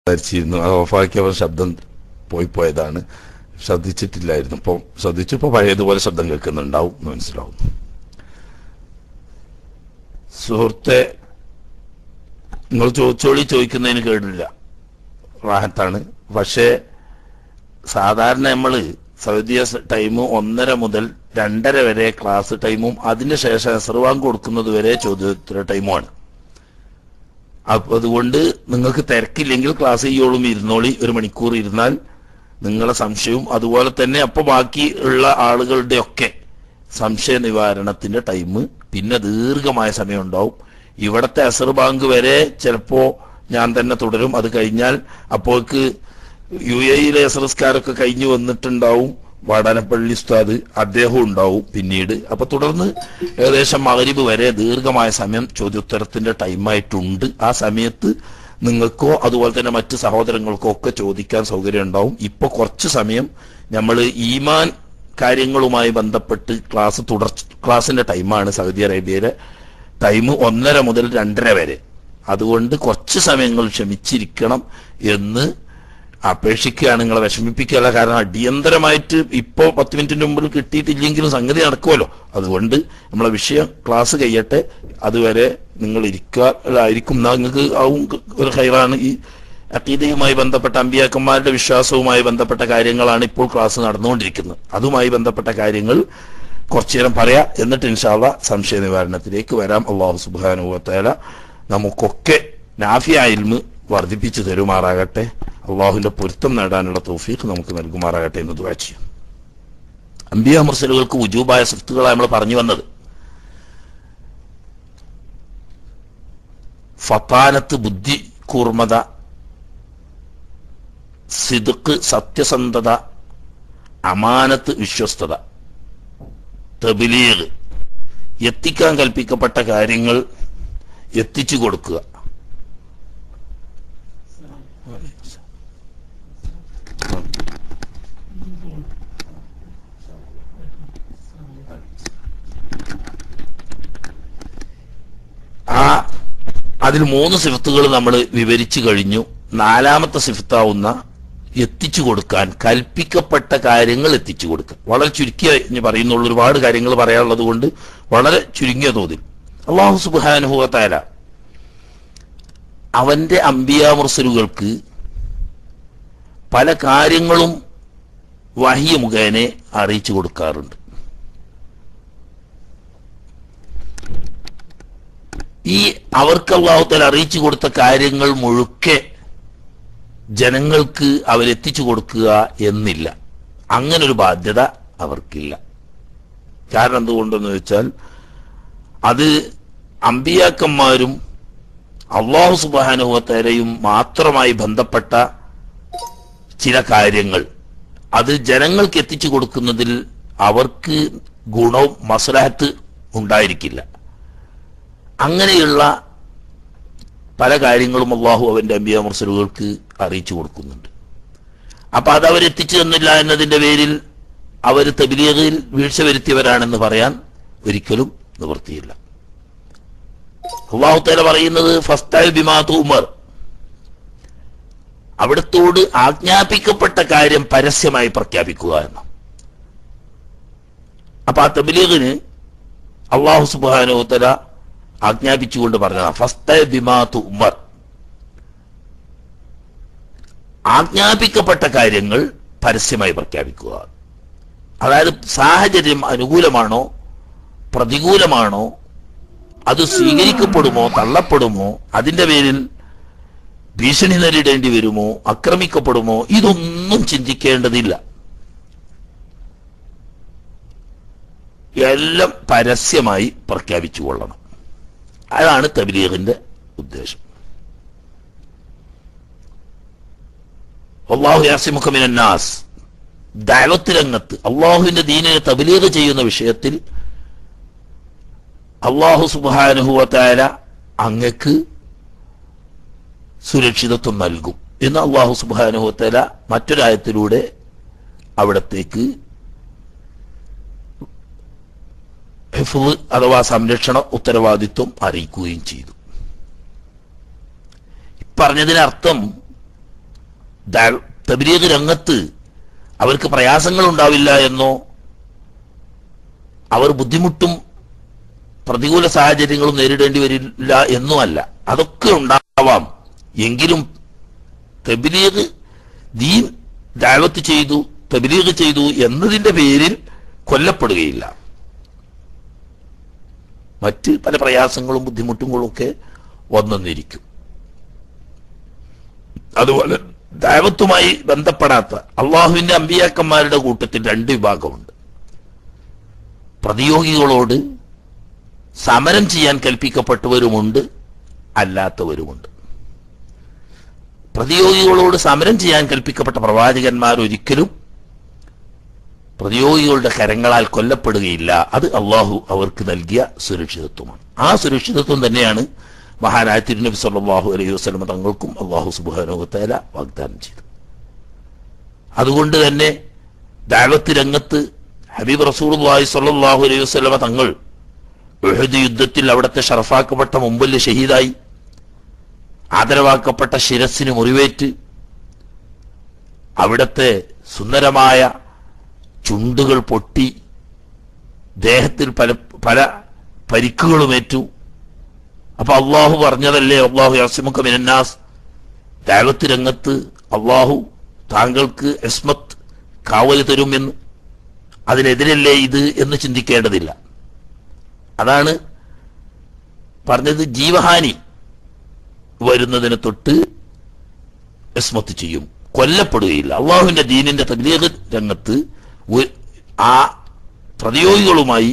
ധരിച്ചിരുന്നു അത് ഓഫാക്കിയവർ ശബ്ദം പോയി പോയതാണ് ശ്രദ്ധിച്ചിട്ടില്ലായിരുന്നു ഇപ്പം ശ്രദ്ധിച്ചു ഇപ്പൊ പഴയതുപോലെ ശബ്ദം കേൾക്കുന്നുണ്ടാവും എന്ന് മനസ്സിലാവും സുഹൃത്തെ നിങ്ങൾ ചോദിച്ചോളി ചോദിക്കുന്നതിന് കേടില്ല റാഹത്താണ് പക്ഷേ സാധാരണ നമ്മള് സൗദി ടൈം ഒന്നര മുതൽ രണ്ടര വരെ ക്ലാസ് ടൈമും അതിനുശേഷം എസർവാങ് കൊടുക്കുന്നത് വരെ ചോദ്യോത്തര ടൈമുമാണ് അപ്പൊ അതുകൊണ്ട് നിങ്ങൾക്ക് തിരക്കില്ലെങ്കിൽ ക്ലാസ് ചെയ്യോളും ഇരുന്നോളി ഒരു മണിക്കൂർ ഇരുന്നാൽ നിങ്ങളെ സംശയവും അതുപോലെ തന്നെ അപ്പൊ ബാക്കി ഉള്ള ആളുകളുടെ ഒക്കെ സംശയ നിവാരണത്തിന്റെ ടൈം പിന്നെ ദീർഘമായ സമയം ഉണ്ടാവും ഇവിടത്തെ അസർ ബാങ്ക് വരെ ചിലപ്പോ ഞാൻ തന്നെ തുടരും അത് കഴിഞ്ഞാൽ അപ്പോൾക്ക് യു എയിലെ അസറസ്കാരൊക്കെ കഴിഞ്ഞു വന്നിട്ടുണ്ടാവും വാടാനപ്പള്ളി ഉസ്താദ് അദ്ദേഹം ഉണ്ടാവും പിന്നീട് അപ്പൊ തുടർന്ന് ഏകദേശം മകരിബ് വരെ ദീർഘമായ സമയം ചോദ്യോത്തരത്തിന്റെ ടൈമായിട്ടുണ്ട് ആ സമയത്ത് നിങ്ങൾക്കോ അതുപോലെ തന്നെ മറ്റ് സഹോദരങ്ങൾക്കോ ഒക്കെ ചോദിക്കാൻ സൗകര്യം ഉണ്ടാവും ഇപ്പൊ കുറച്ച് സമയം നമ്മൾ ഈമാൻ കാര്യങ്ങളുമായി ബന്ധപ്പെട്ട് ക്ലാസ് തുടർ ക്ലാസിന്റെ ടൈമാണ് സൗദി അറേബ്യയിലെ ടൈം ഒന്നര മുതൽ രണ്ടര വരെ അതുകൊണ്ട് കുറച്ച് സമയങ്ങൾ ക്ഷമിച്ചിരിക്കണം എന്ന് അപേക്ഷിക്കുകയാണ് നിങ്ങളെ വിഷമിപ്പിക്കുകയല്ല കാരണം അടിയന്തരമായിട്ട് ഇപ്പോ പത്ത് മിനിറ്റിന് മുമ്പിൽ കിട്ടിയിട്ടില്ലെങ്കിലും സംഗതി നടക്കുമല്ലോ അതുകൊണ്ട് നമ്മളെ വിഷയം ക്ലാസ് കഴിയട്ടെ അതുവരെ നിങ്ങൾ ഇരിക്കായിരിക്കും നിങ്ങൾക്ക് ആവും ഒരു ഹൈറാണ് ഈ അക്കീതയുമായി ബന്ധപ്പെട്ട അമ്പിയാക്കന്മാരുടെ വിശ്വാസവുമായി ബന്ധപ്പെട്ട കാര്യങ്ങളാണ് ഇപ്പോൾ ക്ലാസ് നടന്നുകൊണ്ടിരിക്കുന്നത് അതുമായി ബന്ധപ്പെട്ട കാര്യങ്ങൾ കുറച്ചു നേരം പറയാം എന്നിട്ട് ഇൻഷാല്ല സംശയ നിവാരണത്തിലേക്ക് വരാം അള്ളാഹു സുബാനുഭവത്തേല നമുക്കൊക്കെ നാഫിയായിൽമ് വർദ്ധിപ്പിച്ചു തരുമാറാകട്ടെ അള്ളാഹുവിന്റെ പൊരുത്തം നേടാനുള്ള തൗഫീഖ് നമുക്ക് നൽകുമാറാകട്ടെ എന്ന് ദുആ ചെയ്യും അമ്പിയ മുർസലുകൾക്ക് ഉജൂബായ സിഫ്റ്റുകളാണ് നമ്മൾ പറഞ്ഞു വന്നത് ഫത്താനത്ത് ബുദ്ധി കൂർമ്മത സിദുക്ക് സത്യസന്ധത അമാനത്ത് വിശ്വസ്തത തബിലീഗ് എത്തിക്കാൻ കൽപ്പിക്കപ്പെട്ട കാര്യങ്ങൾ എത്തിച്ചു കൊടുക്കുക ആ അതിൽ മൂന്ന് സിഫത്തുകൾ നമ്മൾ വിവരിച്ചു കഴിഞ്ഞു നാലാമത്തെ സിഫത്താവുന്ന എത്തിച്ചു കൊടുക്കാൻ കൽപ്പിക്കപ്പെട്ട കാര്യങ്ങൾ എത്തിച്ചു കൊടുക്കുക വളരെ ചുരുക്കിയ ഇനി പറയുന്നുള്ളൂ ഒരുപാട് കാര്യങ്ങൾ പറയാനുള്ളത് കൊണ്ട് വളരെ ചുരുങ്ങിയ തോതിൽ അള്ളാഹു സുബാനുഭവത്തായ അവന്റെ അമ്പിയാമുർസലുകൾക്ക് പല കാര്യങ്ങളും വഹിയ മുഖേനെ അറിയിച്ചു കൊടുക്കാറുണ്ട് ഈ അവർക്ക് അള്ളാഹുത്തൽ അറിയിച്ചു കൊടുത്ത കാര്യങ്ങൾ മുഴുക്കെ ജനങ്ങൾക്ക് അവരെത്തിച്ചു കൊടുക്കുക എന്നില്ല അങ്ങനൊരു ബാധ്യത അവർക്കില്ല കാരണം എന്തുകൊണ്ടെന്ന് വെച്ചാൽ അത് അമ്പിയാക്കന്മാരും അള്ളാഹു സുബാനുഭവത്തരയും മാത്രമായി ബന്ധപ്പെട്ട ചില കാര്യങ്ങൾ അത് ജനങ്ങൾക്ക് എത്തിച്ചു കൊടുക്കുന്നതിൽ അവർക്ക് ഗുണവും മസലാഹത്ത് ഉണ്ടായിരിക്കില്ല അങ്ങനെയുള്ള പല കാര്യങ്ങളും അള്ളാഹു അവന്റെ അമ്പിയ മുർസലുകൾക്ക് അറിയിച്ചു കൊടുക്കുന്നുണ്ട് അപ്പൊ അത് അവരെത്തിച്ചു തന്നില്ല എന്നതിന്റെ പേരിൽ അവർ തബിലീഗിൽ വീഴ്ച വരുത്തിയവരാണെന്ന് പറയാൻ ഒരിക്കലും നിവൃത്തിയില്ല അള്ളാഹു തല പറയുന്നത് ഫസ്താൽ ബിമാതു ഉമർ അവിടത്തോട് ആജ്ഞാപിക്കപ്പെട്ട കാര്യം പരസ്യമായി പ്രഖ്യാപിക്കുക എന്ന് അപ്പൊ ആ തബിലീഗിന് അള്ളാഹു സുബാനോത്തല ആജ്ഞാപിച്ചുകൊണ്ട് പറഞ്ഞതാണ് ഫസ്ത ബിമാതു ഉമർ ആജ്ഞാപിക്കപ്പെട്ട കാര്യങ്ങൾ പരസ്യമായി പ്രഖ്യാപിക്കുക അതായത് സാഹചര്യം അനുകൂലമാണോ പ്രതികൂലമാണോ അത് സ്വീകരിക്കപ്പെടുമോ തള്ളപ്പെടുമോ അതിന്റെ പേരിൽ ഭീഷണി നേരിടേണ്ടി വരുമോ ആക്രമിക്കപ്പെടുമോ ഇതൊന്നും ചിന്തിക്കേണ്ടതില്ല എല്ലാം പരസ്യമായി പ്രഖ്യാപിച്ചു കൊള്ളണം അതാണ് തബ്ലീഗിന്റെ ഉദ്ദേശം അള്ളാഹു യാസിമുഖമിനാസ് ദൈവത്ത് രംഗത്ത് അള്ളാഹുവിന്റെ ദീനിനെ തബ്ലീഗ് ചെയ്യുന്ന വിഷയത്തിൽ അള്ളാഹു സുബാനുഹുവത്തായ അങ്ങക്ക് സുരക്ഷിതത്വം നൽകും എന്ന് അള്ളാഹു സുബാനുഹുവത്തായ മറ്റൊരായത്തിലൂടെ അവിടത്തേക്ക് ഹിഫ്ള് അഥവാ സംരക്ഷണ ഉത്തരവാദിത്വം അറിയിക്കുകയും ചെയ്തു പറഞ്ഞതിനർത്ഥം ദാ- തബ്ലീഗ് രംഗത്ത് അവർക്ക് പ്രയാസങ്ങൾ ഉണ്ടാവില്ല എന്നോ അവർ ബുദ്ധിമുട്ടും പ്രതികൂല സാഹചര്യങ്ങളും നേരിടേണ്ടി വരില്ല എന്നും അല്ല അതൊക്കെ ഉണ്ടാവാം എങ്കിലും തബ്ലീഗ് ദീൻ ദാവത്ത് ചെയ്തു തബ്ലീഗ് ചെയ്തു എന്നതിന്റെ പേരിൽ കൊല്ലപ്പെടുകയില്ല മറ്റ് പല പ്രയാസങ്ങളും ബുദ്ധിമുട്ടുകളും ഒക്കെ വന്നെന്നിരിക്കും അതുപോലെ ദൈവത്തുമായി ബന്ധപ്പെടാത്ത അള്ളാഹുവിന്റെ അമ്പിയാക്കന്മാരുടെ കൂട്ടത്തിൽ രണ്ട് വിഭാഗമുണ്ട് പ്രതിയോഗികളോട് സമരം ചെയ്യാൻ കൽപ്പിക്കപ്പെട്ടവരുമുണ്ട് അല്ലാത്തവരുമുണ്ട് പ്രതിയോഗികളോട് സമരം ചെയ്യാൻ കൽപ്പിക്കപ്പെട്ട പ്രവാചകന്മാർ ഒരിക്കലും പ്രതിയോഗികളുടെ കരങ്ങളാൽ കൊല്ലപ്പെടുകയില്ല അത് അള്ളാഹു അവർക്ക് നൽകിയ സുരക്ഷിതത്വമാണ് ആ സുരക്ഷിതത്വം തന്നെയാണ് മഹാനായ തിരുനബി സല്ലല്ലാഹു അലൈഹി വസല്ലം തങ്ങൾക്കും അള്ളാഹു സുബ്ഹാനഹു വതആല വാഗ്ദാനം ചെയ്തു അതുകൊണ്ട് തന്നെ ദാവത്ത് രംഗത്ത് ഹബീബ് റസൂലുള്ളാഹി സ്വല്ലല്ലാഹു അലൈഹി വസല്ലം തങ്ങൾ ഉഹദ് യുദ്ധത്തിൽ അവിടുത്തെ ഷറഫാക്കപ്പെട്ട മുമ്പിൽ ഷഹീദായി ആദരവാക്കപ്പെട്ട ശിരസിന് മുറിവേറ്റ് അവിടത്തെ സുന്ദരമായ ചുണ്ടുകൾ പൊട്ടി ദേഹത്തിൽ പല പല പരിക്കുകളുമേറ്റു അപ്പൊ അള്ളാഹു പറഞ്ഞതല്ലേ അള്ളാഹു യാസിമുഖ മിനന്നാസ് ദൈവത്ത് രംഗത്ത് അള്ളാഹു താങ്കൾക്ക് എസ്മത്ത് കാവല് തരുമെന്ന് അതിനെതിരല്ലേ ഇത് എന്ന് ചിന്തിക്കേണ്ടതില്ല അതാണ് പറഞ്ഞത് ജീവഹാനി വരുന്നതിന് തൊട്ട് എസ്മത്ത് ചെയ്യും കൊല്ലപ്പെടുകയില്ല അള്ളാഹുവിന്റെ ദീനിന്റെ തബ്ലീഗ് രംഗത്ത് ഒ- ആ പ്രതിയോഗികളുമായി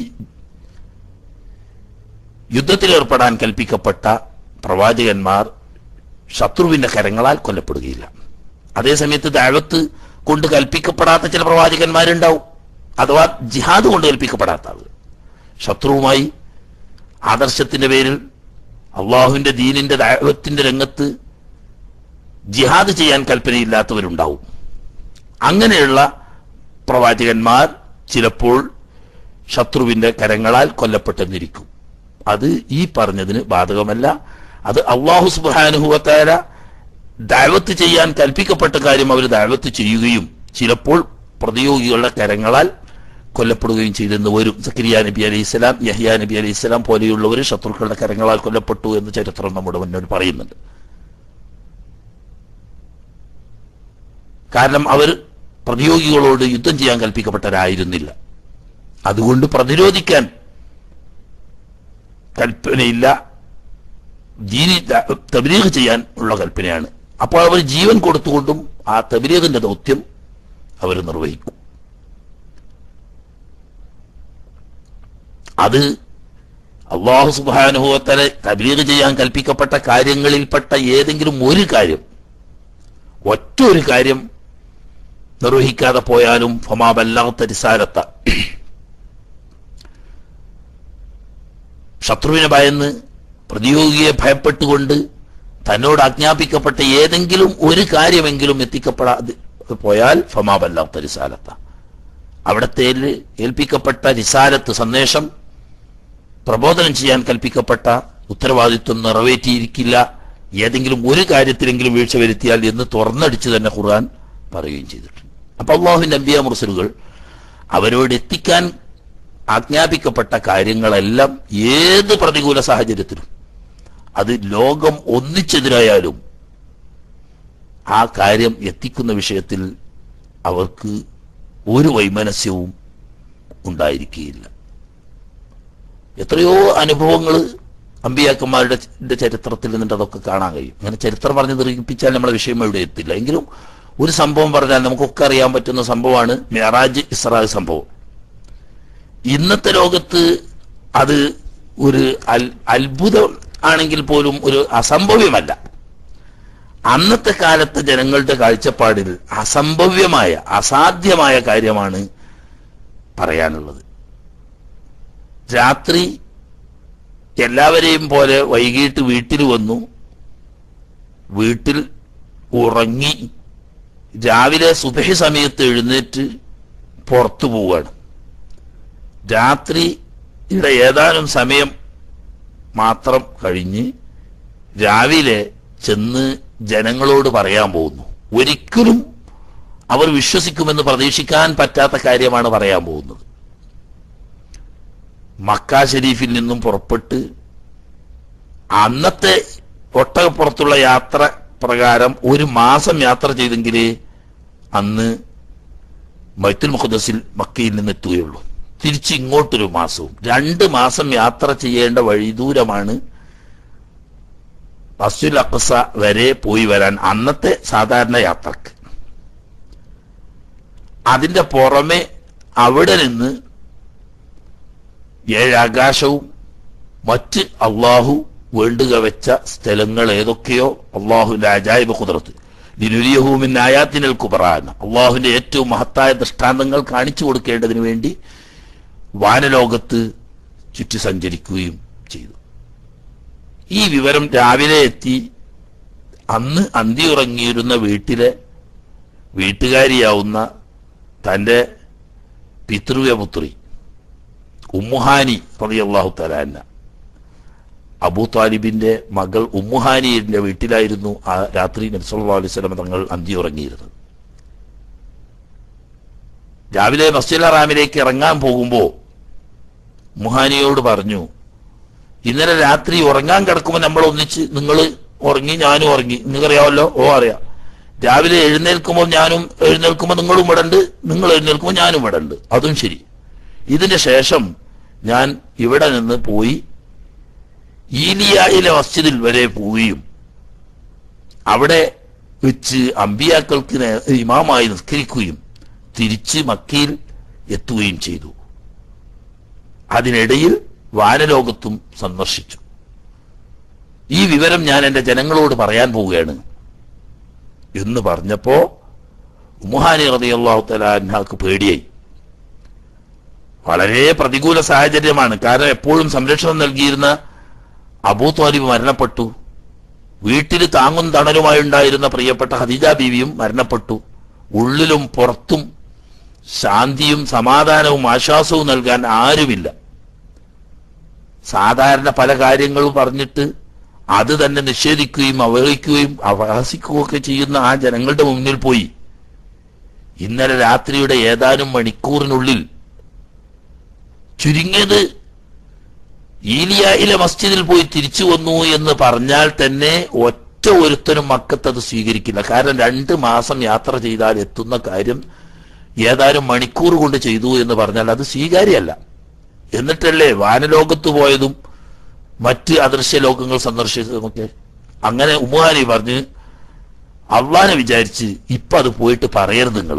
യുദ്ധത്തിൽ ഏർപ്പെടാൻ കൽപ്പിക്കപ്പെട്ട പ്രവാചകന്മാർ ശത്രുവിന്റെ കരങ്ങളാൽ കൊല്ലപ്പെടുകയില്ല അതേസമയത്ത് ദാവത്ത് കൊണ്ട് കൽപ്പിക്കപ്പെടാത്ത ചില പ്രവാചകന്മാരുണ്ടാവും അഥവാ ജിഹാദ് കൊണ്ട് കൽപ്പിക്കപ്പെടാത്ത ആളുകൾ ശത്രുവുമായി ആദർശത്തിന്റെ പേരിൽ അള്ളാഹുവിന്റെ ദീനിന്റെ ദൈവത്തിന്റെ രംഗത്ത് ജിഹാദ് ചെയ്യാൻ കൽപ്പനയില്ലാത്തവരുണ്ടാവും അങ്ങനെയുള്ള പ്രവാചകന്മാർ ചിലപ്പോൾ ശത്രുവിന്റെ കരങ്ങളാൽ കൊല്ലപ്പെട്ടെന്നിരിക്കും അത് ഈ പറഞ്ഞതിന് ബാധകമല്ല അത് അള്ളാഹു സുബാനുഹുവത്താര ദാവത്ത് ചെയ്യാൻ കൽപ്പിക്കപ്പെട്ട കാര്യം അവർ ദാവത്ത് ചെയ്യുകയും ചിലപ്പോൾ പ്രതിയോഗികളുടെ കരങ്ങളാൽ കൊല്ലപ്പെടുകയും ചെയ്തെന്ന് വരും സക്കരിയ നബി അലൈഹി സ്വലാം യഹ്യ നബി അലൈഹി സ്വലാം പോലെയുള്ളവർ ശത്രുക്കളുടെ കരങ്ങളാൽ കൊല്ലപ്പെട്ടു എന്ന് ചരിത്രം നമ്മുടെ മുന്നോട്ട് പറയുന്നുണ്ട് കാരണം അവർ പ്രതിയോഗികളോട് യുദ്ധം ചെയ്യാൻ കൽപ്പിക്കപ്പെട്ടവരായിരുന്നില്ല അതുകൊണ്ട് പ്രതിരോധിക്കാൻ കൽപ്പനയില്ല ദീനി തബലീഗ് ചെയ്യാൻ ഉള്ള കൽപ്പനയാണ് അപ്പോൾ അവർ ജീവൻ കൊടുത്തുകൊണ്ടും ആ തബലീഗിന്റെ ദൗത്യം അവർ നിർവഹിക്കും അത് അള്ളാഹു സുബാനുഭവത്തലെ തബലീഗ് ചെയ്യാൻ കൽപ്പിക്കപ്പെട്ട കാര്യങ്ങളിൽപ്പെട്ട ഏതെങ്കിലും ഒരു കാര്യം ഒറ്റ ഒരു കാര്യം നിർവഹിക്കാതെ പോയാലും ഫമാബല്ലാത്ത റിസാലത്ത ശത്രുവിനെ ഭയന്ന് പ്രതിയോഗിയെ ഭയപ്പെട്ടുകൊണ്ട് തന്നോട് ആജ്ഞാപിക്കപ്പെട്ട ഏതെങ്കിലും ഒരു കാര്യമെങ്കിലും എത്തിക്കപ്പെടാതെ പോയാൽ ഫമാബല്ലാത്ത റിസാലത്ത അവിടത്തെ ഏൽപ്പിക്കപ്പെട്ട റിസാലത്ത് സന്ദേശം പ്രബോധനം ചെയ്യാൻ കൽപ്പിക്കപ്പെട്ട ഉത്തരവാദിത്വം നിറവേറ്റിയിരിക്കില്ല ഏതെങ്കിലും ഒരു കാര്യത്തിലെങ്കിലും വീഴ്ച വരുത്തിയാൽ എന്ന് തുറന്നടിച്ച് തന്നെ ഖുർആൻ പറയുകയും ചെയ്തിട്ടുണ്ട് അപ്പൊ അള്ളാഹുവിന്റെ അമ്പിയ മുർസലുകൾ അവരോട് എത്തിക്കാൻ ആജ്ഞാപിക്കപ്പെട്ട കാര്യങ്ങളെല്ലാം ഏത് പ്രതികൂല സാഹചര്യത്തിലും അത് ലോകം ഒന്നിച്ചെതിരായാലും ആ കാര്യം എത്തിക്കുന്ന വിഷയത്തിൽ അവർക്ക് ഒരു വൈമനസ്യവും ഉണ്ടായിരിക്കുകയില്ല എത്രയോ അനുഭവങ്ങൾ അമ്പിയാക്കന്മാരുടെ ച- ചരിത്രത്തിൽ നിന്നിട്ട് അതൊക്കെ കാണാൻ കഴിയും അങ്ങനെ ചരിത്രം പറഞ്ഞ് നിർമ്മിപ്പിച്ചാൽ നമ്മളെ വിഷയം ഇവിടെ എത്തില്ല എങ്കിലും ഒരു സംഭവം പറഞ്ഞാൽ നമുക്കൊക്കെ അറിയാൻ പറ്റുന്ന സംഭവമാണ് മെഹറാജ് ഇസ്രാ സംഭവം ഇന്നത്തെ ലോകത്ത് അത് ഒരു അൽ- അത്ഭുതം ആണെങ്കിൽ പോലും ഒരു അസംഭവ്യമല്ല അന്നത്തെ കാലത്തെ ജനങ്ങളുടെ കാഴ്ചപ്പാടിൽ അസംഭവ്യമായ അസാധ്യമായ കാര്യമാണ് പറയാനുള്ളത് രാത്രി എല്ലാവരെയും പോലെ വൈകിട്ട് വീട്ടിൽ വന്നു വീട്ടിൽ ഉറങ്ങി രാവിലെ സുബഹി സമയത്ത് എഴുന്നേറ്റ് പുറത്തു പോവുകയാണ് രാത്രിയുടെ ഏതാനും സമയം മാത്രം കഴിഞ്ഞ് രാവിലെ ചെന്ന് ജനങ്ങളോട് പറയാൻ പോകുന്നു ഒരിക്കലും അവർ വിശ്വസിക്കുമെന്ന് പ്രതീക്ഷിക്കാൻ പറ്റാത്ത കാര്യമാണ് പറയാൻ പോകുന്നത് മക്ക ഷരീഫിൽ നിന്നും പുറപ്പെട്ട് അന്നത്തെ ഒട്ടകപ്പുറത്തുള്ള യാത്ര പ്രകാരം ഒരു മാസം യാത്ര ചെയ്തെങ്കിലേ അന്ന് മൈത്തുൽ മുഖദ്സിൽ മക്കയിൽ നിന്ന് എത്തുകയുള്ളൂ തിരിച്ച് ഇങ്ങോട്ടൊരു മാസവും രണ്ട് മാസം യാത്ര ചെയ്യേണ്ട വഴിദൂരമാണ് മസ്ജിദുൽ അഖ്സ വരെ പോയി വരാൻ അന്നത്തെ സാധാരണ യാത്രക്ക് അതിന്റെ പുറമെ അവിടെ നിന്ന് ഏഴാകാശവും മറ്റ് അള്ളാഹു വേണ്ടുക വെച്ച സ്ഥലങ്ങൾ ഏതൊക്കെയോ അള്ളാഹുവിന്റെ അജായിബ കുതിർത്ത് ലിനുരിയഹൂമിൻ ആയാത്തിനൽ കുബറാൻ അള്ളാഹുവിന്റെ ഏറ്റവും മഹത്തായ ദൃഷ്ടാന്തങ്ങൾ കാണിച്ചു കൊടുക്കേണ്ടതിന് വേണ്ടി വാനലോകത്ത് ചുറ്റി സഞ്ചരിക്കുകയും ചെയ്തു ഈ വിവരം രാവിലെ എത്തി അന്ന് അന്തി ഉറങ്ങിയിരുന്ന വീട്ടിലെ വീട്ടുകാരിയാവുന്ന തന്റെ പിതൃവ്യപുത്രി ഉമ്മുഹാനി റളിയല്ലാഹു തലാന്ന അബൂ താലിബിന്റെ മകൾ ഉമ്മുഹാനിയുടെ വീട്ടിലായിരുന്നു ആ രാത്രി നബ്സല്ലാ അലൈഹി സ്വലം തങ്ങൾ അന്തി ഉറങ്ങിയിരുന്നത് രാവിലെ മസ്ജിദ് റാമിലേക്ക് ഇറങ്ങാൻ പോകുമ്പോൾ മുഹാനിയോട് പറഞ്ഞു ഇന്നലെ രാത്രി ഉറങ്ങാൻ കിടക്കുമ്പോൾ നമ്മൾ ഒന്നിച്ച് നിങ്ങൾ ഉറങ്ങി ഞാനും ഉറങ്ങി നിങ്ങൾക്കറിയാമല്ലോ ഓ അറിയാം രാവിലെ എഴുന്നേൽക്കുമ്പോൾ ഞാനും എഴുന്നേൽക്കുമ്പോൾ നിങ്ങളും ഇവിടെ ഉണ്ട് നിങ്ങൾ എഴുന്നേൽക്കുമ്പോൾ ഞാനും ഇവിടെ ഉണ്ട് അതും ശരി ഇതിന്റെ ശേഷം ഞാൻ ഇവിടെ നിന്ന് പോയി ഈലിയായിലെ മസ്ജിദിൽ വരെ പോവുകയും അവിടെ വെച്ച് അമ്പിയാക്കൾക്ക് നേ- ഇമാമായി നിസ്കരിക്കുകയും തിരിച്ച് മക്കയിൽ എത്തുകയും ചെയ്തു അതിനിടയിൽ വാനലോകത്തും സന്ദർശിച്ചു ഈ വിവരം ഞാൻ എന്റെ ജനങ്ങളോട് പറയാൻ പോവുകയാണ് എന്ന് പറഞ്ഞപ്പോ ഉമ്മുഹാനി റളിയല്ലാഹു തആല അൻഹാക്ക് പേടിയായി വളരെ പ്രതികൂല സാഹചര്യമാണ് കാരണം എപ്പോഴും സംരക്ഷണം നൽകിയിരുന്ന അബൂ ത്വാലിബ് മരണപ്പെട്ടു വീട്ടിൽ താങ്ങും തണലുമായി ഉണ്ടായിരുന്ന പ്രിയപ്പെട്ട ഹദീജ ബീവിയും മരണപ്പെട്ടു ഉള്ളിലും പുറത്തും ശാന്തിയും സമാധാനവും ആശ്വാസവും നൽകാൻ ആരുമില്ല സാധാരണ പല കാര്യങ്ങളും പറഞ്ഞിട്ട് അത് തന്നെ നിഷേധിക്കുകയും അവഹേളിക്കുകയും അപഹസിക്കുകയും ഒക്കെ ചെയ്യുന്ന ആ ജനങ്ങളുടെ മുന്നിൽ പോയി ഇന്നലെ രാത്രിയുടെ ഏതാനും മണിക്കൂറിനുള്ളിൽ ചുരുങ്ങിയത് ഈലിയായിലെ മസ്ജിദിൽ പോയി തിരിച്ചു വന്നു എന്ന് പറഞ്ഞാൽ തന്നെ ഒറ്റ ഒരുത്തനും മക്കത്ത് അത് സ്വീകരിക്കില്ല കാരണം രണ്ട് മാസം യാത്ര ചെയ്താൽ എത്തുന്ന കാര്യം ഏതാനും മണിക്കൂർ കൊണ്ട് ചെയ്തു എന്ന് പറഞ്ഞാൽ അത് സ്വീകാര്യമല്ല എന്നിട്ടല്ലേ വാനലോകത്ത് പോയതും മറ്റ് അദൃശ്യ ലോകങ്ങൾ സന്ദർശിച്ചതുമൊക്കെ അങ്ങനെ ഉമ്മാനി പറഞ്ഞ് അള്ളാനെ വിചാരിച്ച് ഇപ്പൊ അത് പോയിട്ട് പറയരുത് നിങ്ങൾ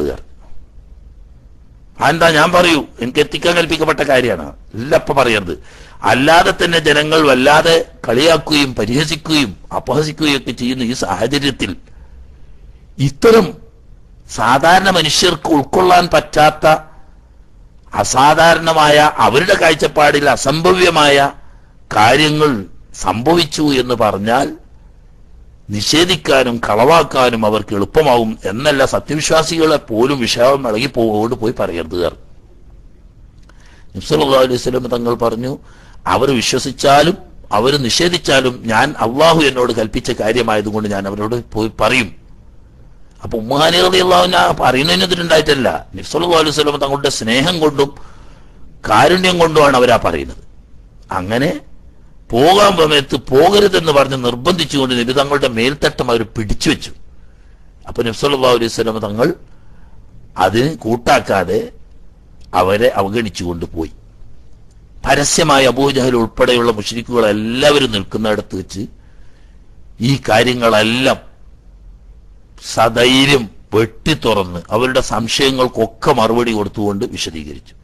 എന്താ ഞാൻ പറയൂ എനിക്ക് എത്തിക്കാൻ കൽപ്പിക്കപ്പെട്ട കാര്യമാണ് ഇല്ല ഇപ്പൊ പറയരുത് അല്ലാതെ തന്നെ ജനങ്ങൾ വല്ലാതെ കളിയാക്കുകയും പരിഹസിക്കുകയും അപഹസിക്കുകയും ഒക്കെ ചെയ്യുന്ന ഈ സാഹചര്യത്തിൽ ഇത്തരം സാധാരണ മനുഷ്യർക്ക് ഉൾക്കൊള്ളാൻ പറ്റാത്ത അസാധാരണമായ അവരുടെ കാഴ്ചപ്പാടിൽ അസംഭവ്യമായ കാര്യങ്ങൾ സംഭവിച്ചു എന്ന് പറഞ്ഞാൽ നിഷേധിക്കാനും കളവാക്കാനും അവർക്ക് എളുപ്പമാവും എന്നല്ല സത്യവിശ്വാസികളെ പോലും വിഷയം ഇളകിപ്പോകൊണ്ട് പോയി പറയരുത് കാരണം നബ്സല്ലാ അലൈഹി സ്വലം തങ്ങൾ പറഞ്ഞു അവർ വിശ്വസിച്ചാലും അവർ നിഷേധിച്ചാലും ഞാൻ അള്ളാഹു എന്നോട് കൽപ്പിച്ച കാര്യമായതുകൊണ്ട് ഞാൻ അവരോട് പോയി പറയും അപ്പൊ ഉമ്മാനി റതി അള്ളാഹുന പറയുന്നതിനെതിരുണ്ടായിട്ടല്ല നബ്സല്ലാ അലൈഹി സ്വലം തങ്ങളുടെ സ്നേഹം കൊണ്ടും കാരുണ്യം കൊണ്ടുമാണ് അവരാ പറയുന്നത് അങ്ങനെ പോകാൻ സമയത്ത് പോകരുതെന്ന് പറഞ്ഞ് നിർബന്ധിച്ചുകൊണ്ട് നബി തങ്ങളുടെ മേൽത്തട്ടം അവർ പിടിച്ചു വെച്ചു അപ്പൊ നബ്സല്ലാ അലൈഹി സ്വലം തങ്ങൾ അതിന് കൂട്ടാക്കാതെ അവരെ അവഗണിച്ചുകൊണ്ട് പോയി പരസ്യമായ അബൂജഹൽ ഉൾപ്പെടെയുള്ള മുഷരിക്കുകൾ എല്ലാവരും നിൽക്കുന്നിടത്ത് വെച്ച് ഈ കാര്യങ്ങളെല്ലാം സധൈര്യം വെട്ടി തുറന്ന് അവരുടെ സംശയങ്ങൾക്കൊക്കെ മറുപടി കൊടുത്തുകൊണ്ട് വിശദീകരിച്ചു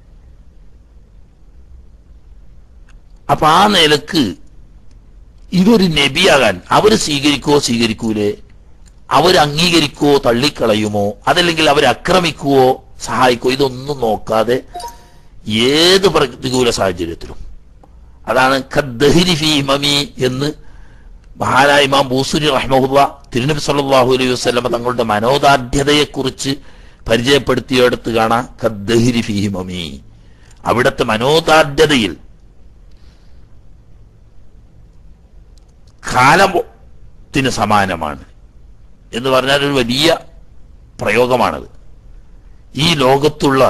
അപ്പൊ ആ നിലക്ക് ഇതൊരു നബിയാകാൻ അവർ സ്വീകരിക്കുവോ സ്വീകരിക്കൂലേ അവർ അംഗീകരിക്കുവോ തള്ളിക്കളയുമോ അതല്ലെങ്കിൽ അവർ ആക്രമിക്കുവോ സഹായിക്കുവോ ഇതൊന്നും നോക്കാതെ ഏത് പ്രതികൂല സാഹചര്യത്തിലും അതാണ് ഖദ്ദഹിരി ഫീ ഇമമി എന്ന് മഹാനായ ഇമാം ബൂസുരി റഹ്മഹുല്ല തിരുനബി സല്ലല്ലാഹു അലൈഹി വസല്ലമ തങ്ങളുടെ മനോദാർഢ്യതയെക്കുറിച്ച് പരിചയപ്പെടുത്തിയെടുത്ത് കാണാം ഖദ്ദഹിരി ഫീ ഇമമി അവിടുത്തെ മനോദാർഢ്യതയിൽ കാലത്തിന് സമാനമാണ് എന്ന് പറഞ്ഞാൽ ഒരു വലിയ പ്രയോഗമാണത് ഈ ലോകത്തുള്ള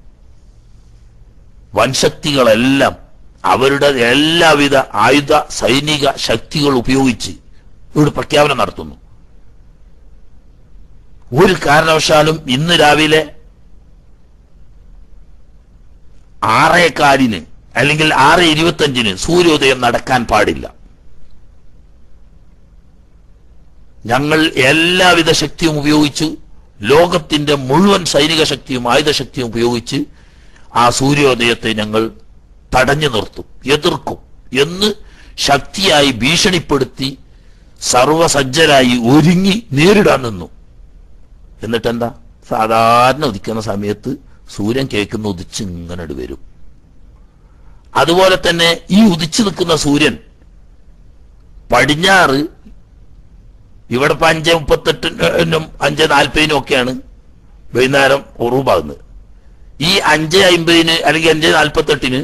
വൻശക്തികളെല്ലാം അവരുടെ എല്ലാവിധ ആയുധ സൈനിക ശക്തികൾ ഉപയോഗിച്ച് ഒരു പ്രഖ്യാപനം നടത്തുന്നു ഒരു കാരണവശാലും ഇന്ന് രാവിലെ ആറേകാലിന് അല്ലെങ്കിൽ ആറ് ഇരുപത്തഞ്ചിന് സൂര്യോദയം നടക്കാൻ പാടില്ല ഞങ്ങൾ എല്ലാവിധ ശക്തിയും ഉപയോഗിച്ചു ലോകത്തിന്റെ മുഴുവൻ സൈനിക ശക്തിയും ആയുധ ശക്തിയും ഉപയോഗിച്ച് ആ സൂര്യോദയത്തെ ഞങ്ങൾ തടഞ്ഞു നിർത്തും എതിർക്കും എന്ന് ശക്തിയായി ഭീഷണിപ്പെടുത്തി സർവസജ്ജരായി ഒരുങ്ങി നേരിടാൻ നിന്നു എന്നിട്ടെന്താ സാധാരണ ഉദിക്കുന്ന സമയത്ത് സൂര്യൻ കേൾക്കുന്ന ഉദിച്ച് ഇങ്ങനെ വരും അതുപോലെ തന്നെ ഈ ഉദിച്ചു നിൽക്കുന്ന സൂര്യൻ പടിഞ്ഞാറ് ഇവിടെ ഇപ്പൊ അഞ്ച് മുപ്പത്തെട്ടിനും അഞ്ച് നാൽപ്പതിനും ഒക്കെയാണ് വൈകുന്നേരം ഉറൂപാകുന്നത് ഈ അഞ്ച് അമ്പതിന് അല്ലെങ്കിൽ അഞ്ച് നാൽപ്പത്തെട്ടിന്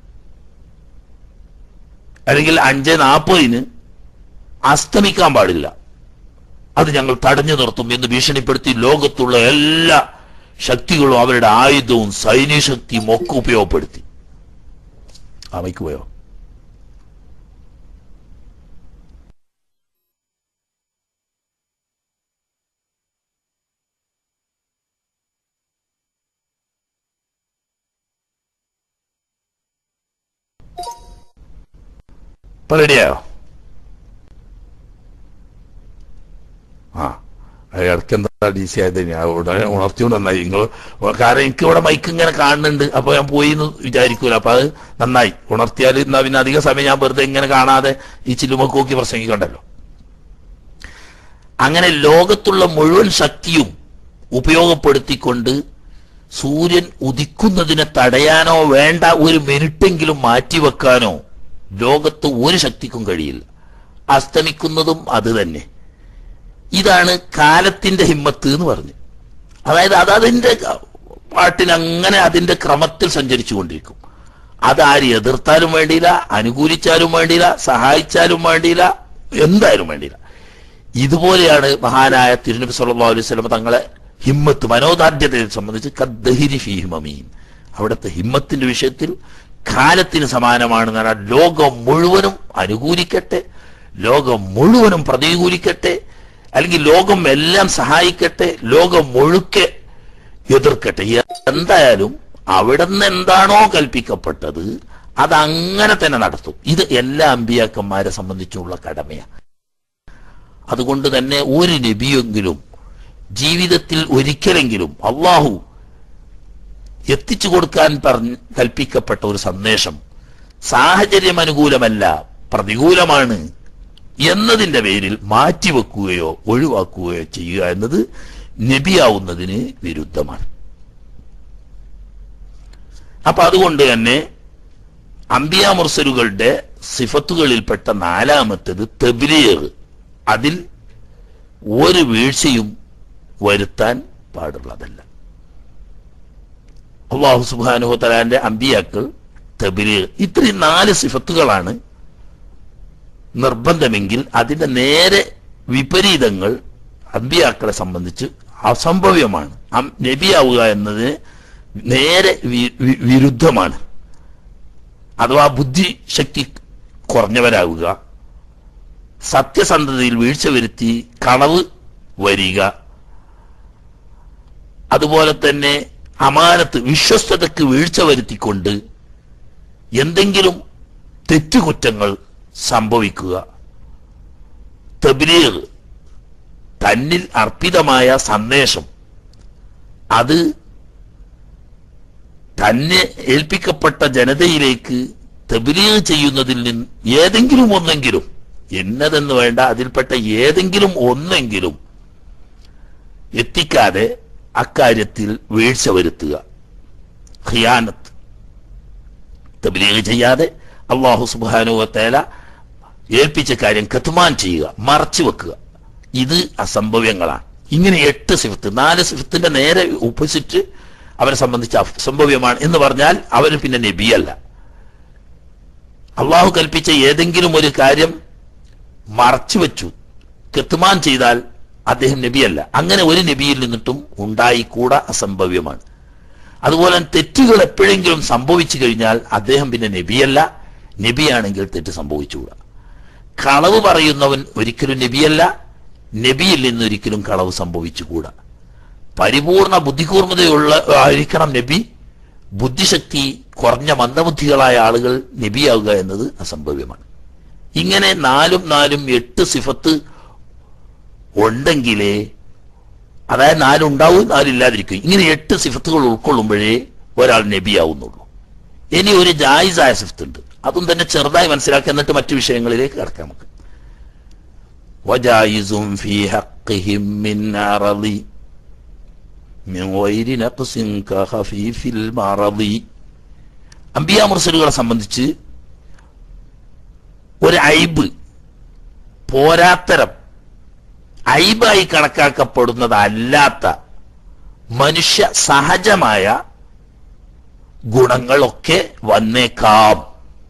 അല്ലെങ്കിൽ അഞ്ച് നാൽപ്പതിന് അസ്തമിക്കാൻ പാടില്ല അത് ഞങ്ങൾ തടഞ്ഞു നിർത്തും എന്ന് ഭീഷണിപ്പെടുത്തി ലോകത്തുള്ള എല്ലാ ശക്തികളും അവരുടെ ആയുധവും സൈനിക ശക്തിയും ഒക്കെ ഉപയോഗപ്പെടുത്തി അവയ്ക്ക് പോയോ ഇപ്പൊ റെഡിയായോ ആ ഇടയ്ക്ക് എന്താ ഡി സി ആയത് ഞാൻ ഉടനെ ഉണർത്തിയോണ്ട് നന്നായി നിങ്ങൾ കാരണം എനിക്ക് ഇവിടെ മൈക്ക് ഇങ്ങനെ കാണുന്നുണ്ട് അപ്പൊ ഞാൻ പോയി എന്ന് വിചാരിക്കൂല അപ്പൊ അത് നന്നായി ഉണർത്തിയാൽ എന്നാ പിന്നെ അധിക സമയം ഞാൻ വെറുതെ ഇങ്ങനെ കാണാതെ ഈ ചില്ലുമൊക്കെ നോക്കി പ്രസംഗിക്കണ്ടല്ലോ അങ്ങനെ ലോകത്തുള്ള മുഴുവൻ ശക്തിയും ഉപയോഗപ്പെടുത്തിക്കൊണ്ട് സൂര്യൻ ഉദിക്കുന്നതിനെ തടയാനോ വേണ്ട ഒരു മിനിറ്റെങ്കിലും മാറ്റിവെക്കാനോ ലോകത്ത് ഒരു ശക്തിക്കും കഴിയില്ല അസ്തമിക്കുന്നതും അത് തന്നെ ഇതാണ് കാലത്തിന്റെ ഹിമ്മത്ത് എന്ന് പറഞ്ഞു അതായത് അത് അതിന്റെ പാട്ടിൽ അങ്ങനെ അതിന്റെ ക്രമത്തിൽ സഞ്ചരിച്ചു കൊണ്ടിരിക്കും അതാര് എതിർത്താലും വേണ്ടിയില്ല അനുകൂലിച്ചാലും വേണ്ടിയില്ല സഹായിച്ചാലും വേണ്ടിയില്ല എന്തായാലും വേണ്ടിയില്ല ഇതുപോലെയാണ് മഹാനായ തിരുനബി സല്ലല്ലാഹു അലൈഹി വസല്ലം തങ്ങളെ ഹിമ്മത്ത് മനോദാർഢ്യത്തെ സംബന്ധിച്ച് കദ്ദഹിരി ഫീഹി മമീൻ അവിടുത്തെ ഹിമ്മത്തിന്റെ വിഷയത്തിൽ കാലത്തിന് സമാനമാണെന്ന് പറഞ്ഞാൽ ലോകം മുഴുവനും അനുകൂലിക്കട്ടെ ലോകം മുഴുവനും പ്രതികൂലിക്കട്ടെ അല്ലെങ്കിൽ ലോകം എല്ലാം സഹായിക്കട്ടെ ലോകം മുഴുക്കെ എതിർക്കട്ടെ എന്തായാലും അവിടുന്ന് എന്താണോ കൽപ്പിക്കപ്പെട്ടത് അത് അങ്ങനെ തന്നെ നടത്തും ഇത് എല്ലാ അമ്പിയാക്കന്മാരെ സംബന്ധിച്ചുള്ള കടമയാണ് അതുകൊണ്ട് തന്നെ ഒരു നബിയെങ്കിലും ജീവിതത്തിൽ ഒരിക്കലെങ്കിലും അള്ളാഹു എത്തിച്ചു കൊടുക്കാൻ പറഞ്ഞ് കൽപ്പിക്കപ്പെട്ട ഒരു സന്ദേശം സാഹചര്യം അനുകൂലമല്ല പ്രതികൂലമാണ് എന്നതിന്റെ പേരിൽ മാറ്റിവെക്കുകയോ ഒഴിവാക്കുകയോ ചെയ്യുക എന്നത് നബിയാവുന്നതിന് വിരുദ്ധമാണ് അപ്പൊ അതുകൊണ്ട് തന്നെ അംബിയ മുർസലുകളുടെ സിഫത്തുകളിൽപ്പെട്ട നാലാമത്തേത് തെബിലിയർ അതിൽ ഒരു വീഴ്ചയും വരുത്താൻ പാടുള്ളതല്ല അള്ളാഹു സുബാനുഹു തലാന്റെ അമ്പിയാക്കൾ തെബിലിയർ ഇത്രയും നാല് സിഫത്തുകളാണ് നിർബന്ധമെങ്കിൽ അതിന്റെ നേരെ വിപരീതങ്ങൾ അമ്പിയാക്കളെ സംബന്ധിച്ച് അസംഭവ്യമാണ് അം- നബിയാവുക എന്നതിന് നേരെ വി- വി- വിരുദ്ധമാണ് അഥവാ ബുദ്ധിശക്തി കുറഞ്ഞവരാകുക സത്യസന്ധതയിൽ വീഴ്ച വരുത്തി കളവ് വരിക അതുപോലെ തന്നെ അമാനത്ത് വിശ്വസ്തതയ്ക്ക് വീഴ്ച വരുത്തിക്കൊണ്ട് എന്തെങ്കിലും തെറ്റുകുറ്റങ്ങൾ സംഭവിക്കുക തബ്ലീഗ് തന്നിൽ അർപ്പിതമായ സന്ദേശം അത് തന്നെ ഏൽപ്പിക്കപ്പെട്ട ജനതയിലേക്ക് തബ്ലീഗ് ചെയ്യുന്നതിൽ നിന്ന് ഏതെങ്കിലും ഒന്നെങ്കിലും എന്നതെന്ന് വേണ്ട അതിൽപ്പെട്ട ഏതെങ്കിലും ഒന്നെങ്കിലും എത്തിക്കാതെ അക്കാര്യത്തിൽ വീഴ്ച വരുത്തുക ഖിയാനത്ത് തബ്ലീഗ് ചെയ്യാതെ അള്ളാഹു സുബാനുവത്തേല ഏൽപ്പിച്ച കാര്യം കത്തുമാൻ ചെയ്യുക മറച്ചു വെക്കുക ഇത് അസംഭവ്യങ്ങളാണ് ഇങ്ങനെ എട്ട് സിഫത്ത് നാല് സിഫത്തിന്റെ നേരെ ഓപ്പോസിറ്റ് അവരെ സംബന്ധിച്ച് അസംഭവ്യമാണ് എന്ന് പറഞ്ഞാൽ അവർ പിന്നെ നബിയല്ല അള്ളാഹു കൽപ്പിച്ച ഏതെങ്കിലും ഒരു കാര്യം മറച്ചു വെച്ചു കെത്തുമാൻ ചെയ്താൽ അദ്ദേഹം നബിയല്ല അങ്ങനെ ഒരു നബിയിൽ നിന്നിട്ടും ഉണ്ടായിക്കൂടാ അസംഭവ്യമാണ് അതുപോലെ തെറ്റുകൾ എപ്പോഴെങ്കിലും സംഭവിച്ചു കഴിഞ്ഞാൽ അദ്ദേഹം പിന്നെ നബിയല്ല നബിയാണെങ്കിൽ തെറ്റ് സംഭവിച്ചുകൂടാ കളവ് പറയുന്നവൻ ഒരിക്കലും നബിയല്ല നബിയിൽ നിന്ന് ഒരിക്കലും കളവ് സംഭവിച്ചുകൂടാ പരിപൂർണ ബുദ്ധികൂർമ്മതയുള്ള ആയിരിക്കണം നബി ബുദ്ധിശക്തി കുറഞ്ഞ മന്ദബുദ്ധികളായ ആളുകൾ നബിയാവുക എന്നത് അസംഭവ്യമാണ് ഇങ്ങനെ നാലും നാലും എട്ട് സിഫത്ത് ഉണ്ടെങ്കിലേ അതായത് നാലുണ്ടാവും നാലില്ലാതിരിക്കും ഇങ്ങനെ എട്ട് സിഫത്തുകൾ ഉൾക്കൊള്ളുമ്പോഴേ ഒരാൾ നബിയാവുന്നുള്ളൂ ഇനി ഒരു ജായിസായ സിഫത്ത് ഉണ്ട് അതും തന്നെ ചെറുതായി മനസ്സിലാക്കി എന്നിട്ട് മറ്റു വിഷയങ്ങളിലേക്ക് കിടക്കാം നമുക്ക് വജായിസും ഫീ ഹഖിഹിം മിൻ അറളി മിൻ ഗൈരി നഖ്സിൻ കഖഫീഫിൽ മറളി അംബിയാ മുർസലുകളെ സംബന്ധിച്ച് ഒരു ഐബ് പോരാത്തരം ഐബായി കണക്കാക്കപ്പെടുന്നതല്ലാത്ത മനുഷ്യ സഹജമായ ഗുണങ്ങളൊക്കെ വന്നേക്കാം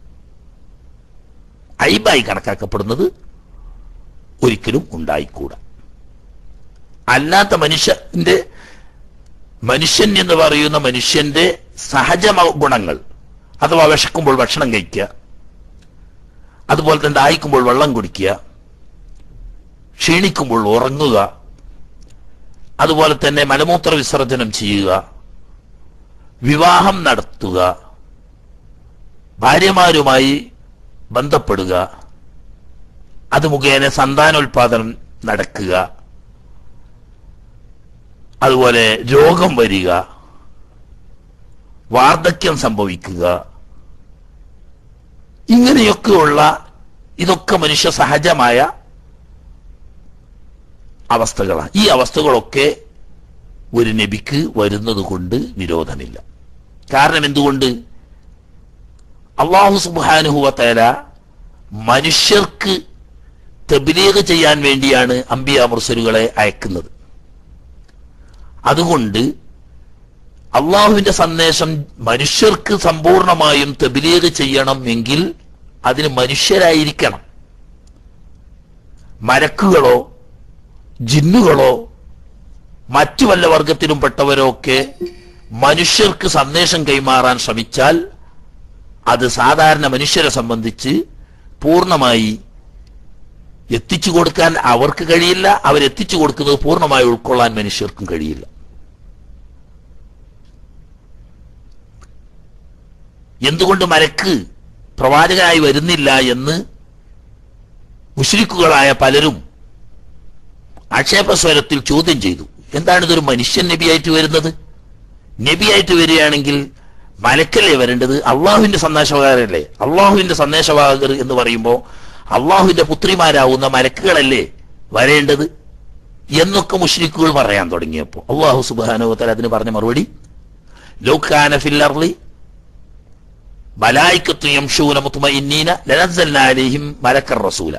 ഐബായി കണക്കാക്കപ്പെടുന്നത് ഒരിക്കലും ഉണ്ടായിക്കൂടാ അല്ലാത്ത മനുഷ്യന്റെ മനുഷ്യൻ എന്ന് പറയുന്ന മനുഷ്യന്റെ സഹജ ഗുണങ്ങൾ അഥവാ വിശക്കുമ്പോൾ ഭക്ഷണം കഴിക്കുക അതുപോലെ തന്നെ ദാഹിക്കുമ്പോൾ വെള്ളം കുടിക്കുക ക്ഷീണിക്കുമ്പോൾ ഉറങ്ങുക അതുപോലെ തന്നെ മലമൂത്ര വിസർജനം ചെയ്യുക വിവാഹം നടത്തുക ഭാര്യമാരുമായി ബന്ധപ്പെടുക അത് മുഖേന സന്താനോൽപാദനം നടക്കുക അതുപോലെ രോഗം വരിക വാർദ്ധക്യം സംഭവിക്കുക ഇങ്ങനെയൊക്കെയുള്ള ഇതൊക്കെ മനുഷ്യ സഹജമായ അവസ്ഥകളാണ് ഈ അവസ്ഥകളൊക്കെ ഒരു നബിക്ക് വരുന്നത് കൊണ്ട് വിരോധമില്ല കാരണം എന്തുകൊണ്ട് അള്ളാഹു സുബാനുഹുവത്തേല മനുഷ്യർക്ക് തെബിലീഗ് ചെയ്യാൻ വേണ്ടിയാണ് അംബിയ മുർസലുകളെ അയക്കുന്നത് അതുകൊണ്ട് അള്ളാഹുവിന്റെ സന്ദേശം മനുഷ്യർക്ക് സമ്പൂർണമായും തെബിലീഗ് ചെയ്യണം എങ്കിൽ അതിന് മനുഷ്യരായിരിക്കണം മരക്കുകളോ ജിന്നുകളോ മറ്റു വല്ല വർഗത്തിലും പെട്ടവരോ ഒക്കെ മനുഷ്യർക്ക് സന്ദേശം കൈമാറാൻ ശ്രമിച്ചാൽ അത് സാധാരണ മനുഷ്യരെ സംബന്ധിച്ച് പൂർണ്ണമായി എത്തിച്ചു കൊടുക്കാൻ അവർക്ക് കഴിയില്ല അവരെത്തിച്ചു കൊടുക്കുന്നത് പൂർണ്ണമായി ഉൾക്കൊള്ളാൻ മനുഷ്യർക്കും കഴിയില്ല എന്തുകൊണ്ട് മരക്ക് പ്രവാചകനായി വരുന്നില്ല എന്ന് മുഷ്രിക്കുകളായ പലരും ആക്ഷേപസ്വരത്തിൽ ചോദ്യം ചെയ്തു എന്താണ് ഇതൊരു മനുഷ്യൻ നബിയായിട്ട് വരുന്നത് നബിയായിട്ട് വരികയാണെങ്കിൽ മലക്കല്ലേ വരേണ്ടത് അള്ളാഹുവിന്റെ സന്ദേശവാഹകരല്ലേ അള്ളാഹുവിന്റെ സന്ദേശവാഹകർ എന്ന് പറയുമ്പോൾ അള്ളാഹുവിന്റെ പുത്രിമാരാവുന്ന മലക്കുകളല്ലേ വരേണ്ടത് എന്നൊക്കെ മുഷ്രിക്കുകൾ പറയാൻ തുടങ്ങിയപ്പോൾ അള്ളാഹു സുബാനുവത്തൽ അതിന് പറഞ്ഞ മറുപടി ലൗഖാന ഫില്ലർലി മലായിക്കത്തു യംഷൂന മുത്തുമഇന്നീന ലനസ്സൽനാ അലൈഹിം മലക്കർ റസൂല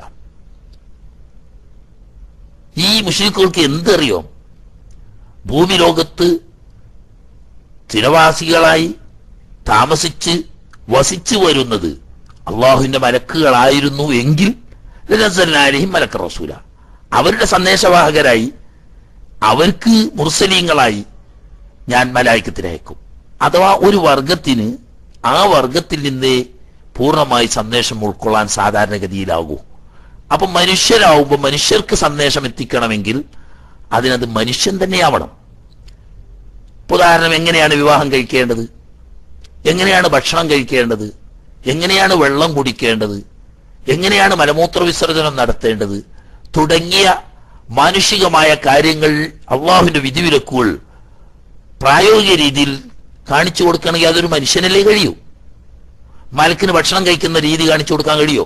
ഈ മുഷ്രിക്കുകൾക്ക് എന്തറിയോ ഭൂമി ലോകത്ത് സ്ഥിരവാസികളായി താമസിച്ച് വസിച്ചു വരുന്നത് അള്ളാഹുവിന്റെ മലക്കുകളായിരുന്നു എങ്കിൽ ലനസ്സൽനാലിഹിം മലക്കർ റസൂല അവരുടെ സന്ദേശവാഹകരായി അവർക്ക് മുർസലീങ്ങളായി ഞാൻ മലായിക്കത്തിനയക്കും അഥവാ ഒരു വർഗത്തിന് ആ വർഗത്തിൽ നിന്നേ പൂർണ്ണമായി സന്ദേശം ഉൾക്കൊള്ളാൻ സാധാരണഗതിയിലാകൂ അപ്പൊ മനുഷ്യരാവുമ്പോൾ മനുഷ്യർക്ക് സന്ദേശം എത്തിക്കണമെങ്കിൽ അതിനത് മനുഷ്യൻ തന്നെയാവണം ഇപ്പൊ ഉദാഹരണം എങ്ങനെയാണ് വിവാഹം കഴിക്കേണ്ടത് എങ്ങനെയാണ് ഭക്ഷണം കഴിക്കേണ്ടത് എങ്ങനെയാണ് വെള്ളം കുടിക്കേണ്ടത് എങ്ങനെയാണ് മലമൂത്ര വിസർജനം നടത്തേണ്ടത് തുടങ്ങിയ മാനുഷികമായ കാര്യങ്ങൾ അള്ളാഹുവിന്റെ വിധിവിലക്കുകൾ പ്രായോഗിക രീതിയിൽ കാണിച്ചു കൊടുക്കണമെങ്കിൽ അതൊരു മനുഷ്യനല്ലേ കഴിയൂ മലക്കിന് ഭക്ഷണം കഴിക്കുന്ന രീതി കാണിച്ചു കൊടുക്കാൻ കഴിയോ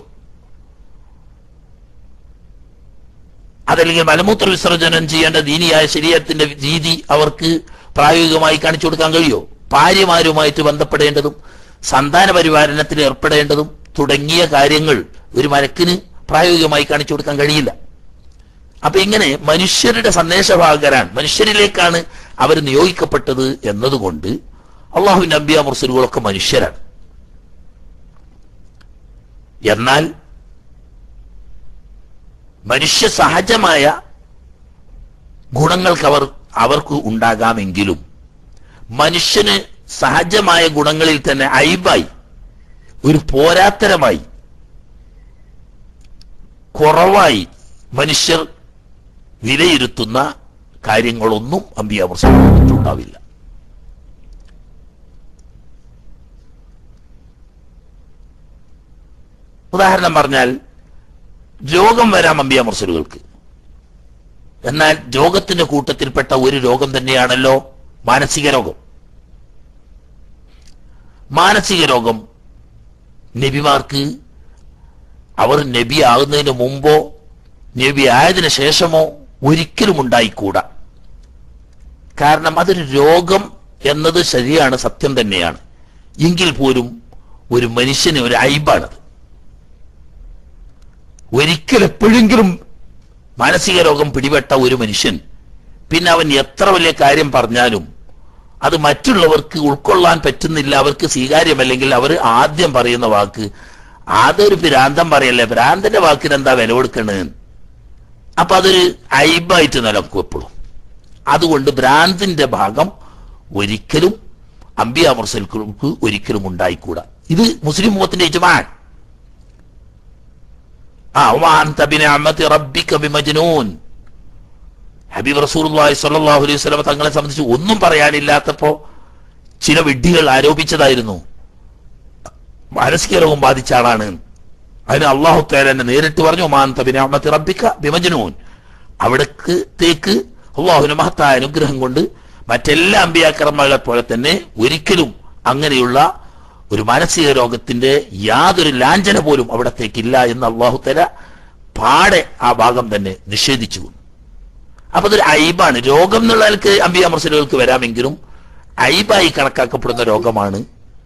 അതല്ലെങ്കിൽ മലമൂത്ര വിസർജനം ചെയ്യേണ്ട ദീനിയായ ശരീരത്തിന്റെ രീതി അവർക്ക് പ്രായോഗികമായി കാണിച്ചു കൊടുക്കാൻ കഴിയോ ഭാര്യമാരുമായിട്ട് ബന്ധപ്പെടേണ്ടതും സന്താന പരിപാലനത്തിൽ ഏർപ്പെടേണ്ടതും തുടങ്ങിയ കാര്യങ്ങൾ ഒരു മലക്കിന് പ്രായോഗികമായി കാണിച്ചു കൊടുക്കാൻ കഴിയില്ല അപ്പൊ ഇങ്ങനെ മനുഷ്യരുടെ സന്ദേശവാഹകരാണ് മനുഷ്യരിലേക്കാണ് അവർ നിയോഗിക്കപ്പെട്ടത് എന്നതുകൊണ്ട് അള്ളാഹുവിന്റെ അമ്പിയ മുർസലുകളൊക്കെ മനുഷ്യരാണ് എന്നാൽ മനുഷ്യ സഹജമായ ഗുണങ്ങൾക്ക് അവർ അവർക്ക് ഉണ്ടാകാമെങ്കിലും മനുഷ്യന് സഹജമായ ഗുണങ്ങളിൽ തന്നെ ഐബായി ഒരു പോരാത്തരമായി കുറവായി മനുഷ്യർ വിലയിരുത്തുന്ന കാര്യങ്ങളൊന്നും അമ്പിയാമർ ഉണ്ടാവില്ല ഉദാഹരണം പറഞ്ഞാൽ രോഗം വരാം അമ്പിയ മുർസലുകൾക്ക് എന്നാൽ രോഗത്തിന്റെ കൂട്ടത്തിൽപ്പെട്ട ഒരു രോഗം തന്നെയാണല്ലോ മാനസിക രോഗം മാനസിക രോഗം നബിമാർക്ക് അവർ നബി ആകുന്നതിന് മുമ്പോ നബി ആയതിനു ശേഷമോ ഒരിക്കലും ഉണ്ടായിക്കൂടാ കാരണം അതൊരു രോഗം എന്നത് ശരിയാണ് സത്യം തന്നെയാണ് എങ്കിൽ പോലും ഒരു മനുഷ്യന് ഒരു ഐബാണത് ഒരിക്കൽ എപ്പോഴെങ്കിലും മാനസിക രോഗം പിടിപെട്ട ഒരു മനുഷ്യൻ പിന്നെ അവൻ എത്ര വലിയ കാര്യം പറഞ്ഞാലും അത് മറ്റുള്ളവർക്ക് ഉൾക്കൊള്ളാൻ പറ്റുന്നില്ല അവർക്ക് സ്വീകാര്യമല്ലെങ്കിൽ അവർ ആദ്യം പറയുന്ന വാക്ക് അതൊരു ഭ്രാന്തം പറയല്ലേ ഭ്രാന്തന്റെ വാക്കിന് എന്താ വില കൊടുക്കണത് അപ്പൊ അതൊരു ഐബായിട്ട് നിലക്കും എപ്പോഴും അതുകൊണ്ട് ഭ്രാന്തിന്റെ ഭാഗം ഒരിക്കലും അമ്പിയ മുർസൽക്ക് ഒരിക്കലും ഉണ്ടായിക്കൂടാ ഇത് മുസ്ലിം മുഖത്തിന്റെ യജമാൻ ആ وأنت بنعمة ربك بمجنون ഹബീബ് റസൂലുള്ളാഹി സ്വല്ലല്ലാഹു അലൈഹി വസല്ലം തങ്ങളെ സംബന്ധിച്ച് ഒന്നും പറയാനില്ലാത്തപ്പോ ചില വിഡ്ഢികൾ ആരോപിച്ചതായിരുന്നു മാനസിക രോഗം ബാധിച്ച ആളാണ് അതിന് അള്ളാഹു തേരനെ നേരിട്ട് പറഞ്ഞു മാന്ത ബിനാമത്തി റബ്ബിക്ക ബിമജ്നൂൻ അവിടേക്ക് തേക്ക് അള്ളാഹുവിന് മഹത്തായ അനുഗ്രഹം കൊണ്ട് മറ്റെല്ലാ അമ്പിയാക്കർമ്മകളെ പോലെ തന്നെ ഒരിക്കലും അങ്ങനെയുള്ള ഒരു മാനസിക രോഗത്തിന്റെ യാതൊരു ലാഞ്ചന പോലും അവിടത്തേക്കില്ല എന്ന് അള്ളാഹു തല പാടെ ആ ഭാഗം തന്നെ നിഷേധിച്ചു അപ്പൊ അതൊരു ഐബാണ് രോഗം എന്നുള്ള നിലക്ക് അമ്പിയ മുർസലുകൾക്ക് വരാമെങ്കിലും ഐബായി കണക്കാക്കപ്പെടുന്ന രോഗമാണ്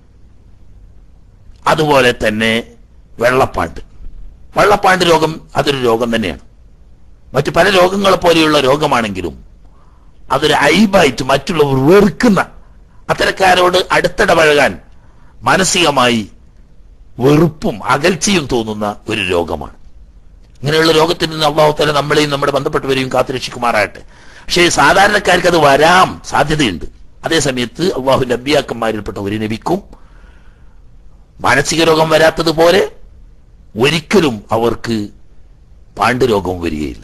അതുപോലെ തന്നെ വെള്ളപ്പാണ്ട് വെള്ളപ്പാണ്ട് രോഗം അതൊരു രോഗം തന്നെയാണ് മറ്റു പല രോഗങ്ങളെ പോലെയുള്ള രോഗമാണെങ്കിലും അതൊരു ഐബായിട്ട് മറ്റുള്ളവർ വെറുക്കുന്ന അത്തരക്കാരോട് അടുത്തിടപഴകാൻ മാനസികമായി വെറുപ്പും അകൽച്ചയും തോന്നുന്ന ഒരു രോഗമാണ് ഇങ്ങനെയുള്ള രോഗത്തിൽ നിന്ന് അള്ളാഹുത്തല നമ്മളെയും നമ്മുടെ ബന്ധപ്പെട്ടവരെയും കാത്തുരക്ഷിക്കുമാറാകട്ടെ പക്ഷേ സാധാരണക്കാർക്ക് അത് വരാം സാധ്യതയുണ്ട് അതേ സമയത്ത് അള്ളാഹു നബിയാക്കന്മാരിൽപ്പെട്ട ഒരു നബിക്കും മാനസിക രോഗം വരാത്തതുപോലെ ഒരിക്കലും അവർക്ക് പാണ്ഡുരോഗം വരികയില്ല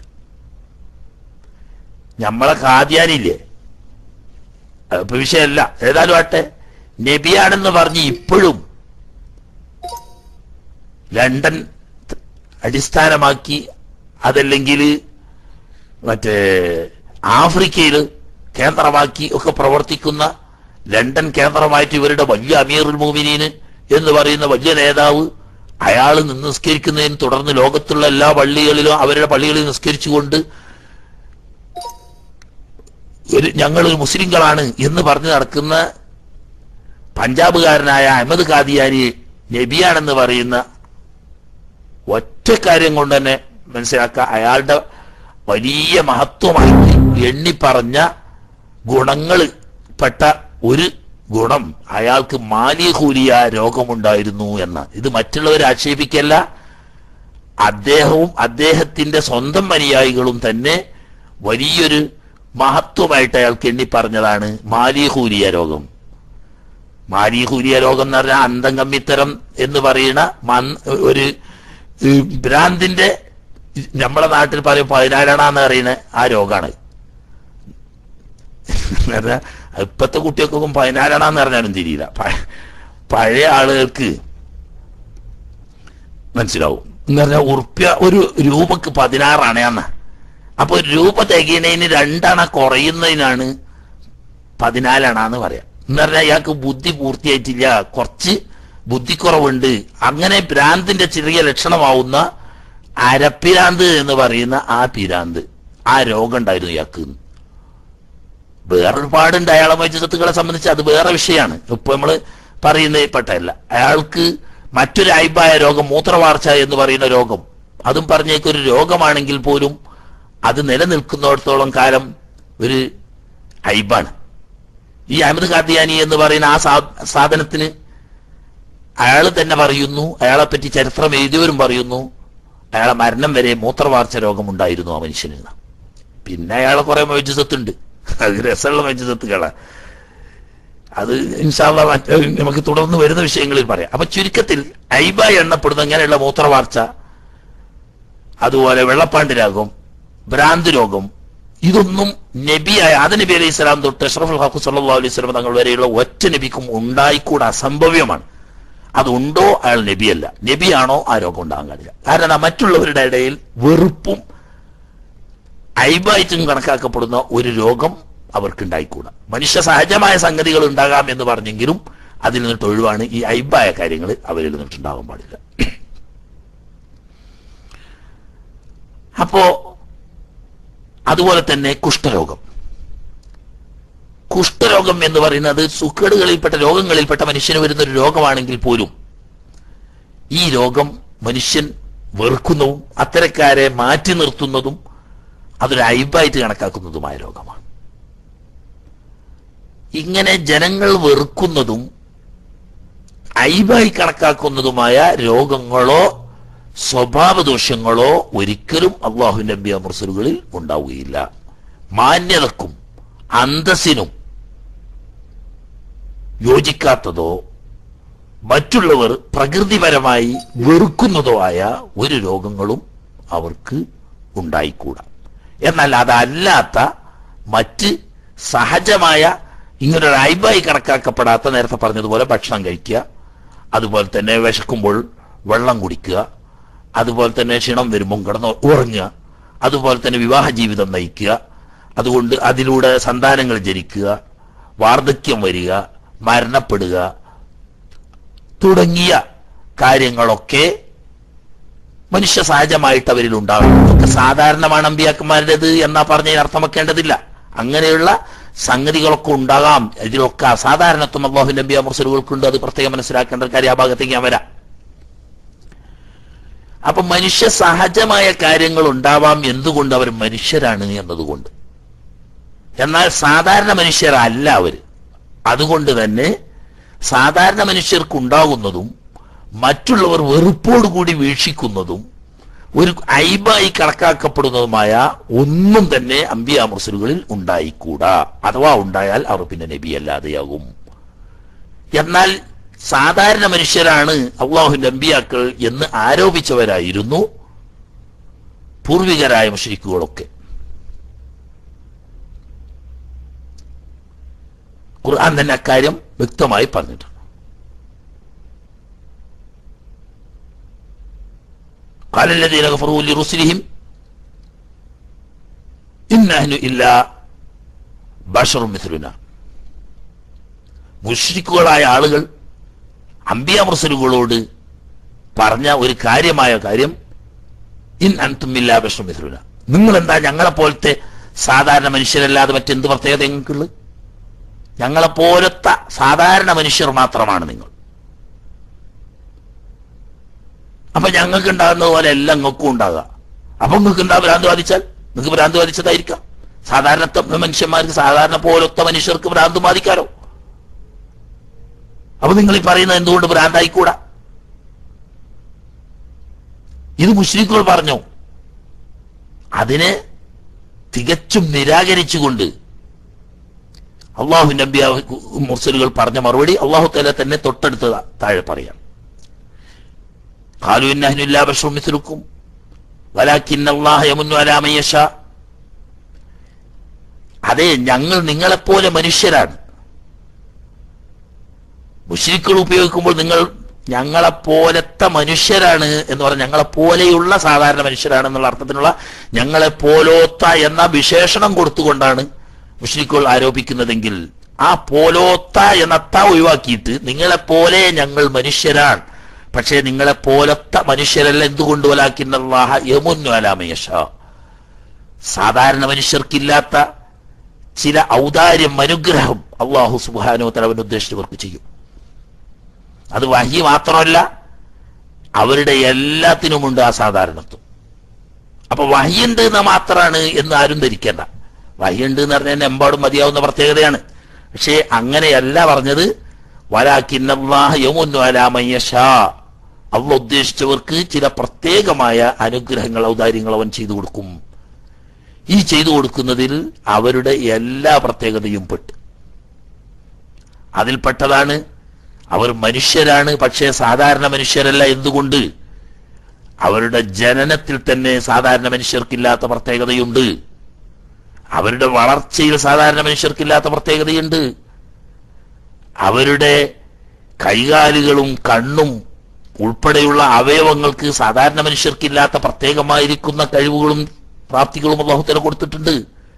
നമ്മളെ കാദ്യാനില്ലേ അതിപ്പോ വിഷയമല്ല ഏതായാലും ആട്ടെ നബിയാണെന്ന് പറഞ്ഞ് ഇപ്പോഴും ലണ്ടൻ അടിസ്ഥാനമാക്കി അതല്ലെങ്കിൽ മറ്റേ ആഫ്രിക്കയിൽ കേന്ദ്രമാക്കി ഒക്കെ പ്രവർത്തിക്കുന്ന ലണ്ടൻ കേന്ദ്രമായിട്ട് ഇവരുടെ വലിയ അമീറുൽ മോമിനീന് എന്ന് പറയുന്ന വലിയ നേതാവ് അയാൾ നിസ്കരിക്കുന്നതിന് തുടർന്ന് ലോകത്തുള്ള എല്ലാ പള്ളികളിലും അവരുടെ പള്ളികളിൽ നിസ്കരിച്ചുകൊണ്ട് ഒരു ഞങ്ങൾ മുസ്ലിങ്ങളാണ് എന്ന് പറഞ്ഞു നടക്കുന്ന പഞ്ചാബുകാരനായ അഹമ്മദ് ഖാദിയാനി നബിയാണെന്ന് പറയുന്ന ഒറ്റ കാര്യം കൊണ്ട് തന്നെ മനസ്സിലാക്കുക അയാളുടെ വലിയ മഹത്വമായിട്ട് എണ്ണി പറഞ്ഞ ഗുണങ്ങൾ പെട്ട ഒരു ഗുണം അയാൾക്ക് മാലിഹൂലിയ രോഗമുണ്ടായിരുന്നു എന്ന ഇത് മറ്റുള്ളവരെ ആക്ഷേപിക്കല്ല അദ്ദേഹവും അദ്ദേഹത്തിന്റെ സ്വന്തം അനുയായികളും തന്നെ വലിയൊരു മഹത്വമായിട്ട് അയാൾക്ക് എണ്ണി പറഞ്ഞതാണ് മാലിഹൂലിയ രോഗം മാലിഹൂലിയ രോഗം എന്ന് പറഞ്ഞാൽ അന്തംഗമ്മിത്തരം എന്ന് പറയുന്ന മൻ- ഒരു ഈ ഭ്രാന്തിന്റെ നമ്മളെ നാട്ടിൽ പറയും പതിനാലെണ്ണാന്ന് പറയുന്ന ആ രോഗാണ് പറഞ്ഞാ ഇപ്പത്തെ കുട്ടികൾക്കൊന്നും പതിനാലെണ്ണാന്ന് പറഞ്ഞാലും തിരിയില്ല പ- പഴയ ആളുകൾക്ക് മനസ്സിലാവും എന്ന് പറഞ്ഞാൽ ഉറുപ്പ്യ ഒരു രൂപക്ക് പതിനാറാണ് അന്ന് അപ്പൊ ഒരു രൂപ തികയുന്നതിന് രണ്ടണ കുറയുന്നതിനാണ് പതിനാലണാന്ന് പറയാം എന്ന് പറഞ്ഞാൽ ഇയാൾക്ക് ബുദ്ധി പൂർത്തിയായിട്ടില്ല കുറച്ച് ബുദ്ധിക്കുറവുണ്ട് അങ്ങനെ ഭ്രാന്തിന്റെ ചെറിയ ലക്ഷണമാവുന്ന അരപ്പിരാന്ത് എന്ന് പറയുന്ന ആ പിരാന്ത് ആ രോഗം ഉണ്ടായിരുന്നു ഇയാൾക്ക് വേറൊരു പാടുണ്ട് അയാളെ മൈജത്തുകളെ സംബന്ധിച്ച് അത് വേറെ വിഷയമാണ് ഇപ്പൊ നമ്മള് പറയുന്നത് പെട്ടല്ല അയാൾക്ക് മറ്റൊരു അയിബായ രോഗം മൂത്രവാർച്ച എന്ന് പറയുന്ന രോഗം അതും പറഞ്ഞേക്കൊരു രോഗമാണെങ്കിൽ പോലും അത് നിലനിൽക്കുന്നിടത്തോളം കാലം ഒരു അയിബാണ് ഈ അഹമ്മദ് ഖാദിയാനി എന്ന് പറയുന്ന ആ സാ- സാധനത്തിന് അയാൾ തന്നെ പറയുന്നു അയാളെ പറ്റി ചരിത്രം എഴുതിയവരും പറയുന്നു അയാളെ മരണം വരെ മൂത്രവാർച്ച രോഗമുണ്ടായിരുന്നു ആ മനുഷ്യന് പിന്നെ അയാളെ കുറെ മൊയ്ജിസത്തുണ്ട് അത് രസമുള്ള മൊയ്ജിസത്തുകളാ അത് ഇൻഷാല്ല മറ്റേ നമുക്ക് തുടർന്ന് വരുന്ന വിഷയങ്ങളിൽ പറയാം അപ്പൊ ചുരുക്കത്തിൽ ഐബായി എണ്ണപ്പെടുന്ന ഇങ്ങനെയുള്ള മൂത്രവാർച്ച അതുപോലെ വെള്ളപ്പാണ്ട് രോഗം ഭ്രാന്ത് രോഗം ഇതൊന്നും നബിയായ ആദ നബി അലൈഹി സ്വലാം തൊട്ട് അഷ്റഫുൽ ഹഖു സല്ലല്ലാഹു അലൈഹി സ്വലം തങ്ങൾ വരെയുള്ള ഒറ്റ നബിക്കും ഉണ്ടായിക്കൂടാ അസംഭവ്യമാണ് അതുണ്ടോ അയാൾ നബിയല്ല നബിയാണോ ആ രോഗം ഉണ്ടാകാൻ കാണില്ല കാരണം മറ്റുള്ളവരുടെ ഇടയിൽ വെറുപ്പും ഐബായിട്ടും കണക്കാക്കപ്പെടുന്ന ഒരു രോഗം അവർക്കുണ്ടായിക്കൂടാ മനുഷ്യ സഹജമായ സംഗതികൾ ഉണ്ടാകാം എന്ന് പറഞ്ഞെങ്കിലും അതിൽ നിന്നിട്ട് ഒഴിവാണ് ഈ ഐബായ കാര്യങ്ങൾ അവരിൽ നിന്നിട്ടുണ്ടാകാൻ പാടില്ല അപ്പോ അതുപോലെ തന്നെ കുഷ്ഠരോഗം കുഷ്ഠരോഗം എന്ന് പറയുന്നത് സുക്കേടുകളിൽപ്പെട്ട രോഗങ്ങളിൽപ്പെട്ട മനുഷ്യന് വരുന്ന ഒരു രോഗമാണെങ്കിൽ പോലും ഈ രോഗം മനുഷ്യൻ വെറുക്കുന്നതും അത്തരക്കാരെ മാറ്റി നിർത്തുന്നതും അതൊരു ഐബായിട്ട് കണക്കാക്കുന്നതുമായ രോഗമാണ് ഇങ്ങനെ ജനങ്ങൾ വെറുക്കുന്നതും ഐബായി കണക്കാക്കുന്നതുമായ രോഗങ്ങളോ സ്വഭാവദോഷങ്ങളോ ഒരിക്കലും അള്ളാഹുവിന്റെ നബി അമർസലുകളിൽ ഉണ്ടാവുകയില്ല മാന്യതക്കും അന്തസ്സിനും യോജിക്കാത്തതോ മറ്റുള്ളവർ പ്രകൃതിപരമായി വെറുക്കുന്നതോ ആയ ഒരു രോഗങ്ങളും അവർക്ക് ഉണ്ടായിക്കൂടാ എന്നാൽ അതല്ലാത്ത മറ്റ് സഹജമായ ഇങ്ങനൊരു ഐബായി കണക്കാക്കപ്പെടാത്ത നേരത്തെ പറഞ്ഞതുപോലെ ഭക്ഷണം കഴിക്കുക അതുപോലെ തന്നെ വിശക്കുമ്പോൾ വെള്ളം കുടിക്കുക അതുപോലെ തന്നെ ക്ഷീണം വരുമ്പോൾ കിടന്ന് ഉറങ്ങുക അതുപോലെ തന്നെ വിവാഹ ജീവിതം നയിക്കുക അതുകൊണ്ട് അതിലൂടെ സന്താനങ്ങൾ ജനിക്കുക വാർദ്ധക്യം വരിക മരണപ്പെടുക തുടങ്ങിയ കാര്യങ്ങളൊക്കെ മനുഷ്യ സഹജമായിട്ട് അവരിൽ ഉണ്ടാകും ഇതൊക്കെ സാധാരണമാണ് അമ്പിയാക്കന്മാരുടേത് എന്നാ പറഞ്ഞതിന് അർത്ഥമാക്കേണ്ടതില്ല അങ്ങനെയുള്ള സംഗതികളൊക്കെ ഉണ്ടാകാം ഇതിലൊക്കെ അസാധാരണത്വം അള്ളാഹു നബി അമർസലുകൾക്കുണ്ട് അത് പ്രത്യേകം മനസ്സിലാക്കേണ്ട ഒരു കാര്യം ആ ഭാഗത്തേക്ക് ഞാൻ വരാം അപ്പൊ മനുഷ്യ സഹജമായ കാര്യങ്ങൾ ഉണ്ടാവാം എന്തുകൊണ്ട് അവർ മനുഷ്യരാണ് എന്നതുകൊണ്ട് എന്നാൽ സാധാരണ മനുഷ്യരല്ല അവര് അതുകൊണ്ട് തന്നെ സാധാരണ മനുഷ്യർക്ക് ഉണ്ടാകുന്നതും മറ്റുള്ളവർ വെറുപ്പോടുകൂടി വീക്ഷിക്കുന്നതും ഒരു ഐബായി കണക്കാക്കപ്പെടുന്നതുമായ ഒന്നും തന്നെ അമ്പിയ മുർസലുകളിൽ ഉണ്ടായിക്കൂടാ അഥവാ ഉണ്ടായാൽ അവർ പിന്നെ നബിയല്ലാതെയാകും എന്നാൽ സാധാരണ മനുഷ്യരാണ് അള്ളാഹുവിന്റെ അമ്പിയാക്കൾ എന്ന് ആരോപിച്ചവരായിരുന്നു പൂർവികരായ മുഷരിക്കുകളൊക്കെ ഖുർആൻ തന്നെ അക്കാര്യം വ്യക്തമായി പറഞ്ഞിട്ടുണ്ട് قال الذين كفروا لرسلهم إن نحن إلا بشر مثلنا മുഷ്രിക്കുകളായ ആളുകൾ അമ്പിയ മുർസലുകളോട് പറഞ്ഞ ഒരു കാര്യമായ കാര്യം ഇൻ അൻതുമില്ലാ ബഷമിഥുന നിങ്ങൾ എന്താ ഞങ്ങളെ പോലത്തെ സാധാരണ മനുഷ്യരല്ലാതെ മറ്റെന്ത് പ്രത്യേകത നിങ്ങൾക്കുള്ളത് ഞങ്ങളെ പോലത്തെ സാധാരണ മനുഷ്യർ മാത്രമാണ് നിങ്ങൾ അപ്പൊ ഞങ്ങൾക്ക് ഉണ്ടാകുന്ന പോലെ എല്ലാം നിങ്ങൾക്കും ഉണ്ടാകുക അപ്പൊ നിങ്ങൾക്ക് എന്താ ഭ്രാന്ത് ബാധിച്ചാൽ നിങ്ങൾക്ക് ഭ്രാന്ത് ബാധിച്ചതായിരിക്കാം സാധാരണ മനുഷ്യന്മാർക്ക് സാധാരണ പോലത്തെ മനുഷ്യർക്ക് ഭ്രാന്ത് ബാധിക്കാലോ അപ്പൊ നിങ്ങൾ ഈ പറയുന്നത് എന്തുകൊണ്ട് ഭ്രാന്തായിക്കൂടാ ഇത് മുസ്ലിക്കുകൾ പറഞ്ഞു അതിനെ തികച്ചും നിരാകരിച്ചുകൊണ്ട് അള്ളാഹു നബി മുർസലുകൾ പറഞ്ഞ മറുപടി അള്ളാഹു തല തന്നെ തൊട്ടടുത്ത് താഴെ പറയാം قالوا إن نحن إلا بشر مثلكم ولكن الله يمن على من يشاء അതെ ഞങ്ങൾ നിങ്ങളെപ്പോലെ മനുഷ്യരാണ് മുഷ്രിക്കൾ ഉപയോഗിക്കുമ്പോൾ നിങ്ങൾ ഞങ്ങളെപ്പോലത്തെ മനുഷ്യരാണ് എന്ന് പറഞ്ഞാൽ ഞങ്ങളെപ്പോലെയുള്ള സാധാരണ മനുഷ്യരാണ് എന്നുള്ള അർത്ഥത്തിനുള്ള ഞങ്ങളെ പോലോത്ത എന്ന വിശേഷണം കൊടുത്തുകൊണ്ടാണ് മുഷ്രിക്കുകൾ ആരോപിക്കുന്നതെങ്കിൽ ആ പോലോത്ത എന്ന ത ഒഴിവാക്കിയിട്ട് നിങ്ങളെപ്പോലെ ഞങ്ങൾ മനുഷ്യരാണ് പക്ഷേ നിങ്ങളെ പോലത്തെ മനുഷ്യരല്ല എന്തുകൊണ്ട് വലാക്കിന്നല്ലാഹ യമുന്നു അലാമയഷ സാധാരണ മനുഷ്യർക്കില്ലാത്ത ചില ഔദാര്യം അനുഗ്രഹം അള്ളാഹു സുബാനോ തലവൻ ഉദ്ദേശിച്ചവർക്ക് ചെയ്യും അത് വഹി മാത്രമല്ല അവരുടെ എല്ലാത്തിനുമുണ്ട് ആ സാധാരണത്വം അപ്പൊ വഹിയുണ്ട് എന്ന് മാത്രമാണ് എന്ന് ആരും ധരിക്കേണ്ട വഹിയുണ്ട് എന്ന് പറഞ്ഞാൽ എമ്പാടും മതിയാവുന്ന പ്രത്യേകതയാണ് പക്ഷേ അങ്ങനെയല്ല പറഞ്ഞത് വലാക്കിന്നല്ലാഹ യമുന്നു അലാമയ്യഷാ അവ ഉദ്ദേശിച്ചവർക്ക് ചില പ്രത്യേകമായ അനുഗ്രഹങ്ങൾ ഔദാര്യങ്ങൾ അവൻ ചെയ്തു കൊടുക്കും ഈ ചെയ്തു കൊടുക്കുന്നതിൽ അവരുടെ എല്ലാ പ്രത്യേകതയും പെട്ട് അതിൽപ്പെട്ടതാണ് അവർ മനുഷ്യരാണ് പക്ഷേ സാധാരണ മനുഷ്യരല്ല എന്തുകൊണ്ട് അവരുടെ ജനനത്തിൽ തന്നെ സാധാരണ മനുഷ്യർക്കില്ലാത്ത പ്രത്യേകതയുണ്ട് അവരുടെ വളർച്ചയിൽ സാധാരണ മനുഷ്യർക്കില്ലാത്ത പ്രത്യേകതയുണ്ട് അവരുടെ കൈകാലുകളും കണ്ണും ഉൾപ്പെടെയുള്ള അവയവങ്ങൾക്ക് സാധാരണ മനുഷ്യർക്കില്ലാത്ത പ്രത്യേകമായിരിക്കുന്ന കഴിവുകളും പ്രാപ്തികളും അള്ളാഹുത്തല കൊടുത്തിട്ടുണ്ട്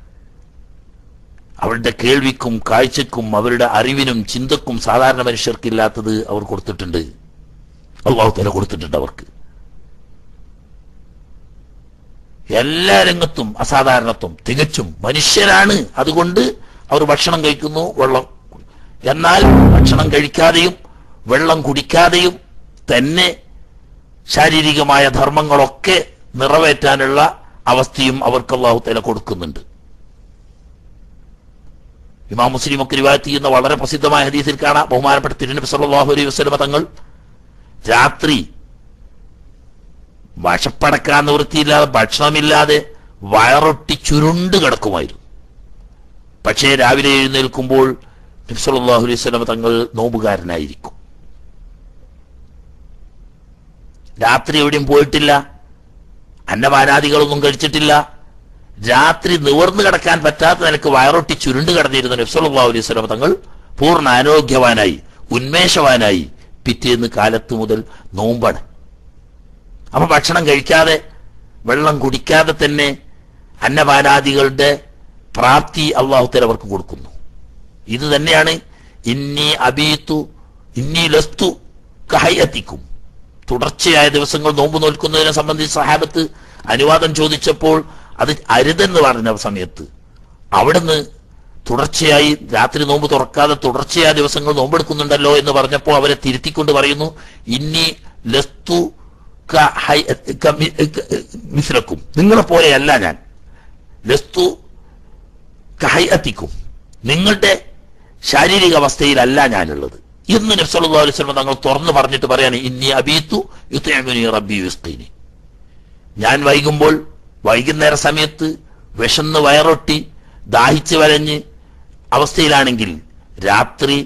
അവരുടെ കേൾവിക്കും കാഴ്ചക്കും അവരുടെ അറിവിനും ചിന്തക്കും സാധാരണ മനുഷ്യർക്കില്ലാത്തത് അവർ കൊടുത്തിട്ടുണ്ട് അള്ളാഹുത്തല കൊടുത്തിട്ടുണ്ട് അവർക്ക് എല്ലാ രംഗത്തും അസാധാരണത്വം തികച്ചും മനുഷ്യരാണ് അതുകൊണ്ട് അവർ ഭക്ഷണം കഴിക്കുന്നു വെള്ളം എന്നാൽ ഭക്ഷണം കഴിക്കാതെയും വെള്ളം കുടിക്കാതെയും തന്നെ ശാരീരികമായ ധർമ്മങ്ങളൊക്കെ നിറവേറ്റാനുള്ള അവസ്ഥയും അവർക്ക് അള്ളാഹു തല കൊടുക്കുന്നുണ്ട് ഇമാം മുസ്ലിം ഒക്കെ റിവായത്ത് ചെയ്യുന്ന വളരെ പ്രസിദ്ധമായ ഹദീസിൽ കാണാം ബഹുമാനപ്പെട്ട തിരുനബി സല്ലല്ലാഹു അലൈഹി വസല്ലമ തങ്ങൾ രാത്രി വശപ്പടക്കാൻ നിവൃത്തിയില്ലാതെ ഭക്ഷണമില്ലാതെ വയറൊട്ടി ചുരുണ്ട് കിടക്കുമായിരുന്നു പക്ഷേ രാവിലെ എഴുന്നേൽക്കുമ്പോൾ നബി സല്ലല്ലാഹു അലൈഹി വസല്ലമ തങ്ങൾ നോമ്പുകാരനായിരിക്കും രാത്രി എവിടെയും പോയിട്ടില്ല അന്നപാനാദികളൊന്നും കഴിച്ചിട്ടില്ല രാത്രി നിവർന്നു കിടക്കാൻ പറ്റാത്ത നിലക്ക് വയറൊട്ടി ചുരുണ്ട് കിടന്നിരുന്ന നബ്സല്ലാ അലൈഹി സ്വലം തങ്ങൾ പൂർണ്ണ ആരോഗ്യവാനായി ഉന്മേഷവാനായി പിറ്റേന്ന് കാലത്ത് മുതൽ നോമ്പാണ് അപ്പൊ ഭക്ഷണം കഴിക്കാതെ വെള്ളം കുടിക്കാതെ തന്നെ അന്നപാനാദികളുടെ പ്രാപ്തി അള്ളാഹുത്തൽ അവർക്ക് കൊടുക്കുന്നു ഇത് തന്നെയാണ് ഇന്നി അബീത്തു ഇന്നി ലസ്തു കഹയത്തിക്കും തുടർച്ചയായ ദിവസങ്ങൾ നോമ്പ് നോൽക്കുന്നതിനെ സംബന്ധിച്ച് സഹാബത്ത് അനുവാദം ചോദിച്ചപ്പോൾ അത് അരുതെന്ന് പറഞ്ഞ സമയത്ത് അവിടുന്ന് തുടർച്ചയായി രാത്രി നോമ്പ് തുറക്കാതെ തുടർച്ചയായ ദിവസങ്ങൾ നോമ്പെടുക്കുന്നുണ്ടല്ലോ എന്ന് പറഞ്ഞപ്പോൾ അവരെ തിരുത്തിക്കൊണ്ട് പറയുന്നു ഇന്നി ലസ്തു ക ഹൈ- ക മി- ക- മിസ്ലക്കും നിങ്ങളെ പോലെയല്ല ഞാൻ ലസ്തു കഹയത്തിക്കും നിങ്ങളുടെ ശാരീരിക അവസ്ഥയിലല്ല ഞാനുള്ളത് ഇന്ന് നബ്സല്ലാ അലൈഹി സ്വലം തങ്ങൾ തുറന്നു പറഞ്ഞിട്ട് പറയാണ് ഇന്നി അബീത്തു യുത്തയമുനി റബ്ബി വിസ്തീനി ഞാൻ വൈകുമ്പോൾ വൈകുന്നേര സമയത്ത് വിശന്ന് വയറൊട്ടി ദാഹിച്ച് വരഞ്ഞ് അവസ്ഥയിലാണെങ്കിൽ രാത്രി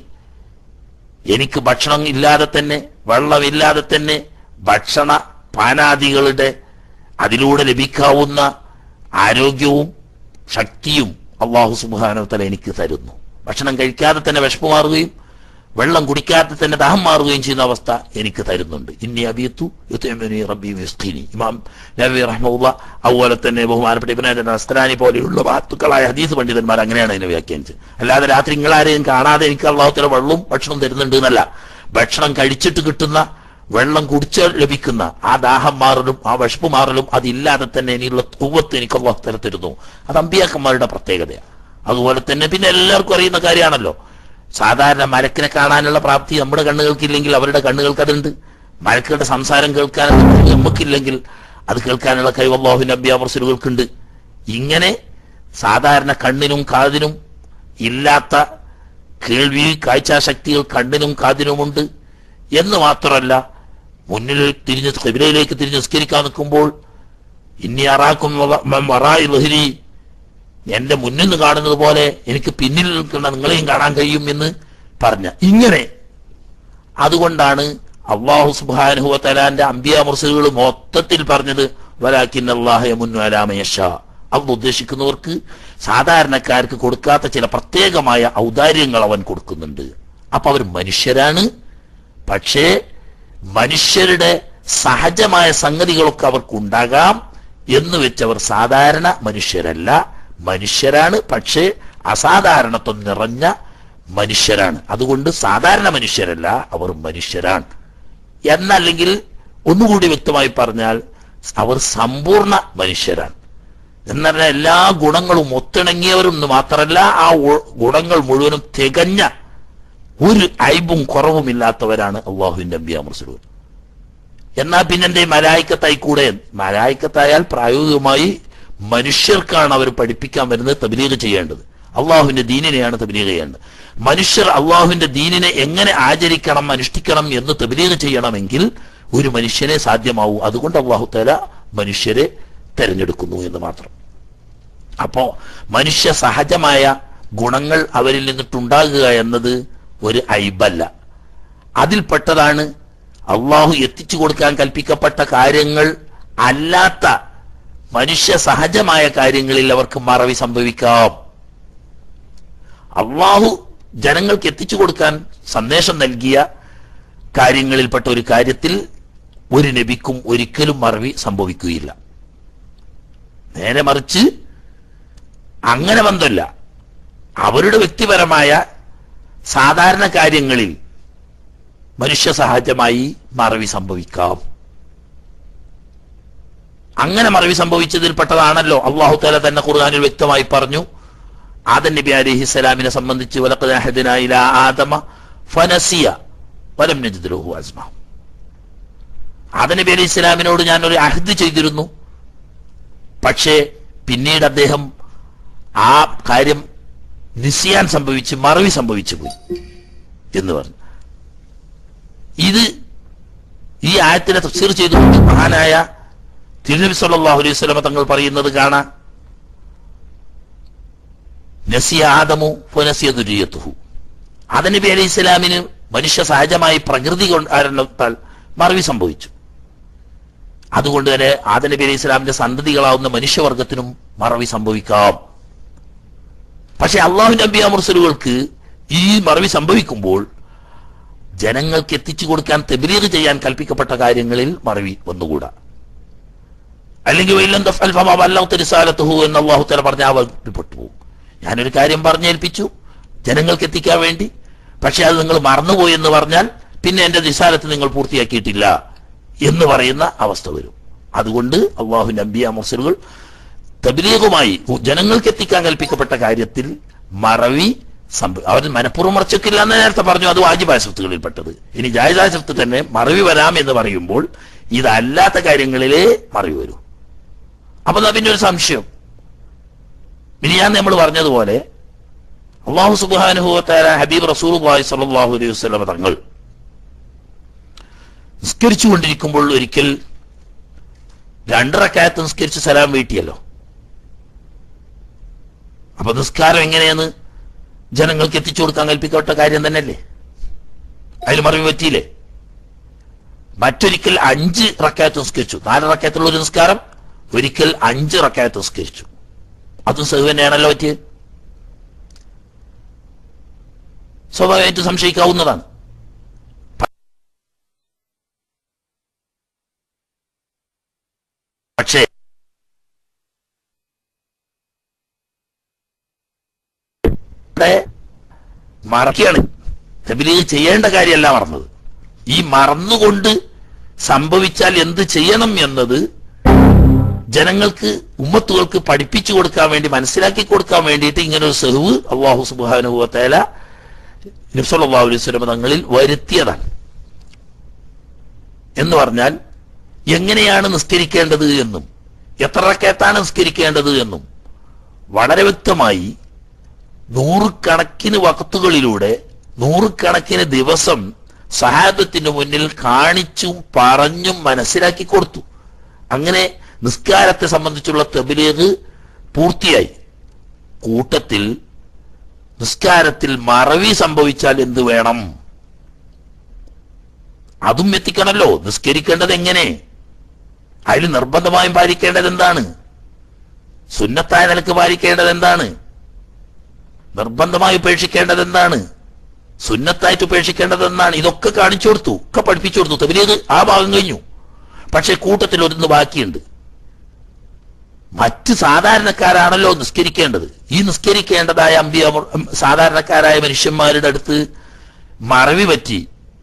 എനിക്ക് ഭക്ഷണം ഇല്ലാതെ തന്നെ വെള്ളമില്ലാതെ തന്നെ ഭക്ഷണ പാനാദികളുടെ അതിലൂടെ ലഭിക്കാവുന്ന ആരോഗ്യവും ശക്തിയും അള്ളാഹു സുബാനോത്തല എനിക്ക് തരുന്നു ഭക്ഷണം കഴിക്കാതെ തന്നെ വിശപ്പ് മാറുകയും വെള്ളം കുടിക്കാതെ തന്നെ ദാഹം മാറുകയും ചെയ്യുന്ന അവസ്ഥ എനിക്ക് തരുന്നുണ്ട് ഇന്നി അബിയത്തു യുത്തമനി റബ്ബി മിസ്ഖിനി ഇമാം നബി റഹ്മുള്ള അതുപോലെ തന്നെ ബഹുമാനപ്പെട്ട ഇബ്രാഹിം നസ്തരാനി പോലെയുള്ള വാത്തുക്കളായ ഹദീസ് പണ്ഡിതന്മാർ അങ്ങനെയാണ് അതിനെ വ്യാഖ്യാനിച്ചത് അല്ലാതെ രാത്രി നിങ്ങളാരെയും കാണാതെ എനിക്ക് അള്ളാഹുത്തല വെള്ളവും ഭക്ഷണം തരുന്നുണ്ട് എന്നല്ല ഭക്ഷണം കഴിച്ചിട്ട് കിട്ടുന്ന വെള്ളം കുടിച്ച് ലഭിക്കുന്ന ആ ദാഹം മാറലും ആ വിശപ്പ് മാറലും അതില്ലാതെ തന്നെ ഇനിയുള്ള തൂവത്ത് എനിക്ക് അള്ളാഹു തല തരുന്നു അത് അമ്പിയാക്കന്മാരുടെ പ്രത്യേകതയാണ് അതുപോലെ തന്നെ പിന്നെ എല്ലാവർക്കും അറിയുന്ന കാര്യമാണല്ലോ സാധാരണ മരക്കിനെ കാണാനുള്ള പ്രാപ്തി നമ്മുടെ കണ്ണുകൾക്കില്ലെങ്കിൽ അവരുടെ കണ്ണുകൾക്ക് അതുണ്ട് മരക്കുകളുടെ സംസാരം കേൾക്കാനുള്ള കഴിവ് നമുക്കില്ലെങ്കിൽ അത് കേൾക്കാനുള്ള കഴിവ് അള്ളാഹുവിന്റെ അമ്പ്യാമർസലുകൾക്കുണ്ട് ഇങ്ങനെ സാധാരണ കണ്ണിനും കാതിനും ഇല്ലാത്ത കേൾവി കാഴ്ചാശക്തികൾ കണ്ണിനും കാതിനുമുണ്ട് എന്ന് മാത്രമല്ല മുന്നിൽ തിരിഞ്ഞ് കബിലയിലേക്ക് തിരിഞ്ഞ് നിസ്കരിക്കാൻ നിൽക്കുമ്പോൾ ഇനി അറാക്കും വറായി ലഹരി എന്റെ മുന്നിൽ നിന്ന് കാണുന്നത് പോലെ എനിക്ക് പിന്നിൽ നിൽക്കുന്ന നിങ്ങളെയും കാണാൻ കഴിയും എന്ന് പറഞ്ഞ ഇങ്ങനെ അതുകൊണ്ടാണ് അള്ളാഹു സുബാനുഹുവ തലാന്റെ അമ്പിയ മുർസലുകൾ മൊത്തത്തിൽ പറഞ്ഞത് വലാക്കിൻ അള്ളാഹയ മുൻവലാമയഷ അത് ഉദ്ദേശിക്കുന്നവർക്ക് സാധാരണക്കാർക്ക് കൊടുക്കാത്ത ചില പ്രത്യേകമായ ഔദാര്യങ്ങൾ അവൻ കൊടുക്കുന്നുണ്ട് അപ്പൊ അവർ മനുഷ്യരാണ് പക്ഷേ മനുഷ്യരുടെ സഹജമായ സംഗതികളൊക്കെ അവർക്കുണ്ടാകാം എന്ന് വെച്ചവർ സാധാരണ മനുഷ്യരല്ല മനുഷ്യരാണ് പക്ഷേ അസാധാരണത്വം നിറഞ്ഞ മനുഷ്യരാണ് അതുകൊണ്ട് സാധാരണ മനുഷ്യരല്ല അവർ മനുഷ്യരാണ് എന്നല്ലെങ്കിൽ ഒന്നുകൂടി വ്യക്തമായി പറഞ്ഞാൽ അവർ സമ്പൂർണ്ണ മനുഷ്യരാണ് എന്ന് പറഞ്ഞാൽ എല്ലാ ഗുണങ്ങളും ഒത്തിണങ്ങിയവരും എന്ന് മാത്രമല്ല ആ ഉ- ഗുണങ്ങൾ മുഴുവനും തികഞ്ഞ ഒരു ഐബും കുറവുമില്ലാത്തവരാണ് അള്ളാഹുവിന്റെ അമ്പിയ മുസ്ലിം എന്നാ പിന്നെന്തേ മലായിക്കത്തായി കൂടെ മലായിക്കത്തായാൽ പ്രായോഗികമായി മനുഷ്യർക്കാണ് അവർ പഠിപ്പിക്കാൻ വരുന്നത് തബ്ലീഗ് ചെയ്യേണ്ടത് അള്ളാഹുവിന്റെ ദീനിനെയാണ് തബ്ലീഗ് ചെയ്യേണ്ടത് മനുഷ്യർ അള്ളാഹുവിന്റെ ദീനിനെ എങ്ങനെ ആചരിക്കണം അനുഷ്ഠിക്കണം എന്ന് തബ്ലീഗ് ചെയ്യണമെങ്കിൽ ഒരു മനുഷ്യനെ സാധ്യമാവൂ അതുകൊണ്ട് അള്ളാഹു തല മനുഷ്യരെ തെരഞ്ഞെടുക്കുന്നു എന്ന് മാത്രം അപ്പോ മനുഷ്യ സഹജമായ ഗുണങ്ങൾ അവരിൽ നിന്നിട്ടുണ്ടാകുക എന്നത് ഒരു ഐബല്ല അതിൽപ്പെട്ടതാണ് അള്ളാഹു എത്തിച്ചു കൊടുക്കാൻ കൽപ്പിക്കപ്പെട്ട കാര്യങ്ങൾ അല്ലാത്ത മനുഷ്യ സഹജമായ കാര്യങ്ങളിൽ അവർക്ക് മറവി സംഭവിക്കാം അള്ളാഹു ജനങ്ങൾക്ക് എത്തിച്ചു കൊടുക്കാൻ സന്ദേശം നൽകിയ കാര്യങ്ങളിൽപ്പെട്ട ഒരു കാര്യത്തിൽ ഒരു നബിക്കും ഒരിക്കലും മറവി സംഭവിക്കുകയില്ല നേരെ മറിച്ച് അങ്ങനെ ബന്ധമല്ല അവരുടെ വ്യക്തിപരമായ സാധാരണ കാര്യങ്ങളിൽ മനുഷ്യ സഹജമായി മറവി സംഭവിക്കാം അങ്ങനെ മറവി സംഭവിച്ചതിൽപ്പെട്ടതാണല്ലോ അള്ളാഹു താല തന്നെ ഖുർആാനിൽ വ്യക്തമായി പറഞ്ഞു ആദൻ നബി അലിഹി സ്വലാമിനെ സംബന്ധിച്ച് വലഖദ് അഹദ്നാ ഇലാ ആദമ ഫനസിയ വലം നജിദ് ലഹു അസ്മ ആദൻ നബി അലി ഇസ്ലാമിനോട് ഞാൻ ഒരു അഹദ് ചെയ്തിരുന്നു പക്ഷേ പിന്നീട് അദ്ദേഹം ആ കാര്യം നിശ്ചയാൻ സംഭവിച്ച് മറവി സംഭവിച്ചു പോയി എന്ന് പറഞ്ഞു ഇത് ഈ ആയത്തിനെ തഫ്സീർ ചെയ്തുകൊണ്ട് മഹാനായ തിരുനബി സല്ലല്ലാഹു അലൈഹി വസല്ലമ തങ്ങൾ പറയുന്നത് കാണാം നസിയ ആദമു ഫനസിയ ദുരിയത്തുഹു ആദനബി അലൈഹി ഇസ്ലാമിന് മനുഷ്യ സഹജമായി പ്രകൃതി കൊണ്ട് കാരണത്താൽ മറവി സംഭവിച്ചു അതുകൊണ്ട് തന്നെ ആദനബി അലൈഹി ഇസ്ലാമിന്റെ സന്തതികളാവുന്ന മനുഷ്യവർഗത്തിനും മറവി സംഭവിക്കാം പക്ഷെ അള്ളാഹു നബി അമുർസലുകൾക്ക് ഈ മറവി സംഭവിക്കുമ്പോൾ ജനങ്ങൾക്ക് എത്തിച്ചു കൊടുക്കാൻ തെബിലീഗ് ചെയ്യാൻ കൽപ്പിക്കപ്പെട്ട കാര്യങ്ങളിൽ മറവി വന്നുകൂടാ അല്ലെങ്കിൽ വൈലം തഫ്അൽ ഫമാ ബല്ലഗ്ത റിസാലത്തുഹു എന്ന് അല്ലാഹു തആല പറഞ്ഞ ആ വകുപ്പിൽപ്പെട്ടു പോകും ഞാനൊരു കാര്യം പറഞ്ഞേൽപ്പിച്ചു ജനങ്ങൾക്ക് എത്തിക്കാൻ വേണ്ടി പക്ഷെ അത് നിങ്ങൾ മറന്നുപോയി എന്ന് പറഞ്ഞാൽ പിന്നെ എന്റെ നിസാരത്ത് നിങ്ങൾ പൂർത്തിയാക്കിയിട്ടില്ല എന്ന് പറയുന്ന അവസ്ഥ വരും അതുകൊണ്ട് അള്ളാഹു നബിയ മുസലുകൾ തബിലീഗുമായി ജനങ്ങൾക്ക് എത്തിക്കാൻ കൽപ്പിക്കപ്പെട്ട കാര്യത്തിൽ മറവി സംഭവം അവർ മനഃപൂർവ്വം മറച്ചൊക്കില്ല എന്ന് നേരത്തെ പറഞ്ഞു അത് വാജിബായ സ്വത്തുകളിൽ പെട്ടത് ഇനി ജായതായ സ്വത്ത് തന്നെ മറവി വരാം എന്ന് പറയുമ്പോൾ ഇതല്ലാത്ത കാര്യങ്ങളിലേ മറവി വരൂ അപ്പൊ എന്നാ പിന്നെ ഒരു സംശയം ഇനി ഞാൻ നമ്മൾ പറഞ്ഞതുപോലെ അള്ളാഹു സുബാനുഭവത്താര ഹബീബ് റസൂൽ സല്ലാഹു അലൈഹി വസ്ലമ തങ്ങൾ നിസ്കരിച്ചുകൊണ്ടിരിക്കുമ്പോൾ ഒരിക്കൽ രണ്ടറക്കായത്ത് നിസ്കരിച്ച് സലാം വീട്ടിയല്ലോ അപ്പൊ നിസ്കാരം എങ്ങനെയെന്ന് ജനങ്ങൾക്ക് എത്തിച്ചു കൊടുക്കാൻ കൽപ്പിക്കപ്പെട്ട കാര്യം തന്നെയല്ലേ അതിൽ മറിവ് പറ്റിയില്ലേ മറ്റൊരിക്കൽ അഞ്ച് റക്കായത്ത് നിസ്കരിച്ചു നാല് റക്കായത്തുള്ള ഒരു നിസ്കാരം ഒരിക്കൽ അഞ്ച് റക്കായത്ത് നിസ്കരിച്ചു അതും സഹു തന്നെയാണല്ലോ പറ്റിയത് സ്വാഭാവികമായിട്ട് സംശയിക്കാവുന്നതാണ് പക്ഷേ ഇവിടെ മറക്കുകയാണ് തബിലീഗ് ചെയ്യേണ്ട കാര്യമല്ല മറന്നത് ഈ മറന്നുകൊണ്ട് സംഭവിച്ചാൽ എന്ത് ചെയ്യണം എന്നത് ജനങ്ങൾക്ക് ഉമ്മത്തുകൾക്ക് പഠിപ്പിച്ചു കൊടുക്കാൻ വേണ്ടി മനസ്സിലാക്കി കൊടുക്കാൻ വേണ്ടിയിട്ട് ഇങ്ങനെ ഒരു സെഹവ് അള്ളാഹു സുബാനുഭവത്തേല നബ്സല്ലാ അലൈഹി സ്വലമ തങ്ങളിൽ വരുത്തിയതാണ് എന്ന് പറഞ്ഞാൽ എങ്ങനെയാണ് നിസ്കരിക്കേണ്ടത് എന്നും എത്ര റക്കയത്താണ് നിസ്കരിക്കേണ്ടത് എന്നും വളരെ വ്യക്തമായി നൂറുകണക്കിന് വക്കത്തുകളിലൂടെ നൂറുകണക്കിന് ദിവസം സഹാബത്തിന് മുന്നിൽ കാണിച്ചും പറഞ്ഞും മനസ്സിലാക്കി കൊടുത്തു അങ്ങനെ നിസ്കാരത്തെ സംബന്ധിച്ചുള്ള തെബിലേഗ് പൂർത്തിയായി കൂട്ടത്തിൽ നിസ്കാരത്തിൽ മറവി സംഭവിച്ചാൽ എന്ത് വേണം അതും എത്തിക്കണമല്ലോ നിസ്കരിക്കേണ്ടത് എങ്ങനെ അതിൽ നിർബന്ധമായും പാലിക്കേണ്ടത് എന്താണ് സുന്നത്തായ നിലക്ക് പാലിക്കേണ്ടത് എന്താണ് നിർബന്ധമായി ഉപേക്ഷിക്കേണ്ടത് എന്താണ് സുന്നത്തായിട്ട് ഉപേക്ഷിക്കേണ്ടത് എന്താണ് ഇതൊക്കെ കാണിച്ചു കൊടുത്തു ഒക്കെ പഠിപ്പിച്ചു കൊടുത്തു തബിലീഗ് ആ ഭാഗം കഴിഞ്ഞു പക്ഷെ കൂട്ടത്തിൽ ഒരുന്ന് ബാക്കിയുണ്ട് മറ്റ് സാധാരണക്കാരാണല്ലോ നിസ്കരിക്കേണ്ടത് ഈ നിസ്കരിക്കേണ്ടതായ അമ്പിയ സാധാരണക്കാരായ മനുഷ്യന്മാരുടെ അടുത്ത് മറവി പറ്റി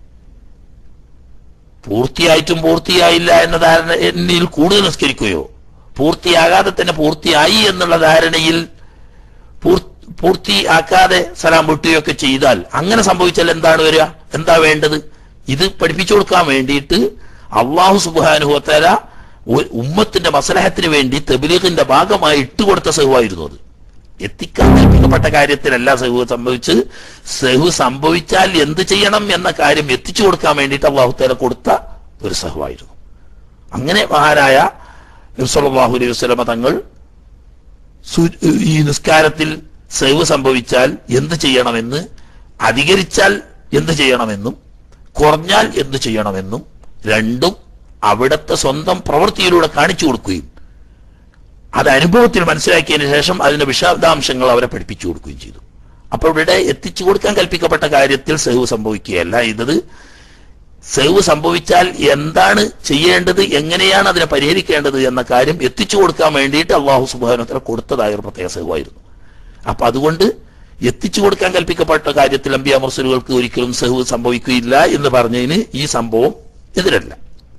പൂർത്തിയായിട്ടും പൂർത്തിയായില്ല എന്ന ധാരണയിൽ കൂടുതൽ നിസ്കരിക്കുകയോ പൂർത്തിയാകാതെ തന്നെ പൂർത്തിയായി എന്നുള്ള ധാരണയിൽ പൂർത്തിയാക്കാതെ സലാം വിട്ടുകയൊക്കെ ചെയ്താൽ അങ്ങനെ സംഭവിച്ചാൽ എന്താണ് വരിക എന്താ വേണ്ടത് ഇത് പഠിപ്പിച്ചു കൊടുക്കാൻ വേണ്ടിയിട്ട് അള്ളാഹു സുബാനുഹത്തല ഉമ്മത്തിന്റെ മസലഹത്തിന് വേണ്ടി തെബിലീഖിന്റെ ഭാഗമായി ഇട്ടുകൊടുത്ത സഹുവായിരുന്നു അത് എത്തിക്കാൻ കൽപ്പിക്കപ്പെട്ട കാര്യത്തിലല്ല സഹു സംഭവിച്ച് സഹു സംഭവിച്ചാൽ എന്ത് ചെയ്യണം എന്ന കാര്യം എത്തിച്ചു കൊടുക്കാൻ വേണ്ടിയിട്ട് അള്ളാഹുത്തേല കൊടുത്ത ഒരു സഹുവായിരുന്നു അങ്ങനെ മഹാരായ നബ്സല്ലാഹു അലൈഹി വസ്ലമ തങ്ങൾ സു- ഈ നിസ്കാരത്തിൽ സേവ് സംഭവിച്ചാൽ എന്ത് ചെയ്യണമെന്ന് അധികരിച്ചാൽ എന്ത് ചെയ്യണമെന്നും കുറഞ്ഞാൽ എന്ത് ചെയ്യണമെന്നും രണ്ടും അവിടുത്തെ സ്വന്തം പ്രവൃത്തിയിലൂടെ കാണിച്ചു കൊടുക്കുകയും അത് അനുഭവത്തിൽ മനസ്സിലാക്കിയതിന് ശേഷം അതിന്റെ വിശദാംശങ്ങൾ അവരെ പഠിപ്പിച്ചു കൊടുക്കുകയും ചെയ്തു അപ്പോൾ ഇവിടെ എത്തിച്ചു കൊടുക്കാൻ കൽപ്പിക്കപ്പെട്ട കാര്യത്തിൽ സേവ് സംഭവിക്കുകയല്ല ഇതത് സേവ് സംഭവിച്ചാൽ എന്താണ് ചെയ്യേണ്ടത് എങ്ങനെയാണ് അതിനെ പരിഹരിക്കേണ്ടത് എന്ന കാര്യം എത്തിച്ചു കൊടുക്കാൻ വേണ്ടിയിട്ട് അള്ളാഹു സുബാനോത്തര കൊടുത്തതായ ഒരു പ്രത്യേക സേവായിരുന്നു അപ്പൊ അതുകൊണ്ട് എത്തിച്ചു കൊടുക്കാൻ കൽപ്പിക്കപ്പെട്ട കാര്യത്തിൽ അമ്പിയ മുർസലുകൾക്ക് ഒരിക്കലും സഹു സംഭവിക്കുകയില്ല എന്ന് പറഞ്ഞതിന് ഈ സംഭവം എതിരല്ല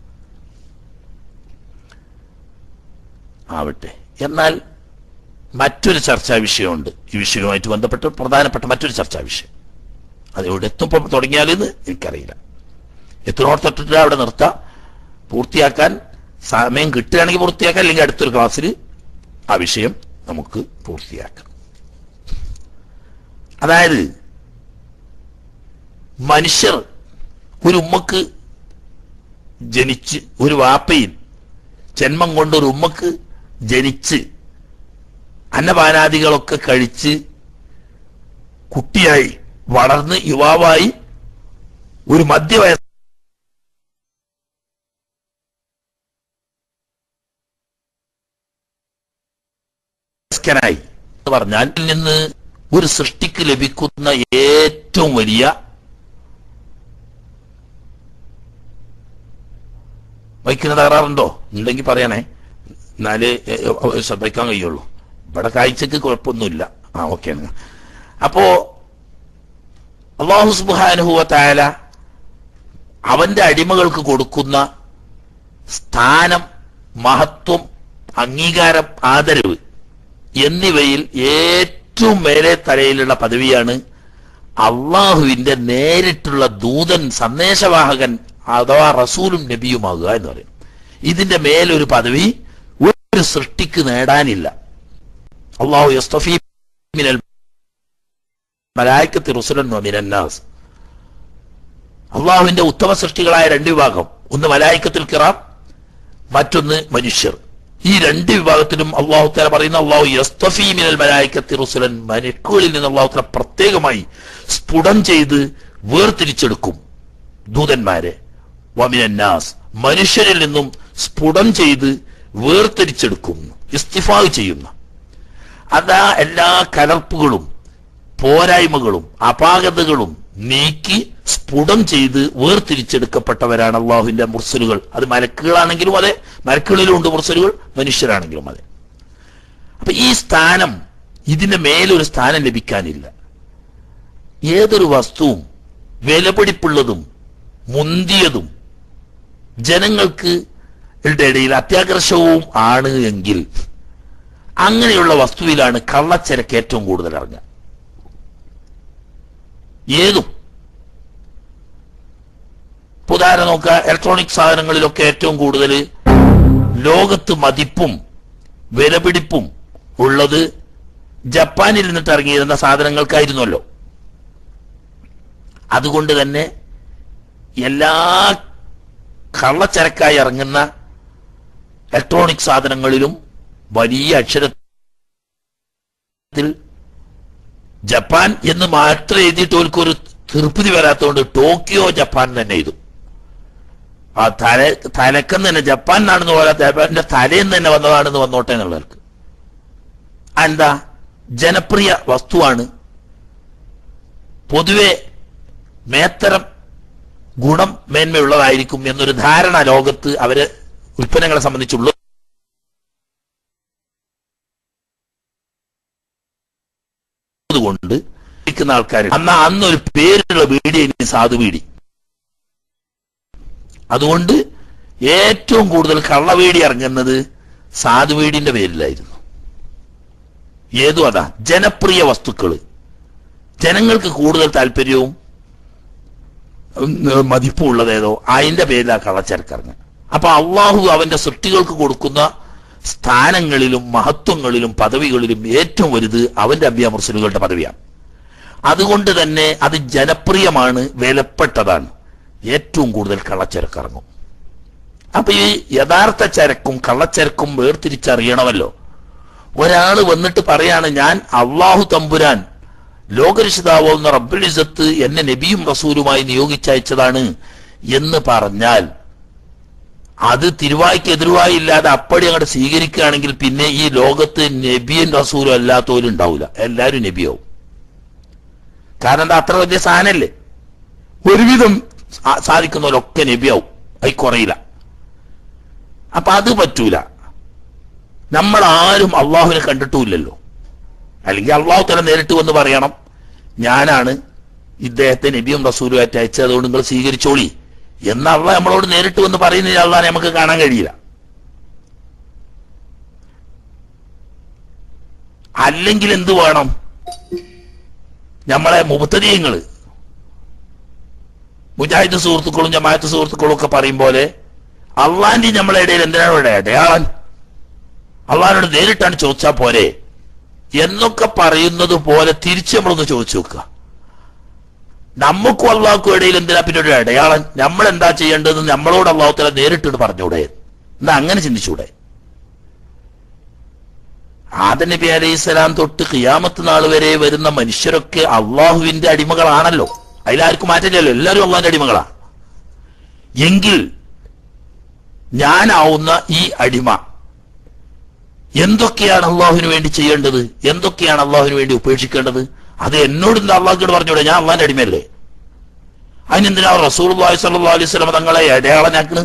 ആവട്ടെ എന്നാൽ മറ്റൊരു ചർച്ചാ വിഷയമുണ്ട് ഈ വിഷയവുമായിട്ട് ബന്ധപ്പെട്ട് പ്രധാനപ്പെട്ട മറ്റൊരു ചർച്ചാ വിഷയം അത് എവിടെ എത്തുമ്പോൾ തുടങ്ങിയാലെന്ന് എനിക്കറിയില്ല എത്തിനോർത്തിട്ട് അവിടെ നിർത്താം പൂർത്തിയാക്കാൻ സമയം കിട്ടുകയാണെങ്കിൽ പൂർത്തിയാക്കാം അല്ലെങ്കിൽ അടുത്തൊരു ക്ലാസ്സിൽ ആ വിഷയം നമുക്ക് പൂർത്തിയാക്കാം അതായത് മനുഷ്യർ ഒരു ഉമ്മക്ക് ജനിച്ച് ഒരു വാപ്പയിൽ ജന്മം കൊണ്ട് ഒരു ഉമ്മക്ക് ജനിച്ച് അന്നപാനാദികളൊക്കെ കഴിച്ച് കുട്ടിയായി വളർന്ന് യുവാവായി ഒരു മധ്യവയസ് വയസ്കനായി എന്ന് പറഞ്ഞാൽ ഇതിൽ നിന്ന് ഒരു സൃഷ്ടിക്ക് ലഭിക്കുന്ന ഏറ്റവും വലിയ വൈക്കുന്ന തകരാറുണ്ടോ ഉണ്ടെങ്കിൽ പറയണേ എന്നാലേ ഏ, ഏ, ശ്രദ്ധിക്കാൻ കഴിയുള്ളൂ ഇവിടെ കാഴ്ചക്ക് കുഴപ്പമൊന്നുമില്ല ആ ഓക്കെ അപ്പോ അള്ളാഹു സുബാനുഹുവ താല അവന്റെ അടിമകൾക്ക് കൊടുക്കുന്ന സ്ഥാനം മഹത്വം അംഗീകാരം ആദരവ് എന്നിവയിൽ ഏറ്റവും മേലെ തലയിലുള്ള പദവിയാണ് അള്ളാഹുവിന്റെ നേരിട്ടുള്ള ദൂതൻ സന്ദേശവാഹകൻ അഥവാ റസൂലും നബിയുമാകുക എന്ന് പറയും ഇതിന്റെ മേലൊരു പദവി ഒരു സൃഷ്ടിക്ക് നേടാനില്ല അള്ളാഹു യസ്തഫീ മിനൽ മലായിക്കത്തി റുസുലൻ മിനന്നാസ് അള്ളാഹുവിന്റെ ഉത്തമ സൃഷ്ടികളായ രണ്ട് വിഭാഗം ഒന്ന് മലായിക്കത്തിൽ കിറാം മറ്റൊന്ന് മനുഷ്യർ ഈ രണ്ട് വിഭാഗത്തിലും അള്ളാഹു തല പറയുന്ന അള്ളാഹു യസ്തഫീ മിനൽ മലായിക്കത്തി റുസുലൻ മലക്കുകളിൽ നിന്ന് അള്ളാഹു തല പ്രത്യേകമായി സ്ഫുടം ചെയ്ത് വേർതിരിച്ചെടുക്കും ദൂതന്മാരെ വമിനന്നാസ് മനുഷ്യരിൽ നിന്നും സ്ഫുടം ചെയ്ത് വേർതിരിച്ചെടുക്കും ഇസ്തിഫാവ് ചെയ്യുന്ന അതാ എല്ലാ കലർപ്പുകളും പോരായ്മകളും അപാകതകളും നീക്കി സ്ഫുടം ചെയ്ത് വേർതിരിച്ചെടുക്കപ്പെട്ടവരാണ് അള്ളാഹുവിന്റെ മുർസലുകൾ അത് മലക്കുകളാണെങ്കിലും അതെ മലക്കുകളിലും ഉണ്ട് മുർസലുകൾ മനുഷ്യരാണെങ്കിലും അതെ അപ്പൊ ഈ സ്ഥാനം ഇതിന്റെ മേലൊരു സ്ഥാനം ലഭിക്കാനില്ല ഏതൊരു വസ്തുവും വിലപിടിപ്പുള്ളതും മുന്തിയതും ജനങ്ങൾക്ക് ഇടയിൽ അത്യാകർഷവും ആണ് എങ്കിൽ അങ്ങനെയുള്ള വസ്തുവിലാണ് കള്ളച്ചരക്ക് ഏറ്റവും കൂടുതൽ ഇറങ്ങുക ഏതും ഇപ്പൊ ഉദാഹരണം നോക്കുക ഇലക്ട്രോണിക് സാധനങ്ങളിലൊക്കെ ഏറ്റവും കൂടുതൽ ലോകത്ത് മതിപ്പും വിലപിടിപ്പും ഉള്ളത് ജപ്പാനിൽ നിന്നിട്ട് ഇറങ്ങിയിരുന്ന സാധനങ്ങൾക്കായിരുന്നല്ലോ അതുകൊണ്ട് തന്നെ എല്ലാ കള്ളച്ചരക്കായി ഇറങ്ങുന്ന ഇലക്ട്രോണിക് സാധനങ്ങളിലും വലിയ അക്ഷരത്തിൽ ജപ്പാൻ എന്ന് മാത്രം എഴുതിയിട്ട് അവർക്ക് ഒരു തൃപ്തി വരാത്തതുകൊണ്ട് ടോക്കിയോ ജപ്പാൻ തന്നെ എഴുതും ആ തല തലക്കെന്ന് തന്നെ ജപ്പാൻ എന്നാണെന്ന് പോലെ ജപ്പാന്റെ തലേന്ന് തന്നെ വന്നതാണെന്ന് വന്നോട്ടെ എന്നുള്ളവർക്ക് എന്താ ജനപ്രിയ വസ്തുവാണ് പൊതുവെ മേത്തരം ഗുണം മേന്മയുള്ളതായിരിക്കും എന്നൊരു ധാരണ ലോകത്ത് അവര് ഉൽപ്പന്നങ്ങളെ സംബന്ധിച്ചുള്ള കൊണ്ട് ഇരിക്കുന്ന ആൾക്കാർ അന്ന് അന്നൊരു പേരുള്ള ബീഡി ഇനി സാധു ബീഡി അതുകൊണ്ട് ഏറ്റവും കൂടുതൽ കള്ളവീടി ഇറങ്ങുന്നത് സാധുവീടിന്റെ പേരിലായിരുന്നു ഏതും അതാ ജനപ്രിയ വസ്തുക്കള് ജനങ്ങൾക്ക് കൂടുതൽ താല്പര്യവും ഉം, മതിപ്പും ഉള്ളതേതോ അതിന്റെ പേരിലാ കള്ളച്ചരക്കിറങ്ങുക അപ്പൊ അള്ളാഹു അവന്റെ സൃഷ്ടികൾക്ക് കൊടുക്കുന്ന സ്ഥാനങ്ങളിലും മഹത്വങ്ങളിലും പദവികളിലും ഏറ്റവും വലുത് അവന്റെ അമ്പിയാമുർസലുകളുടെ പദവിയാണ് അതുകൊണ്ട് തന്നെ അത് ജനപ്രിയമാണ് വിലപ്പെട്ടതാണ് ഏറ്റവും കൂടുതൽ കള്ളച്ചരക്കിറങ്ങും അപ്പൊ ഈ യഥാർത്ഥ ചരക്കും കള്ളച്ചരക്കും വേർതിരിച്ചറിയണമല്ലോ ഒരാള് വന്നിട്ട് പറയാണ് ഞാൻ അള്ളാഹു തമ്പുരാൻ ലോകരക്ഷിതാവുന്ന റബ്ബുൽ ഇസത്ത് എന്നെ നബിയും റസൂലുമായി നിയോഗിച്ചയച്ചതാണ് എന്ന് പറഞ്ഞാൽ അത് തിരുവായ്ക്ക് എതിരുവായി ഇല്ലാതെ അപ്പടി അങ്ങോട്ട് സ്വീകരിക്കുകയാണെങ്കിൽ പിന്നെ ഈ ലോകത്ത് നബിയും റസൂലും അല്ലാത്തവരും ഉണ്ടാവില്ല എല്ലാവരും നബിയാവും കാരണം എന്താ അത്ര വലിയ സാധനല്ലേ ഒരുവിധം സാ- സാധിക്കുന്നവരൊക്കെ നബിയാവും അത് കുറയില്ല അപ്പൊ അത് പറ്റൂല നമ്മൾ ആരും അള്ളാഹുവിനെ കണ്ടിട്ടുമില്ലല്ലോ അല്ലെങ്കിൽ അള്ളാഹു തല നേരിട്ട് വന്ന് പറയണം ഞാനാണ് ഇദ്ദേഹത്തെ നബിയും റസൂലുമായിട്ട് അയച്ചത് അതുകൊണ്ട് നിങ്ങൾ സ്വീകരിച്ചോളി എന്ന അള്ള നമ്മളോട് നേരിട്ട് വന്ന് പറയുന്ന അള്ളാഹെ നമുക്ക് കാണാൻ കഴിയില്ല അല്ലെങ്കിൽ എന്ത് വേണം നമ്മളെ മുബത്തരീയങ്ങള് മുജാഹിദ് സുഹൃത്തുക്കളും ജമാഅത്ത് സുഹൃത്തുക്കളും ഒക്കെ പറയും പോലെ അള്ളാന്റെ നമ്മളെ ഇടയിൽ എന്തിനാണ് ഇവിടെ അടയാളൻ അള്ളഹാനോട് നേരിട്ടാണ് ചോദിച്ചാൽ പോരെ എന്നൊക്കെ പറയുന്നത് പോലെ തിരിച്ച് നമ്മളൊന്ന് ചോദിച്ചു നോക്കുക നമുക്കും അള്ളാഹ്ക്കും ഇടയിൽ എന്തിനാ പിന്നെ ഒരു അടയാളം നമ്മൾ എന്താ ചെയ്യേണ്ടതെന്ന് നമ്മളോട് അള്ളാഹുത്തല നേരിട്ട് പറഞ്ഞൂടെ എന്നാ അങ്ങനെ ചിന്തിച്ചൂടെ ആദം നബി അലൈഹി സ്വലാം തൊട്ട് ഖിയാമത്ത് നാൾ വരെ വരുന്ന മനുഷ്യരൊക്കെ അള്ളാഹുവിന്റെ അടിമകളാണല്ലോ അതിലാർക്കും മാറ്റമില്ലല്ലോ എല്ലാവരും അള്ളാഹിന്റെ അടിമകളാ എങ്കിൽ ഞാനാവുന്ന ഈ അടിമ എന്തൊക്കെയാണ് അള്ളാഹുവിന് വേണ്ടി ചെയ്യേണ്ടത് എന്തൊക്കെയാണ് അള്ളാഹുവിന് വേണ്ടി ഉപേക്ഷിക്കേണ്ടത് അത് എന്നോട് എന്താ അള്ളാഹുക്കോട് പറഞ്ഞൂടെ ഞാൻ അള്ളാഹിന്റെ അടിമയല്ലേ അതിനെന്തിനാ റസൂൽ സല്ലാ അലൈഹി സ്വലം തങ്ങളെ അടയാളനാക്കണ്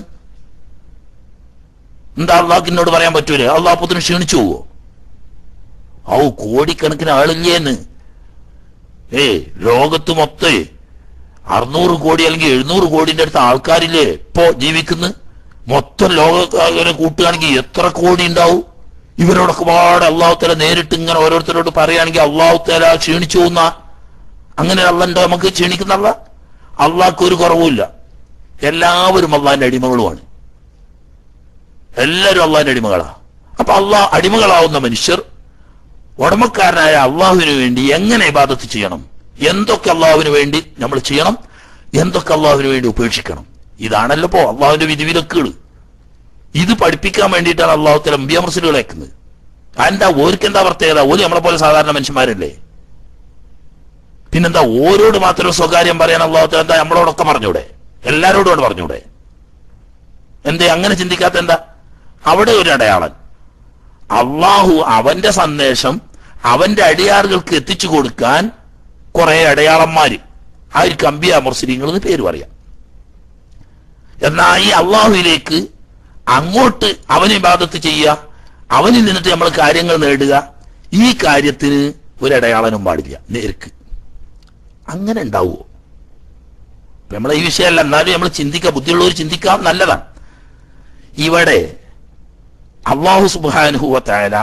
എന്താ അള്ളാഹ്ക്കിനോട് പറയാൻ പറ്റൂലേ അള്ളാഹ് പുത്തിന് ക്ഷീണിച്ചു പോവോ ഔ കോടിക്കണക്കിന് ആളില്ലേന്ന് ഏ ലോകത്ത് മൊത്തം അറുന്നൂറ് കോടി അല്ലെങ്കിൽ എഴുന്നൂറ് കോടിന്റെ അടുത്ത് ആൾക്കാരില്ലേ ഇപ്പോ ജീവിക്കുന്നു മൊത്തം ലോക ഇവരെ കൂട്ടുകയാണെങ്കിൽ എത്ര കോടി ഉണ്ടാവും ഇവരോടൊക്കെ പാടെ അള്ളാഹു തല നേരിട്ട് ഇങ്ങനെ ഓരോരുത്തരോട് പറയുകയാണെങ്കിൽ അള്ളാഹു തല ക്ഷീണിച്ചു പോകുന്ന അങ്ങനെ അള്ളണ്ടോ നമുക്ക് ക്ഷീണിക്കുന്ന അല്ല അള്ളാഹ്ക്ക് ഒരു കുറവുമില്ല എല്ലാവരും അള്ളാഹിന്റെ അടിമകളുമാണ് എല്ലാവരും അള്ളാഹിന്റെ അടിമകളാ അപ്പൊ അള്ളാഹ് അടിമകളാവുന്ന മനുഷ്യർ ഉടമക്കാരനായ അള്ളാഹുവിന് വേണ്ടി എങ്ങനെ ഇബാദത്ത് ചെയ്യണം എന്തൊക്കെ അള്ളാഹുവിന് വേണ്ടി നമ്മൾ ചെയ്യണം എന്തൊക്കെ അള്ളാഹുവിന് വേണ്ടി ഉപേക്ഷിക്കണം ഇതാണല്ലോ ഇപ്പോ അള്ളാഹുവിന്റെ വിധിവിലക്കുകൾ ഇത് പഠിപ്പിക്കാൻ വേണ്ടിയിട്ടാണ് അള്ളാഹു തല അമ്പിയമർസലുകൾ അയക്കുന്നത് എന്താ ഓർക്ക് എന്താ പ്രത്യേകത ഓര് നമ്മളെ പോലെ സാധാരണ മനുഷ്യന്മാരല്ലേ പിന്നെന്താ ഓരോട് മാത്രം സ്വകാര്യം പറയാൻ അള്ളാഹു തല എന്താ നമ്മളോടൊക്കെ പറഞ്ഞൂടെ എല്ലാരോടും പറഞ്ഞൂടെ എന്തേ അങ്ങനെ ചിന്തിക്കാത്ത എന്താ അവിടെ ഒരു അടയാളൻ അള്ളാഹു അവന്റെ സന്ദേശം അവന്റെ അടിയാറുകൾക്ക് എത്തിച്ചു കൊടുക്കാൻ കുറെ അടയാളന്മാര് ആയിരിക്കും അമ്പിയ മുർസലിങ്ങൾ എന്ന് പേര് പറയാം എന്നാൽ ഈ അള്ളാഹുവിലേക്ക് അങ്ങോട്ട് അവനെ ബാധത്ത് ചെയ്യുക അവനിൽ നിന്നിട്ട് നമ്മൾ കാര്യങ്ങൾ നേടുക ഈ കാര്യത്തിന് ഒരു അടയാളനും പാടില്ല നേർക്ക് അങ്ങനെ ഉണ്ടാവുമോ ഇപ്പൊ നമ്മളെ ഈ വിഷയമല്ല എന്നാലും നമ്മൾ ചിന്തിക്കാം ബുദ്ധിയുള്ളവർ ചിന്തിക്കാം നല്ലതാണ് ഇവിടെ അള്ളാഹു സുബാനുഹുവത്തായ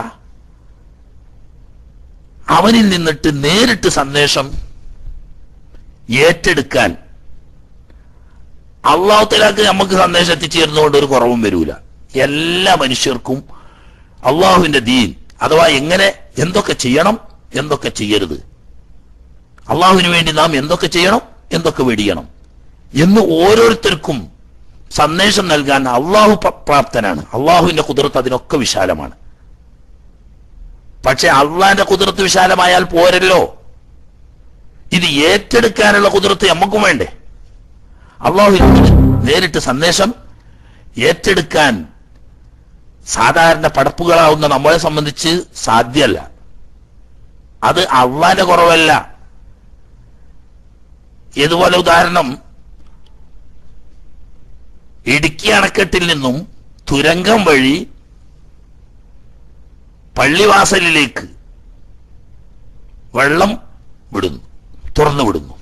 അവനിൽ നിന്നിട്ട് നേരിട്ട് സന്ദേശം ഏറ്റെടുക്കാൻ അള്ളാഹു തലാക്ക് നമുക്ക് സന്ദേശം എത്തിച്ചേരുന്നതുകൊണ്ട് ഒരു കുറവും വരൂല എല്ലാ മനുഷ്യർക്കും അള്ളാഹുവിന്റെ ദീൻ അഥവാ എങ്ങനെ എന്തൊക്കെ ചെയ്യണം എന്തൊക്കെ ചെയ്യരുത് അള്ളാഹുവിന് വേണ്ടി നാം എന്തൊക്കെ ചെയ്യണം എന്തൊക്കെ വെടിയണം എന്ന് ഓരോരുത്തർക്കും സന്ദേശം നൽകാൻ അള്ളാഹു പ- പ്രാപ്തനാണ് അള്ളാഹുവിന്റെ കുതിർത്ത് അതിനൊക്കെ വിശാലമാണ് പക്ഷെ അള്ളാഹിന്റെ കുതിർത്ത് വിശാലമായാൽ പോരല്ലോ ഇത് ഏറ്റെടുക്കാനുള്ള കുതിർത്ത് നമുക്കും വേണ്ടേ അള്ളാഹു നേരിട്ട് സന്ദേശം ഏറ്റെടുക്കാൻ സാധാരണ പടപ്പുകളാവുന്ന നമ്മളെ സംബന്ധിച്ച് സാധ്യമല്ല അത് അള്ളാന്റെ കുറവല്ല ഇതുപോലെ ഉദാഹരണം ഇടുക്കി അണക്കെട്ടിൽ നിന്നും തുരങ്കം വഴി പള്ളിവാസലിലേക്ക് വെള്ളം വിടുന്നു തുറന്നു വിടുന്നു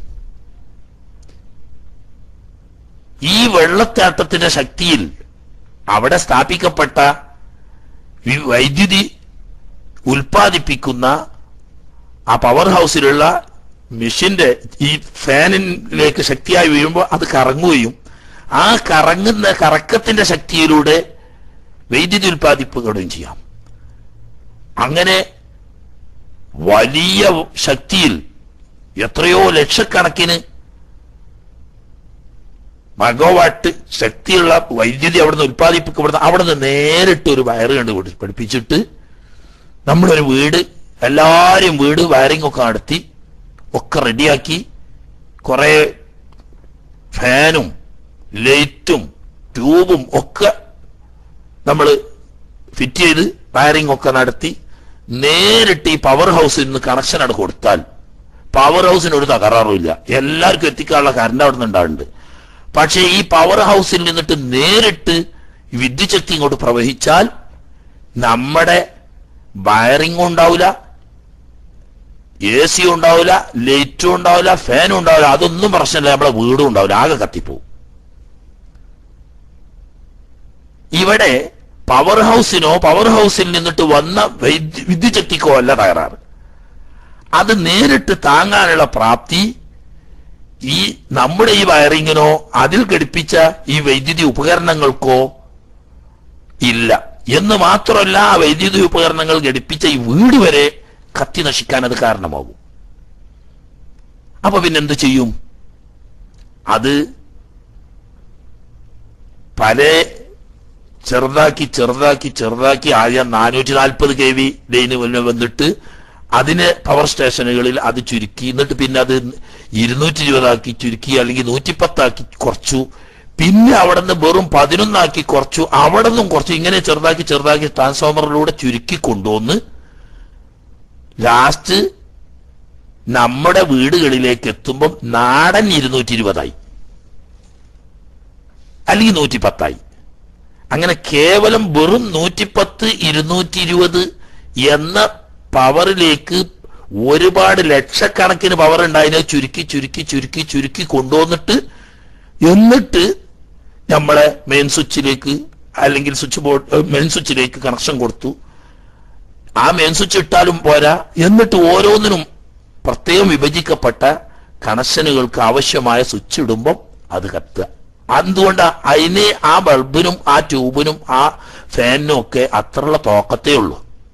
ഈ വെള്ളച്ചാട്ടത്തിന്റെ ശക്തിയിൽ അവിടെ സ്ഥാപിക്കപ്പെട്ട വി- വൈദ്യുതി ഉൽപ്പാദിപ്പിക്കുന്ന ആ പവർ ഹൗസിലുള്ള മെഷീന്റെ ഈ ഫാനിലേക്ക് ശക്തിയായി വീഴുമ്പോൾ അത് കറങ്ങുകയും ആ കറങ്ങുന്ന കറക്കത്തിന്റെ ശക്തിയിലൂടെ വൈദ്യുതി ഉൽപ്പാദിപ്പിക്കുകയും ചെയ്യാം അങ്ങനെ വലിയ ശക്തിയിൽ എത്രയോ ലക്ഷക്കണക്കിന് മെഗാവാട്ട് ശക്തിയുള്ള വൈദ്യുതി അവിടുന്ന് ഉൽപ്പാദിപ്പിക്കപ്പെടുന്ന അവിടുന്ന് നേരിട്ട് ഒരു വയറ് കണ്ട് പിടി- പിടിപ്പിച്ചിട്ട് നമ്മളൊരു വീട് എല്ലാരും വീട് വയറിംഗ് ഒക്കെ നടത്തി ഒക്കെ റെഡിയാക്കി കുറെ ഫാനും ലൈറ്റും ട്യൂബും ഒക്കെ നമ്മൾ ഫിറ്റ് ചെയ്ത് വയറിംഗ് ഒക്കെ നടത്തി നേരിട്ട് ഈ പവർ ഹൗസിൽ നിന്ന് കണക്ഷൻ അവിടെ കൊടുത്താൽ പവർ ഹൗസിന് ഒരു തകരാറുമില്ല എല്ലാവർക്കും എത്തിക്കാനുള്ള കറണ്ട് അവിടെ നിന്ന് ഉണ്ടാവുന്നുണ്ട് പക്ഷേ ഈ പവർ ഹൗസിൽ നിന്നിട്ട് നേരിട്ട് വിദ്യുത് ശക്തി ഇങ്ങോട്ട് പ്രവഹിച്ചാൽ നമ്മുടെ വയറിംഗും ഉണ്ടാവില്ല എ സി ഉണ്ടാവില്ല ലൈറ്റും ഉണ്ടാവില്ല ഫാനും ഉണ്ടാവില്ല അതൊന്നും പ്രശ്നമില്ല നമ്മുടെ വീടും ഉണ്ടാവില്ല ആകെ കത്തിപ്പോവും ഇവിടെ പവർ ഹൗസിനോ പവർ ഹൗസിൽ നിന്നിട്ട് വന്ന വൈദ്യു- വിദ്യുത് ശക്തിക്കോ അല്ല തകരാറ് അത് നേരിട്ട് താങ്ങാനുള്ള പ്രാപ്തി ഈ നമ്മുടെ ഈ വയറിങ്ങിനോ അതിൽ ഘടിപ്പിച്ച ഈ വൈദ്യുതി ഉപകരണങ്ങൾക്കോ ഇല്ല എന്ന് മാത്രമല്ല ആ വൈദ്യുതി ഉപകരണങ്ങൾ ഘടിപ്പിച്ച ഈ വീട് വരെ കത്തി നശിക്കാൻ അത് കാരണമാകും അപ്പൊ പിന്നെന്ത് ചെയ്യും അത് പല ചെറുതാക്കി ചെറുതാക്കി ചെറുതാക്കി ആദ്യം നാനൂറ്റി നാൽപ്പത് കെ വി ലൈന് വന്നിട്ട് അതിന് പവർ സ്റ്റേഷനുകളിൽ അത് ചുരുക്കി എന്നിട്ട് പിന്നെ അത് ഇരുന്നൂറ്റി ഇരുപതാക്കി ചുരുക്കി അല്ലെങ്കിൽ നൂറ്റിപ്പത്താക്കി കുറച്ചു പിന്നെ അവിടെ നിന്ന് വെറും പതിനൊന്നാക്കി കുറച്ചു അവിടെ നിന്നും കുറച്ചു ഇങ്ങനെ ചെറുതാക്കി ചെറുതാക്കി ട്രാൻസ്ഫോമറിലൂടെ ചുരുക്കി കൊണ്ടുവന്ന് ലാസ്റ്റ് നമ്മുടെ വീടുകളിലേക്ക് എത്തുമ്പം നാടൻ ഇരുന്നൂറ്റി ഇരുപതായി അല്ലെങ്കിൽ നൂറ്റി പത്തായി അങ്ങനെ കേവലം വെറും നൂറ്റിപ്പത്ത് ഇരുന്നൂറ്റി ഇരുപത് എന്ന പവറിലേക്ക് ഒരുപാട് ലക്ഷക്കണക്കിന് പവർ ഉണ്ടായതിനെ ചുരുക്കി ചുരുക്കി ചുരുക്കി ചുരുക്കി കൊണ്ടുവന്നിട്ട് എന്നിട്ട് നമ്മളെ മെയിൻ സ്വിച്ചിലേക്ക് അല്ലെങ്കിൽ സ്വിച്ച് ബോർഡ് മെയിൻ സ്വിച്ചിലേക്ക് കണക്ഷൻ കൊടുത്തു ആ മെയിൻ സ്വിച്ച് ഇട്ടാലും പോരാ എന്നിട്ട് ഓരോന്നിനും പ്രത്യേകം വിഭജിക്കപ്പെട്ട കണക്ഷനുകൾക്ക് ആവശ്യമായ സ്വിച്ച് ഇടുമ്പം അത് കത്തുക എന്തുകൊണ്ട് അതിന് ആ ബൾബിനും ആ ട്യൂബിനും ആ ഫാനിനും ഒക്കെ അത്രയുള്ള തോക്കത്തേ ഉള്ളൂ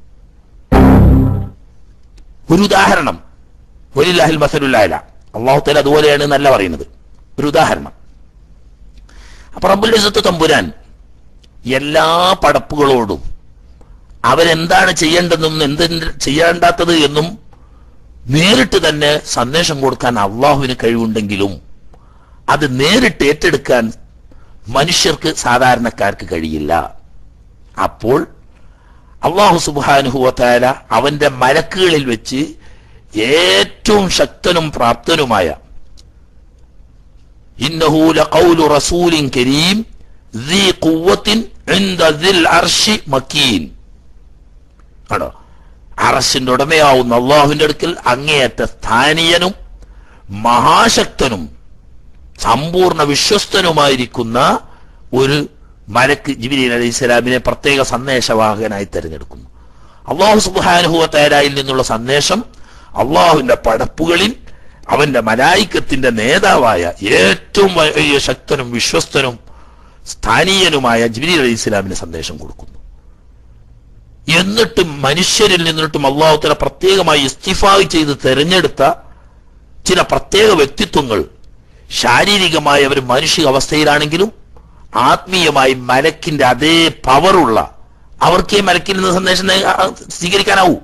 ഒരു ഉദാഹരണം ഒലില്ലാഹിൽ മസലുല്ലാഹില അള്ളാഹുത്തല അതുപോലെയാണ് എന്നല്ല പറയുന്നത് ഒരു ഉദാഹരണം അപ്പൊ റബ്ബുൽ ഇസത്ത് തമ്പുരാൻ എല്ലാ പടപ്പുകളോടും അവരെന്താണ് ചെയ്യേണ്ടതെന്നും എന്ത് ചെയ്യേണ്ടാത്തത് എന്നും നേരിട്ട് തന്നെ സന്ദേശം കൊടുക്കാൻ അള്ളാഹുവിന് കഴിവുണ്ടെങ്കിലും അത് നേരിട്ട് ഏറ്റെടുക്കാൻ മനുഷ്യർക്ക് സാധാരണക്കാർക്ക് കഴിയില്ല അപ്പോൾ അള്ളാഹു സുബാനുഹുവത്തായ അവന്റെ മലക്കുകളിൽ വെച്ച് ഏറ്റവും ശക്തനും പ്രാപ്തനുമായ ഇന്നഹു ലഖൗലു റസൂലിൻ കരീം ذي قوة عند ذي العرش مكين ആണോ അറസിന്റെ ഉടമയാവുന്ന അള്ളാഹുവിന്റെ അടുക്കൽ അങ്ങേയറ്റ സ്ഥാനീയനും മഹാശക്തനും സമ്പൂർണ്ണ വിശ്വസ്തനുമായിരിക്കുന്ന ഒരു മലക്ക് ജിബിലി അലൈഹി സ്വലാമിനെ പ്രത്യേക സന്ദേശവാഹകനായി തെരഞ്ഞെടുക്കുന്നു അള്ളാഹു സുബാനുഹുവത്തേരായിൽ നിന്നുള്ള സന്ദേശം അള്ളാഹുവിന്റെ പടപ്പുകളിൽ അവന്റെ മലായിക്കത്തിന്റെ നേതാവായ ഏറ്റവും വലിയ ശക്തനും വിശ്വസ്തനും സ്ഥാനീയനുമായ ജിബിലി അലൈഹി സ്വലാമിന് സന്ദേശം കൊടുക്കുന്നു എന്നിട്ടും മനുഷ്യരിൽ നിന്നിട്ടും അള്ളാഹുത്തല പ്രത്യേകമായി ഇസ്തിഫാഗ് ചെയ്ത് തെരഞ്ഞെടുത്ത ചില പ്രത്യേക വ്യക്തിത്വങ്ങൾ ശാരീരികമായ ഒരു മനുഷ്യ അവസ്ഥയിലാണെങ്കിലും ആത്മീയമായി മലക്കിന്റെ അതേ പവറുള്ള അവർക്കേ മലക്കിൽ നിന്ന് സന്ദേശം നേ- ആ, സ്വീകരിക്കാനാവൂ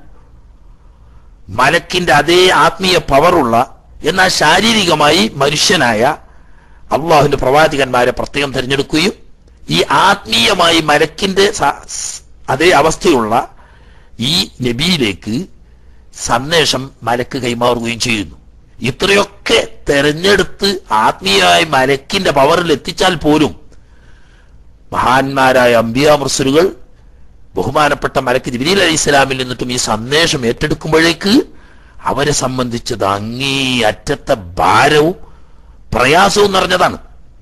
മലക്കിന്റെ അതേ ആത്മീയ പവറുള്ള എന്നാൽ ശാരീരികമായി മനുഷ്യനായ അള്ളാഹുവിന്റെ പ്രവാചകന്മാരെ പ്രത്യേകം തിരഞ്ഞെടുക്കുകയും ഈ ആത്മീയമായി മലക്കിന്റെ സ- സ്- അതേ അവസ്ഥയുള്ള ഈ നബിയിലേക്ക് സന്ദേശം മലക്ക് കൈമാറുകയും ചെയ്യുന്നു ഇത്രയൊക്കെ തെരഞ്ഞെടുത്ത് ആത്മീയമായി മലക്കിന്റെ പവറിൽ എത്തിച്ചാൽ പോലും മഹാന്മാരായ അംബിയ മുർസലുകൾ ബഹുമാനപ്പെട്ട മലക്ക് ജിബിലി അലൈഹി ഇസ്ലാമിൽ നിന്നിട്ടും ഈ സന്ദേശം ഏറ്റെടുക്കുമ്പോഴേക്ക് അവരെ സംബന്ധിച്ചത് അങ്ങേ അറ്റത്തെ ഭാരവും പ്രയാസവും നിറഞ്ഞതാണ്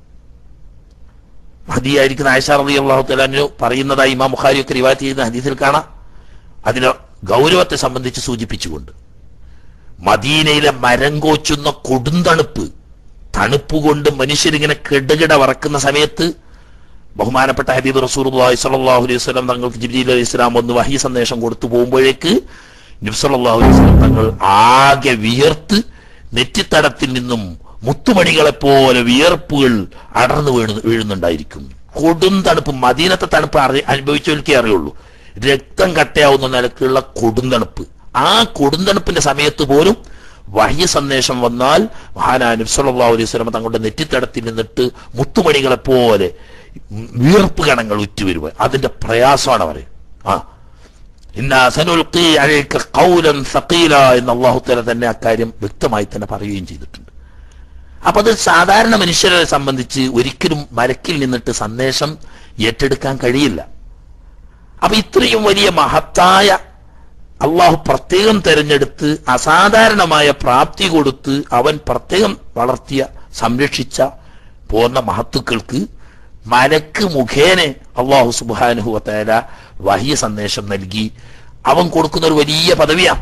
ഹദിയായിരിക്കുന്ന ആയിഷ റളി അള്ളാഹു തലാനു പറയുന്നതായി ഇമാം ബുഖാരി ഒക്കെ റിവായത്ത് ചെയ്യുന്ന ഹദീസിൽ കാണാം അതിന് ഗൗരവത്തെ സംബന്ധിച്ച് സൂചിപ്പിച്ചുകൊണ്ട് മദീനയിലെ മരം കോച്ചുന്ന കൊടുന്തണുപ്പ് തണുപ്പ് കൊണ്ട് മനുഷ്യരിങ്ങനെ കിടകിട വറക്കുന്ന സമയത്ത് ബഹുമാനപ്പെട്ട ഹബീബ് റസൂർഹി സലാഹു അലൈഹി സ്വലം തങ്ങൾക്ക് ജിബ്രീൽ അലൈഹി സ്വലാം ഒന്ന് വഹി സന്ദേശം കൊടുത്തു പോകുമ്പോഴേക്ക് നബ്സല്ലാഹു അലൈഹി സ്വലം തങ്ങൾ ആകെ വിയർത്ത് നെറ്റിത്തടത്തിൽ നിന്നും മുത്തുമണികളെ പോലെ വിയർപ്പുകൾ അടർന്നു വീണു വീഴുന്നുണ്ടായിരിക്കും കൊടും തണുപ്പ് മദീനത്തെ തണുപ്പ് അറി അനുഭവിച്ചവർക്കേ അറിയുള്ളൂ രക്തം കട്ടയാവുന്ന നിലക്കുള്ള കൊടുന്തണുപ്പ് ആ കൊടുന്തണുപ്പിന്റെ സമയത്ത് പോലും വഹ്യ സന്ദേശം വന്നാൽ മഹാനായ നബ്സല്ലാ അലൈഹി സ്വലമ തങ്ങളുടെ നെറ്റിത്തടത്തിൽ നിന്നിട്ട് മുത്തുമണികളെ പോലെ വീർപ്പ് കണങ്ങൾ ഉറ്റുവരുക അതിന്റെ പ്രയാസമാണ് അവർ ആ ഇന്നാ സനുൽഖി അലൈക ഖൗലൻ സഖീല എന്ന് അള്ളാഹു തആല തന്നെ അക്കാര്യം വ്യക്തമായി തന്നെ പറയുകയും ചെയ്തിട്ടുണ്ട് അപ്പൊ അത് സാധാരണ മനുഷ്യരെ സംബന്ധിച്ച് ഒരിക്കലും മരക്കിൽ നിന്നിട്ട് സന്ദേശം ഏറ്റെടുക്കാൻ കഴിയില്ല അപ്പൊ ഇത്രയും വലിയ മഹത്തായ അള്ളാഹു പ്രത്യേകം തെരഞ്ഞെടുത്ത് അസാധാരണമായ പ്രാപ്തി കൊടുത്ത് അവൻ പ്രത്യേകം വളർത്തിയ സംരക്ഷിച്ച പൂർണ്ണ മഹത്തുക്കൾക്ക് മലക്ക് മുഖേന അള്ളാഹു സുബാനുഹുവത്തേല വഹിയ സന്ദേശം നൽകി അവൻ കൊടുക്കുന്ന ഒരു വലിയ പദവിയാണ്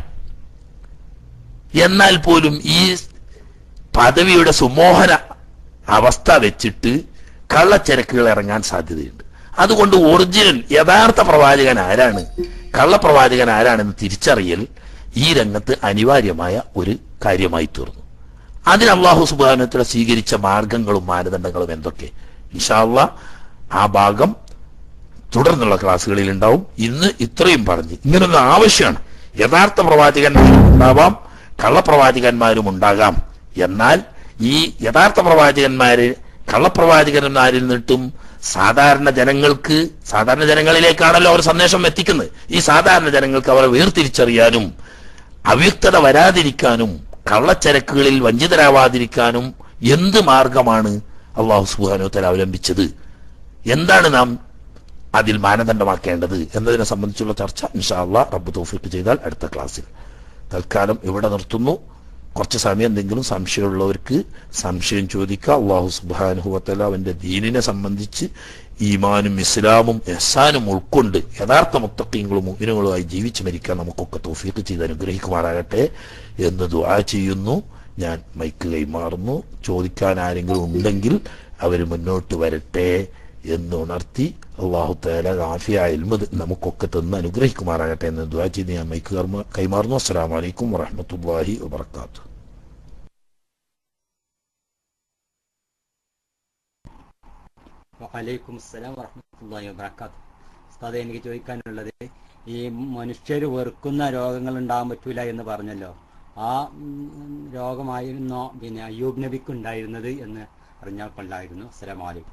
എന്നാൽ പോലും ഈ പദവിയുടെ സുമോഹന അവസ്ഥ വെച്ചിട്ട് കള്ളച്ചരക്കുകൾ ഇറങ്ങാൻ സാധ്യതയുണ്ട് അതുകൊണ്ട് ഒറിജിനൽ യഥാർത്ഥ പ്രവാചകൻ ആരാണ് കള്ളപ്രവാചകൻ ആരാണെന്ന് തിരിച്ചറിയൽ ഈ രംഗത്ത് അനിവാര്യമായ ഒരു കാര്യമായി തീർന്നു അതിന് അള്ളാഹു സുബാനത്തിലെ സ്വീകരിച്ച മാർഗങ്ങളും മാനദണ്ഡങ്ങളും എന്തൊക്കെ ഇൻഷാല്ല ആ ഭാഗം തുടർന്നുള്ള ക്ലാസ്സുകളിൽ ഉണ്ടാവും ഇന്ന് ഇത്രയും പറഞ്ഞ് ഇങ്ങനൊന്നും ആവശ്യമാണ് യഥാർത്ഥ പ്രവാചകന്മാരും ഉണ്ടാവാം കള്ളപ്രവാചകന്മാരും ഉണ്ടാകാം എന്നാൽ ഈ യഥാർത്ഥ പ്രവാചകന്മാര് കള്ളപ്രവാചകന്മാരിൽ നിന്നിട്ടും സാധാരണ ജനങ്ങൾക്ക് സാധാരണ ജനങ്ങളിലേക്കാണല്ലോ അവർ സന്ദേശം എത്തിക്കുന്നത് ഈ സാധാരണ ജനങ്ങൾക്ക് അവരെ വേർതിരിച്ചറിയാനും അവ്യക്തത വരാതിരിക്കാനും കള്ളച്ചരക്കുകളിൽ വഞ്ചിതരാവാതിരിക്കാനും എന്ത് മാർഗമാണ് അള്ളാഹു സുബാനോത്തല അവലംബിച്ചത് എന്താണ് നാം അതിൽ മാനദണ്ഡമാക്കേണ്ടത് എന്നതിനെ സംബന്ധിച്ചുള്ള ചർച്ച ഇൻഷാ അള്ളാ റബ്ബ് തോഫിക്ക് ചെയ്താൽ അടുത്ത ക്ലാസ്സിൽ തൽക്കാലം ഇവിടെ നിർത്തുന്നു കുറച്ച് സമയം എന്തെങ്കിലും സംശയമുള്ളവർക്ക് സംശയം ചോദിക്കുക അള്ളാഹു സുബാനുഹുവത്തല അവന്റെ ദീനിനെ സംബന്ധിച്ച് ഈമാനും ഇസ്ലാമും എഹ്സാനും ഉൾക്കൊണ്ട് യഥാർത്ഥ മുത്തക്കീങ്ങളും മുഗ്നങ്ങളുമായി ജീവിച്ചു മരിക്കാൻ നമുക്കൊക്കെ തോഫീക്ക് ചെയ്ത് അനുഗ്രഹിക്കുമാറാകട്ടെ എന്ന് ദുആ ചെയ്യുന്നു ഞാൻ മൈക്ക് കൈമാറുന്നു ചോദിക്കാൻ ആരെങ്കിലും ഉണ്ടെങ്കിൽ അവർ മുന്നോട്ട് വരട്ടെ എന്ന് ഉണർത്തി അള്ളാഹു തആല ആഫിയ ഇൽമ നമുക്കൊക്കെ തന്ന് അനുഗ്രഹിക്കുമാറാകട്ടെ എന്ന് ദുആ ചെയ്ത് ഞാൻ മൈക്ക് കർമ്മ- കൈമാറുന്നു അസ്സലാമു അലൈക്കും വറഹ്മത്തുള്ളാഹി വബറകാതുഹു വലൈക്കും അസ്സലാം വറഹമത്തല്ലാഹി വബറകാത്ത് ഉസ്താദെ എനിക്ക് ചോദിക്കാനുള്ളത് ഈ മനുഷ്യർ വെറുക്കുന്ന രോഗങ്ങൾ ഉണ്ടാകാൻ പറ്റൂല എന്ന് പറഞ്ഞല്ലോ ആ ഉം, രോഗമായിരുന്നോ പിന്നെ അയ്യൂബ് നബിക്ക് ഉണ്ടായിരുന്നത് എന്ന് അറിഞ്ഞാൽ കൊള്ളായിരുന്നു അസ്സലാം വലൈക്കും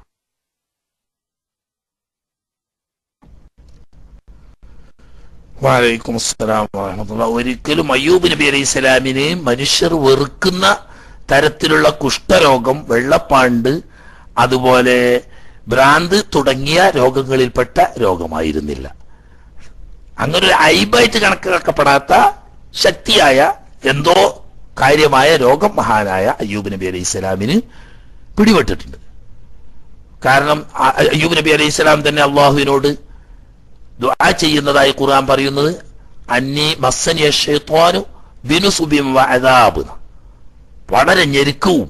വലൈക്കും അസ്സലാം വറഹ്മത്തുള്ളാഹി ഒരിക്കലും അയ്യൂബ് നബി അലൈഹി സ്വലാമിന് മനുഷ്യർ വെറുക്കുന്ന തരത്തിലുള്ള കുഷ്ഠരോഗം വെള്ളപ്പാണ്ട് അതുപോലെ ഭ്രാന്ത് തുടങ്ങിയ രോഗങ്ങളിൽപ്പെട്ട രോഗമായിരുന്നില്ല അങ്ങനെ ഒരു ഐബായിട്ട് കണക്കാക്കപ്പെടാത്ത ശക്തിയായ എന്തോ കാര്യമായ രോഗം മഹാനായ അയ്യൂബ് നബി അലൈഹി സ്വലാമിന് പിടിപെട്ടിട്ടുണ്ട് കാരണം അ- അയ്യൂബ് നബി അലൈഹി സ്വലാം തന്നെ അള്ളാഹുവിനോട് ദുആ ചെയ്യുന്നതായി ഖുർആൻ പറയുന്നത് അന്നി മസ്സനിയ ഷൈത്വാനു ബിനുസുബിം വഅദാബ് ന്ന്. വളരെ ഞെരുക്കവും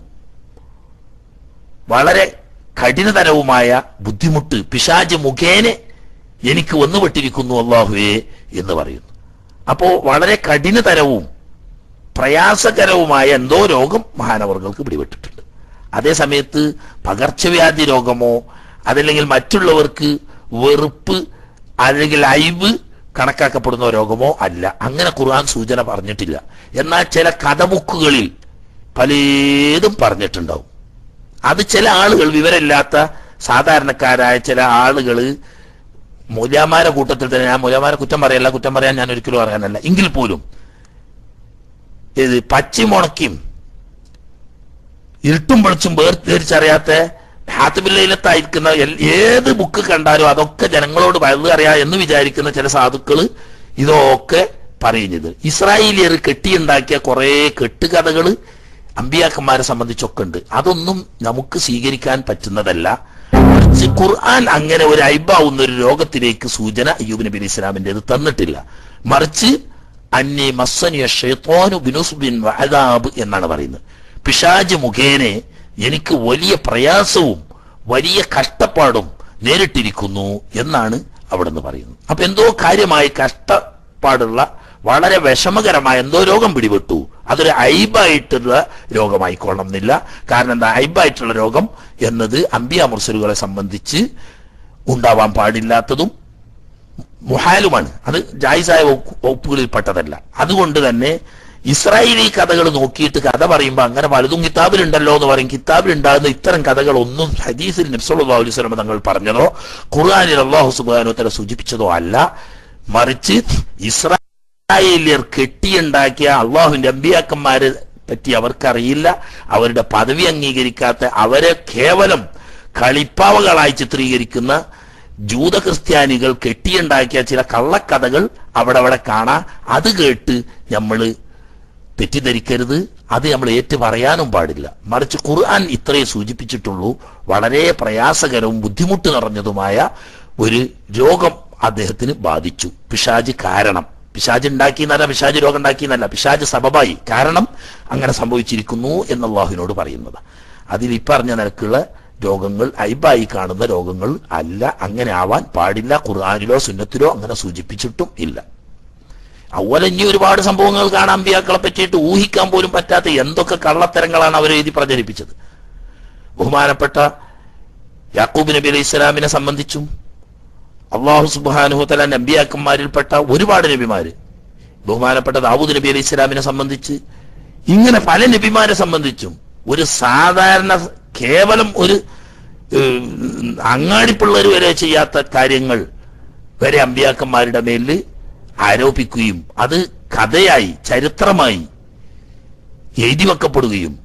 വളരെ കഠിനതരവുമായ ബുദ്ധിമുട്ട് പിശാജ് മുഖേന എനിക്ക് വന്നുപെട്ടിരിക്കുന്നു അള്ളാഹുവേ എന്ന് പറയുന്നു അപ്പോ വളരെ കഠിനതരവും പ്രയാസകരവുമായ എന്തോ രോഗം മഹാനവർഗൾക്ക് പിടിപെട്ടിട്ടുണ്ട് അതേ സമയത്ത് പകർച്ചവ്യാധി രോഗമോ അതല്ലെങ്കിൽ മറ്റുള്ളവർക്ക് വെറുപ്പ് അല്ലെങ്കിൽ അയവ് കണക്കാക്കപ്പെടുന്ന രോഗമോ അല്ല അങ്ങനെ ഖുർആൻ സൂചന പറഞ്ഞിട്ടില്ല എന്നാൽ ചില കഥബുക്കുകളിൽ പലതും പറഞ്ഞിട്ടുണ്ടാവും അത് ചില ആളുകൾ വിവരമില്ലാത്ത സാധാരണക്കാരായ ചില ആളുകൾ മൂല്യാമാരെ കൂട്ടത്തിൽ തന്നെ ഞാൻ മൂല്യാമാരെ കുറ്റം പറയല്ല കുറ്റം പറയാൻ ഞാൻ ഒരിക്കലും പറയാനല്ല എങ്കിൽ പോലും ഇത് പച്ചിമുണക്കിയും ഇരുട്ടും വെളിച്ചും വേർതിരിച്ചറിയാത്ത ഹാത്തുബില്ലയിലത്തായിരിക്കുന്ന എൽ- ഏത് ബുക്ക് കണ്ടാലും അതൊക്കെ ജനങ്ങളോട് വലുത് അറിയാം എന്ന് വിചാരിക്കുന്ന ചില സാധുക്കള് ഇതൊക്കെ പറയുന്നത് ഇസ്രായേലിയർ കെട്ടിയുണ്ടാക്കിയ കുറെ കെട്ടുകഥകള് അമ്പിയാക്കന്മാരെ സംബന്ധിച്ചൊക്കെ ഉണ്ട് അതൊന്നും നമുക്ക് സ്വീകരിക്കാൻ പറ്റുന്നതല്ല മറിച്ച് ഖുർആൻ അങ്ങനെ ഒരു അയ്ബാവുന്ന ഒരു രോഗത്തിലേക്ക് സൂചന അയ്യൂബ് നബി അലൈഹി ഇസ്ലാമിൻ്റെത് തന്നിട്ടില്ല മറിച്ച് അന്നി മസ്സനിയ ഷൈത്വാനു ബിനുസ്ബിൻ വഅദാബ് എന്നാണ് പറയുന്നത് പിശാജ് മുഖേന എനിക്ക് വലിയ പ്രയാസവും വലിയ കഷ്ടപ്പാടും നേരിട്ടിരിക്കുന്നു എന്നാണ് അവിടെ നിന്ന് പറയുന്നത് അപ്പൊ എന്തോ കാര്യമായി കഷ്ടപ്പാടുള്ള വളരെ വിഷമകരമായ എന്തോ രോഗം പിടിപെട്ടു അതൊരു ഐബായിട്ടുള്ള രോഗമായിക്കൊള്ളണം എന്നില്ല കാരണം എന്താ ഐബായിട്ടുള്ള രോഗം എന്നത് അമ്പിയ മുർസലുകളെ സംബന്ധിച്ച് ഉണ്ടാവാൻ പാടില്ലാത്തതും മുഹാലുമാണ് അത് ജായിസായ വകുപ്പ് വകുപ്പുകളിൽപ്പെട്ടതല്ല അതുകൊണ്ട് തന്നെ ഇസ്രായേലി കഥകൾ നോക്കിയിട്ട് കഥ പറയുമ്പോൾ അങ്ങനെ പലതും കിതാബിലുണ്ടല്ലോ എന്ന് പറയും കിതാബിലുണ്ടാകുന്ന ഇത്തരം കഥകളൊന്നും ഹദീസിൽ നബ്സല്ലാ അലൈഹി സ്വലമ തങ്ങൾ പറഞ്ഞതോ ഖുർആാനിൽ അള്ളാഹു സുബാനോ തല സൂചിപ്പിച്ചതോ അല്ല മറിച്ച് ഇസ്രായേലിയർ കെട്ടിയുണ്ടാക്കിയ അള്ളാഹുവിന്റെ അമ്പിയാക്കന്മാരെ പറ്റി അവർക്കറിയില്ല അവരുടെ പദവി അംഗീകരിക്കാത്ത അവരെ കേവലം കളിപ്പാവകളായി ചിത്രീകരിക്കുന്ന ജൂത ക്രിസ്ത്യാനികൾ കെട്ടിയുണ്ടാക്കിയ ചില കള്ളക്കഥകൾ അവിടെ അവിടെ കാണാം അത് കേട്ട് നമ്മള് തെറ്റിദ്ധരിക്കരുത് അത് നമ്മൾ ഏറ്റു പറയാനും പാടില്ല മറിച്ച് ഖുർആൻ ഇത്രയേ സൂചിപ്പിച്ചിട്ടുള്ളൂ വളരെ പ്രയാസകരവും ബുദ്ധിമുട്ട് നിറഞ്ഞതുമായ ഒരു രോഗം അദ്ദേഹത്തിന് ബാധിച്ചു പിശാജ് കാരണം പിശാജ് ഉണ്ടാക്കിയെന്നല്ല പിശാജ് രോഗം ഉണ്ടാക്കിയെന്നല്ല പിശാജ് സബബായി കാരണം അങ്ങനെ സംഭവിച്ചിരിക്കുന്നു എന്ന് അള്ളാഹുവിനോട് പറയുന്നത് അതിൽ ഈ പറഞ്ഞ നിലക്കുള്ള രോഗങ്ങൾ ഐബായി കാണുന്ന രോഗങ്ങൾ അല്ല അങ്ങനെ ആവാൻ പാടില്ല ഖുർആാനിലോ സുന്നത്തിലോ അങ്ങനെ സൂചിപ്പിച്ചിട്ടും ഇല്ല അതുപോലെ ഇനി ഒരുപാട് സംഭവങ്ങൾ കാണാൻ അമ്പിയാക്കളെ പറ്റിയിട്ട് ഊഹിക്കാൻ പോലും പറ്റാത്ത എന്തൊക്കെ കള്ളത്തരങ്ങളാണ് അവർ എഴുതി പ്രചരിപ്പിച്ചത് ബഹുമാനപ്പെട്ട യാക്കൂബ് നബി അലൈഹി ഇസ്ലാമിനെ സംബന്ധിച്ചും അള്ളാഹു സുബാനുഹത്തല നബിയാക്കന്മാരിൽപ്പെട്ട ഒരുപാട് നബിമാര് ബഹുമാനപ്പെട്ട ദാവൂദ് നബി അലൈഹി ഇസ്ലാമിനെ സംബന്ധിച്ച് ഇങ്ങനെ പല നബിമാരെ സംബന്ധിച്ചും ഒരു സാധാരണ കേവലം ഒരു ഏഹ്, അങ്ങാടിപ്പിള്ളേർ വരെ ചെയ്യാത്ത കാര്യങ്ങൾ വരെ അമ്പിയാക്കന്മാരുടെ മേലിൽ ആരോപിക്കുകയും അത് കഥയായി ചരിത്രമായി എഴുതി വെക്കപ്പെടുകയും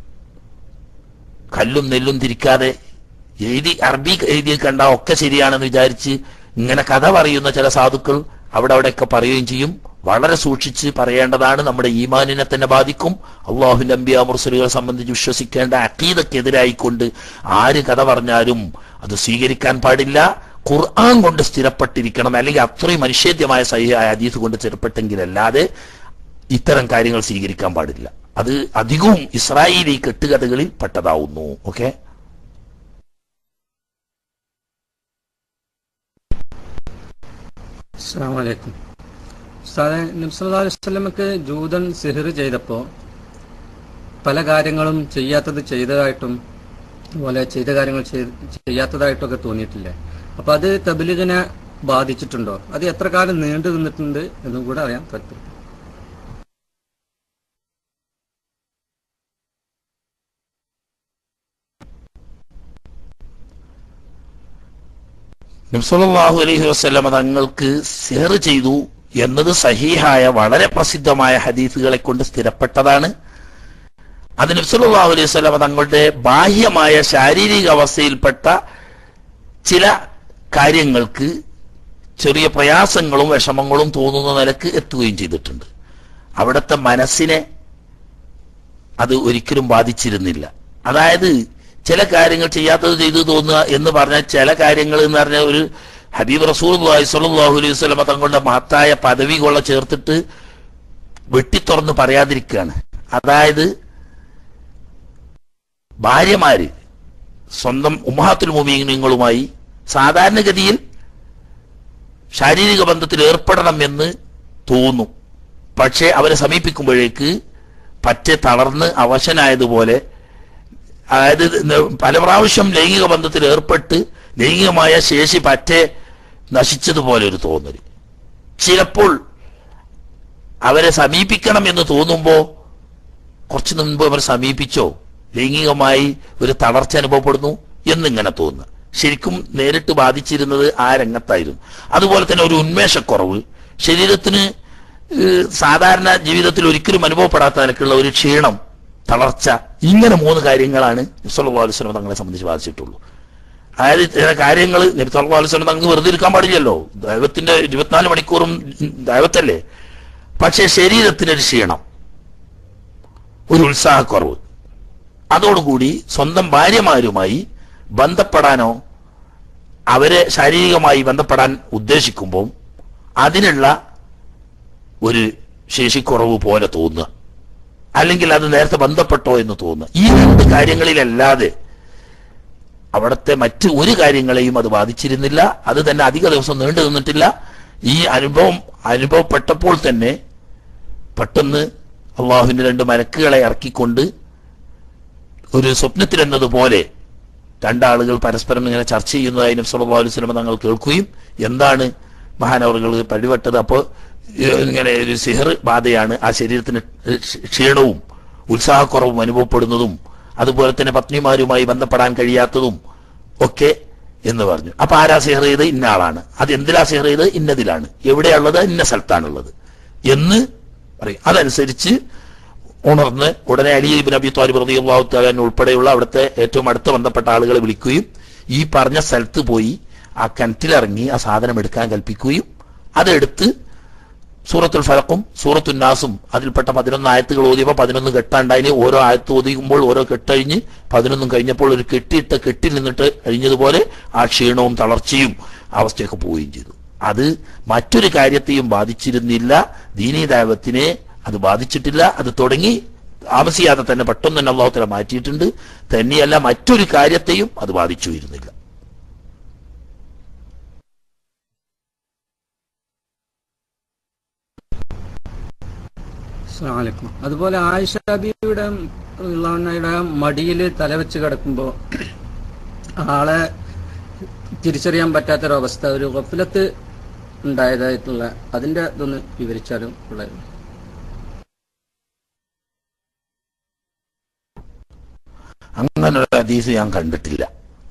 കല്ലും നെല്ലും തിരിക്കാതെ എഴുതി അറബി എഴുതി കണ്ട ഒക്കെ ശരിയാണെന്ന് വിചാരിച്ച് ഇങ്ങനെ കഥ പറയുന്ന ചില സാധുക്കൾ അവിടെ അവിടെയൊക്കെ പറയുകയും ചെയ്യും വളരെ സൂക്ഷിച്ച് പറയേണ്ടതാണ് നമ്മുടെ ഈമാനിനെ തന്നെ ബാധിക്കും അള്ളാഹുൽ അംബിയ മുർസലുകളെ സംബന്ധിച്ച് വിശ്വസിക്കേണ്ട അക്കീതക്കെതിരായിക്കൊണ്ട് ആര് കഥ പറഞ്ഞാലും അത് സ്വീകരിക്കാൻ പാടില്ല ഖുർആൻ കൊണ്ട് സ്ഥിരപ്പെട്ടിരിക്കണം അല്ലെങ്കിൽ അത്രയും മനുഷ്യേദ്യമായ സഹിയായ ഹദീസ് കൊണ്ട് സ്ഥിരപ്പെട്ടെങ്കിലല്ലാതെ ഇത്തരം കാര്യങ്ങൾ സ്വീകരിക്കാൻ പാടില്ല അത് അധികവും ഇസ്രായേലി കെട്ടുകഥകളിൽ പെട്ടതാവുന്നു ഓക്കെ അസ്സാം വലൈക്കും ഉസ്താദെ നബ്സല്ലാ അലൈഹി സ്വലമക്ക് ജൂതൻ സിഹിർ ചെയ്തപ്പോൾ പല കാര്യങ്ങളും ചെയ്യാത്തത് ചെയ്തതായിട്ടും അതുപോലെ ചെയ്ത കാര്യങ്ങൾ ചെയ്ത് ചെയ്യാത്തതായിട്ടൊക്കെ തോന്നിയിട്ടില്ലേ അപ്പൊ അത് തബിലിഗിനെ ബാധിച്ചിട്ടുണ്ടോ അത് എത്ര കാലം നീണ്ടു നിന്നിട്ടുണ്ട് എന്നും കൂടെ അറിയാൻ താല്പര്യം നബ്സല്ലാഹു അലൈഹി വസ്ലമ തങ്ങൾക്ക് സിഹർ ചെയ്തു എന്നത് സഹീഹായ വളരെ പ്രസിദ്ധമായ ഹദീസുകളെ കൊണ്ട് സ്ഥിരപ്പെട്ടതാണ് അത് നബ്സല്ലാഹു അലൈഹി വസ്ലമ തങ്ങളുടെ ബാഹ്യമായ ശാരീരിക അവസ്ഥയിൽപ്പെട്ട ചില കാര്യങ്ങൾക്ക് ചെറിയ പ്രയാസങ്ങളും വിഷമങ്ങളും തോന്നുന്ന നിലക്ക് എത്തുകയും ചെയ്തിട്ടുണ്ട് അവിടുത്തെ മനസ്സിനെ അത് ഒരിക്കലും ബാധിച്ചിരുന്നില്ല അതായത് ചില കാര്യങ്ങൾ ചെയ്യാത്തത് ചെയ്തു തോന്നുക എന്ന് പറഞ്ഞാൽ ചില കാര്യങ്ങൾ എന്ന് പറഞ്ഞാൽ ഒരു ഹബീബ് റസൂൽ സ്വല്ലല്ലാഹു അലൈഹി വസല്ലമ തങ്ങളുടെ മഹത്തായ പദവി കൊള്ള ചേർത്തിട്ട് വെട്ടിത്തുറന്ന് പറയാതിരിക്കുകയാണ് അതായത് ഭാര്യമാര് സ്വന്തം ഉമ്മഹാത്തുൽ മുമീങ്ങളുമായി സാധാരണഗതിയിൽ ശാരീരിക ബന്ധത്തിൽ ഏർപ്പെടണം എന്ന് തോന്നും പക്ഷേ അവരെ സമീപിക്കുമ്പോഴേക്ക് പറ്റെ തളർന്ന് അവശനായതുപോലെ അതായത് ന- പല പ്രാവശ്യം ലൈംഗിക ബന്ധത്തിൽ ഏർപ്പെട്ട് ലൈംഗികമായ ശേഷി പറ്റെ നശിച്ചതുപോലെ ഒരു തോന്നല് ചിലപ്പോൾ അവരെ സമീപിക്കണം എന്ന് തോന്നുമ്പോ കുറച്ചു മുൻപ് അവർ സമീപിച്ചോ ലൈംഗികമായി ഒരു തളർച്ച അനുഭവപ്പെടുന്നു എന്നിങ്ങനെ തോന്നുക ശരിക്കും നേരിട്ട് ബാധിച്ചിരുന്നത് ആ രംഗത്തായിരുന്നു അതുപോലെ തന്നെ ഒരു ഉന്മേഷക്കുറവ് ശരീരത്തിന് ഏഹ്, സാധാരണ ജീവിതത്തിൽ ഒരിക്കലും അനുഭവപ്പെടാത്ത നിലക്കുള്ള ഒരു ക്ഷീണം തളർച്ച ഇങ്ങനെ മൂന്ന് കാര്യങ്ങളാണ് നബ്സല്ലാ അലുസ്ലം തങ്ങളെ സംബന്ധിച്ച് ബാധിച്ചിട്ടുള്ളൂ അതായത് ചില കാര്യങ്ങൾ നബ്സല്ലാ അലുസ്ലം തങ്ങൾക്ക് വെറുതെ ഇരിക്കാൻ പാടില്ലല്ലോ ദൈവത്തിന്റെ ഇരുപത്തിനാല് മണിക്കൂറും ദൈവത്തല്ലേ പക്ഷേ ശരീരത്തിനൊരു ക്ഷീണം ഒരു ഉത്സാഹക്കുറവ് അതോടുകൂടി സ്വന്തം ഭാര്യമാരുമായി ബന്ധപ്പെടാനോ അവരെ ശാരീരികമായി ബന്ധപ്പെടാൻ ഉദ്ദേശിക്കുമ്പോൾ അതിനുള്ള ഒരു ശേഷിക്കുറവ് പോലെ തോന്നുക അല്ലെങ്കിൽ അത് നേരത്തെ ബന്ധപ്പെട്ടോ എന്ന് തോന്നുക ഈ രണ്ട് കാര്യങ്ങളിലല്ലാതെ അവിടുത്തെ മറ്റ് ഒരു കാര്യങ്ങളെയും അത് ബാധിച്ചിരുന്നില്ല അത് തന്നെ അധിക ദിവസം നീണ്ടു നിന്നിട്ടില്ല ഈ അനുഭവം അനുഭവപ്പെട്ടപ്പോൾ തന്നെ പെട്ടെന്ന് അള്ളാഹുവിന്റെ രണ്ട് മലക്കുകളെ ഇറക്കിക്കൊണ്ട് ഒരു സ്വപ്നത്തിൽ എന്നതുപോലെ രണ്ടാളുകൾ പരസ്പരം ഇങ്ങനെ ചർച്ച ചെയ്യുന്നതായി നബ്സ് അലൈഹി വസല്ലം തങ്ങൾ കേൾക്കുകയും എന്താണ് മഹാനവറുകൾ പഴിവട്ടത് അപ്പോൾ ഇങ്ങനെ ഒരു സിഹർ ബാധയാണ് ആ ശരീരത്തിന് ക്ഷ- ക്ഷീണവും ഉത്സാഹക്കുറവും അനുഭവപ്പെടുന്നതും അതുപോലെ തന്നെ പത്നിമാരുമായി ബന്ധപ്പെടാൻ കഴിയാത്തതും ഒക്കെ എന്ന് പറഞ്ഞു അപ്പൊ ആരാ സിഹർ ചെയ്ത് ഇന്ന ആളാണ് അത് എന്തിലാ സിഹർ ചെയ്ത് ഇന്നതിലാണ് എവിടെയുള്ളത് ഇന്ന സ്ഥലത്താണുള്ളത് എന്ന് പറയും അതനുസരിച്ച് ഉണർന്ന് ഉടനെ അലി ഇബിൻ അബി താലിബ് റളിയല്ലാഹു തആല ഉൾപ്പെടെയുള്ള അവിടുത്തെ ഏറ്റവും അടുത്ത ബന്ധപ്പെട്ട ആളുകളെ വിളിക്കുകയും ഈ പറഞ്ഞ സ്ഥലത്ത് പോയി ആ കിണറ്റിലിറങ്ങി ആ സാധനം എടുക്കാൻ കൽപ്പിക്കുകയും അതെടുത്ത് സൂറത്തുൽ ഫലക്കും സൂറത്തുൽ നാസും അതിൽപ്പെട്ട പതിനൊന്ന് ആയത്തുകൾ ഓതിയപ്പോൾ പതിനൊന്ന് കെട്ടാണ്ടായിന് ഓരോ ആയത്ത് ഓതിക്കുമ്പോൾ ഓരോ കെട്ടഴിഞ്ഞ് പതിനൊന്നും കഴിഞ്ഞപ്പോൾ ഒരു കെട്ടിയിട്ട കെട്ടിൽ നിന്നിട്ട് കഴിഞ്ഞതുപോലെ ആ ക്ഷീണവും തളർച്ചയും അവസ്ഥയൊക്കെ പോവുകയും ചെയ്തു അത് മറ്റൊരു കാര്യത്തെയും ബാധിച്ചിരുന്നില്ല ദീനീ ദൈവത്തിനെ അത് ബാധിച്ചിട്ടില്ല അത് തുടങ്ങി താമസിയാതെ തന്നെ പെട്ടെന്ന് തന്നെ അള്ളാഹുത്തല മാറ്റിയിട്ടുണ്ട് തന്നെയല്ല മറ്റൊരു കാര്യത്തെയും അത് ബാധിച്ചു ഇരുന്നില്ല അസ്സലാമു അലൈക്കും അതുപോലെ ആയിഷ ബീവിയുടെ ഉള്ളവണ്ണയുടെ മടിയിൽ തലവെച്ച് കിടക്കുമ്പോൾ ആളെ തിരിച്ചറിയാൻ പറ്റാത്തൊരവസ്ഥ ഒരു ഗഫലത്ത് ഉണ്ടായതായിട്ടുള്ള അതിന്റെ ഇതൊന്ന് വിവരിച്ചാലും ഉള്ളായിരുന്നു അങ്ങനെ ഒരു ഹദീസ് ഞാൻ കണ്ടിട്ടില്ല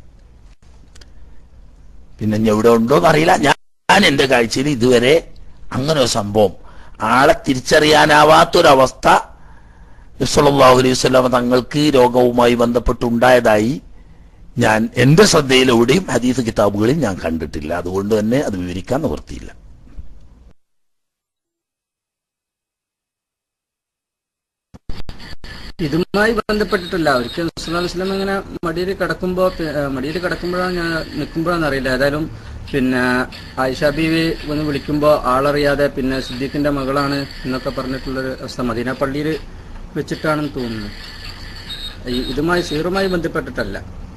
പിന്നെ ഇനി എവിടെ ഉണ്ടോ എന്നറിയില്ല ഞാൻ ഞാൻ എന്റെ കാഴ്ചയിൽ ഇതുവരെ അങ്ങനെ ഒരു സംഭവം ആളെ തിരിച്ചറിയാനാവാത്തൊരവസ്ഥ സല്ലല്ലാഹു അലൈഹി വസല്ലം തങ്ങൾക്ക് രോഗവുമായി ബന്ധപ്പെട്ടുണ്ടായതായി ഞാൻ എന്റെ ശ്രദ്ധയിലെവിടെയും ഹദീസ് കിതാബുകളിൽ ഞാൻ കണ്ടിട്ടില്ല അതുകൊണ്ട് തന്നെ അത് വിവരിക്കാൻ നിവൃത്തിയില്ല ഇതുമായി ബന്ധപ്പെട്ടിട്ടില്ല ഒരിക്കൽ വസ്ലം ഇങ്ങനെ മടിയിൽ കിടക്കുമ്പോ മടിയിൽ കിടക്കുമ്പോഴാണ് ഞാൻ നിൽക്കുമ്പോഴാണെന്ന് അറിയില്ല ഏതായാലും പിന്നെ ആയിഷ ബീവി ഒന്ന് വിളിക്കുമ്പോ ആളറിയാതെ പിന്നെ സിദ്ദീഖിന്റെ മകളാണ് എന്നൊക്കെ പറഞ്ഞിട്ടുള്ളൊരു അവസ്ഥ മദീന പള്ളിയിൽ വെച്ചിട്ടാണെന്ന് തോന്നുന്നു ഈ ഇതുമായി സീറുമായി ബന്ധപ്പെട്ടിട്ടല്ല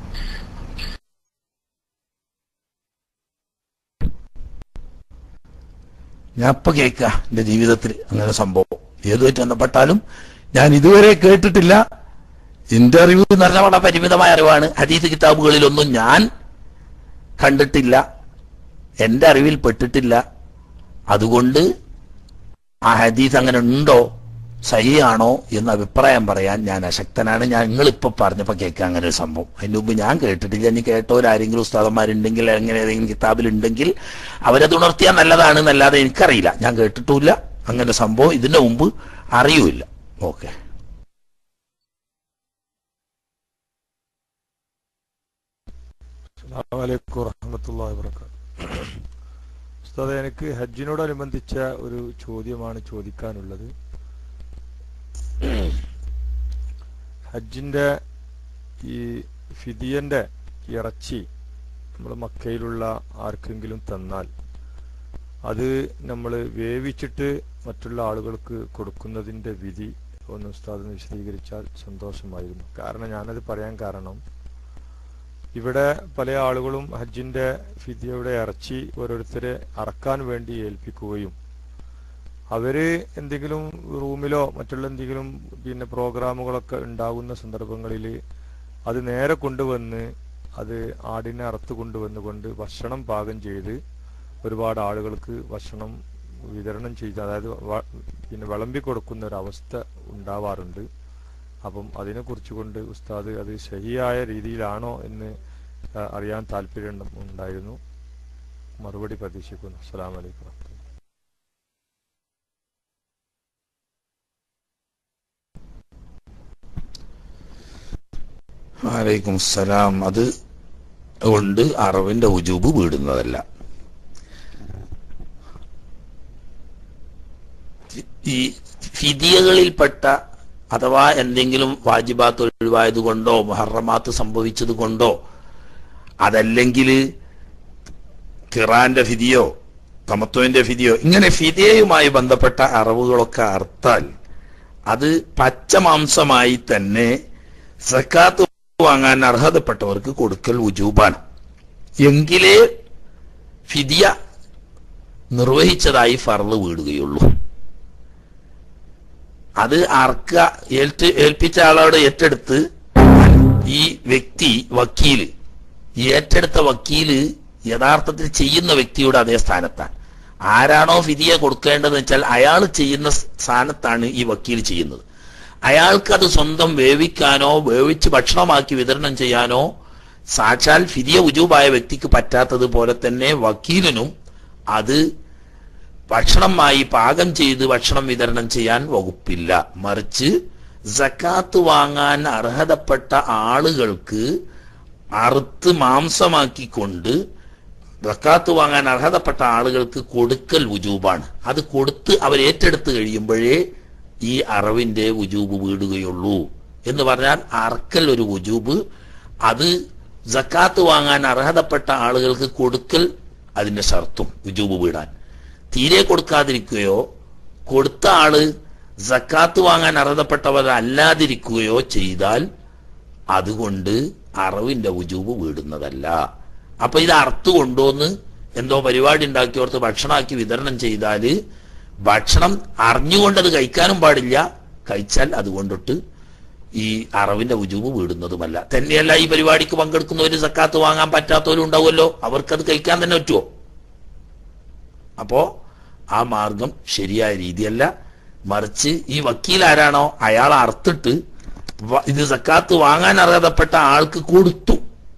ഞാൻ ഇപ്പൊ കേൾക്ക എന്റെ ജീവിതത്തിൽ അങ്ങനെ സംഭവം ഏതുമായിട്ട് ബന്ധപ്പെട്ടാലും ഞാൻ ഇതുവരെ കേട്ടിട്ടില്ല എന്റെ അറിവ് എന്ന് പറഞ്ഞാൽ വളരെ പരിമിതമായ അറിവാണ് ഹദീസ് കിതാബുകളിലൊന്നും ഞാൻ കണ്ടിട്ടില്ല എന്റെ അറിവിൽ പെട്ടിട്ടില്ല അതുകൊണ്ട് ആ ഹദീസ് അങ്ങനെ ഉണ്ടോ സഹിയാണോ എന്ന് അഭിപ്രായം പറയാൻ ഞാൻ അശക്തനാണ് ഞാൻ നിങ്ങളിപ്പോ പറഞ്ഞപ്പോ കേൾക്കുക അങ്ങനെ ഒരു സംഭവം അതിന് മുമ്പ് ഞാൻ കേട്ടിട്ടില്ല ഇനി കേട്ടവരാരെങ്കിലും ഉസ്താദന്മാരുണ്ടെങ്കിൽ അങ്ങനെ ഏതെങ്കിലും കിതാബിൽ ഉണ്ടെങ്കിൽ അവരത് ഉണർത്തിയാൽ നല്ലതാണ് എന്നല്ലാതെ എനിക്കറിയില്ല ഞാൻ കേട്ടിട്ടുമില്ല അങ്ങനെ സംഭവം ഇതിന്റെ മുമ്പ് അറിയൂല ഓക്കെ അസ്സലാമലൈക്കും വറഹമത്തല്ലാഹി വബറകാതുഹു ഉസ്താദെ എനിക്ക് ഹജ്ജിനോടനുബന്ധിച്ച ഒരു ചോദ്യമാണ് ചോദിക്കാനുള്ളത് ഹജ്ജിന്റെ ഈ ഫിദിയന്റെ ഇറച്ചി നമ്മൾ മക്കയിലുള്ള ആർക്കെങ്കിലും തന്നാൽ അത് നമ്മൾ വേവിച്ചിട്ട് മറ്റുള്ള ആളുകൾക്ക് കൊടുക്കുന്നതിന്റെ വിധി ഒന്ന് ഉസ്താദ് ഒന്ന് വിശദീകരിച്ചാൽ സന്തോഷമായിരുന്നു കാരണം ഞാനത് പറയാൻ കാരണം ഇവിടെ പല ആളുകളും ഹജ്ജിന്റെ ഫിദിയയുടെ ഇറച്ചി ഓരോരുത്തരെ അറക്കാൻ വേണ്ടി ഏൽപ്പിക്കുകയും അവര് എന്തെങ്കിലും റൂമിലോ മറ്റുള്ള എന്തെങ്കിലും പിന്നെ പ്രോഗ്രാമുകളൊക്കെ ഉണ്ടാകുന്ന സന്ദർഭങ്ങളിൽ അത് നേരെ കൊണ്ടുവന്ന് അത് ആടിനെ അറുത്ത് കൊണ്ടുവന്നുകൊണ്ട് ഭക്ഷണം പാകം ചെയ്ത് ഒരുപാട് ആളുകൾക്ക് ഭക്ഷണം വിതരണം ചെയ്ത് അതായത് വ- പിന്നെ വിളമ്പി കൊടുക്കുന്ന ഒരു അവസ്ഥ ഉണ്ടാവാറുണ്ട് അപ്പം അതിനെ കുറിച്ചുകൊണ്ട് ഉസ്താദ് അത് ശരിയായ രീതിയിലാണോ എന്ന് ആ, അറിയാൻ താല്പര്യം ഉണ്ടായിരുന്നു മറുപടി പ്രതീക്ഷിക്കുന്നു അസ്സലാമു അലൈക്കും വറഹ്മത്തുള്ളാഹി. വലൈക്കും സലാം അത് കൊണ്ട് അറവിന്റെ ഉജൂബ് വീടുന്നതല്ല ഈ ഫിദിയകളിൽപ്പെട്ട അഥവാ എന്തെങ്കിലും വാജിബാത്ത് ഒഴിവായത് കൊണ്ടോ മുഹറമാത്ത് സംഭവിച്ചത് കൊണ്ടോ അതല്ലെങ്കിൽ ഖിറാന്റെ ഫിദിയോ തമത്വന്റെ ഫിദിയോ ഇങ്ങനെ ഫിദിയയുമായി ബന്ധപ്പെട്ട അറിവുകളൊക്കെ അർത്താൽ അത് പച്ചമാംസമായി തന്നെ സക്കാത്ത് വാങ്ങാൻ അർഹതപ്പെട്ടവർക്ക് കൊടുക്കൽ ഉജൂബാണ് എങ്കിലേ ഫിദിയ നിർവഹിച്ചതായി ഫർള് വീടുകയുള്ളൂ അത് അർക്ക ഏൽറ്റ് ഏൽപ്പിച്ച ആളോട് ഏറ്റെടുത്ത് ഈ വ്യക്തി വക്കീല് ഈ ഏറ്റെടുത്ത വക്കീല് യഥാർത്ഥത്തിൽ ചെയ്യുന്ന വ്യക്തിയുടെ അതേ സ്ഥാനത്താണ് ആരാണോ ഫിദിയ കൊടുക്കേണ്ടതെന്ന് വെച്ചാൽ അയാൾ ചെയ്യുന്ന സ്ഥാനത്താണ് ഈ വക്കീൽ ചെയ്യുന്നത് അയാൾക്ക് അത് സ്വന്തം വേവിക്കാനോ വേവിച്ച് ഭക്ഷണമാക്കി വിതരണം ചെയ്യാനോ സാക്ഷാൽ ഫിദിയ ഉജൂബായ വ്യക്തിക്ക് പറ്റാത്തതുപോലെ തന്നെ വക്കീലിനും അത് ഭക്ഷണമായി പാകം ചെയ്ത് ഭക്ഷണം വിതരണം ചെയ്യാൻ വകുപ്പില്ല മറിച്ച് സക്കാത്ത് വാങ്ങാൻ അർഹതപ്പെട്ട ആളുകൾക്ക് അറുത്ത് മാംസമാക്കിക്കൊണ്ട് സക്കാത്ത് വാങ്ങാൻ അർഹതപ്പെട്ട ആളുകൾക്ക് കൊടുക്കൽ ഉജൂബാണ് അത് കൊടുത്ത് അവർ ഏറ്റെടുത്ത് കഴിയുമ്പോഴേ ഈ അറവിന്റെ ഉജൂബ് വീടുകയുള്ളൂ എന്ന് പറഞ്ഞാൽ അറക്കൽ ഒരു ഉജൂബ് അത് സക്കാത്ത് വാങ്ങാൻ അർഹതപ്പെട്ട ആളുകൾക്ക് കൊടുക്കൽ അതിന്റെ ഷർത്തും ഉജൂബ് വീടാൻ തീരെ കൊടുക്കാതിരിക്കുകയോ കൊടുത്ത ആള് സക്കാത്ത് വാങ്ങാൻ അർഹതപ്പെട്ടവരല്ലാതിരിക്കുകയോ ചെയ്താൽ അതുകൊണ്ട് അറവിന്റെ ഉജൂബ് വീടുന്നതല്ല അപ്പൊ ഇത് അറുത്ത് കൊണ്ടുവന്ന് എന്തോ പരിപാടി ഉണ്ടാക്കിയോർത്ത് ഭക്ഷണമാക്കി വിതരണം ചെയ്താല് ഭക്ഷണം അറിഞ്ഞുകൊണ്ടത് കഴിക്കാനും പാടില്ല കഴിച്ചാൽ അതുകൊണ്ടിട്ട് ഈ അറവിന്റെ ഉജൂബ് വീടുന്നതുമല്ല തന്നെയല്ല ഈ പരിപാടിക്ക് പങ്കെടുക്കുന്നവര് സക്കാത്ത് വാങ്ങാൻ പറ്റാത്തവരും ഉണ്ടാവുമല്ലോ അവർക്കത് കഴിക്കാൻ തന്നെ പറ്റുമോ അപ്പോ ആ മാർഗം ശരിയായ രീതിയല്ല മറിച്ച് ഈ വക്കീൽ ആരാണോ അയാൾ അറുത്തിട്ട് വ- ഇത് സക്കാത്ത് വാങ്ങാൻ അർഹതപ്പെട്ട ആൾക്ക് കൊടുത്തു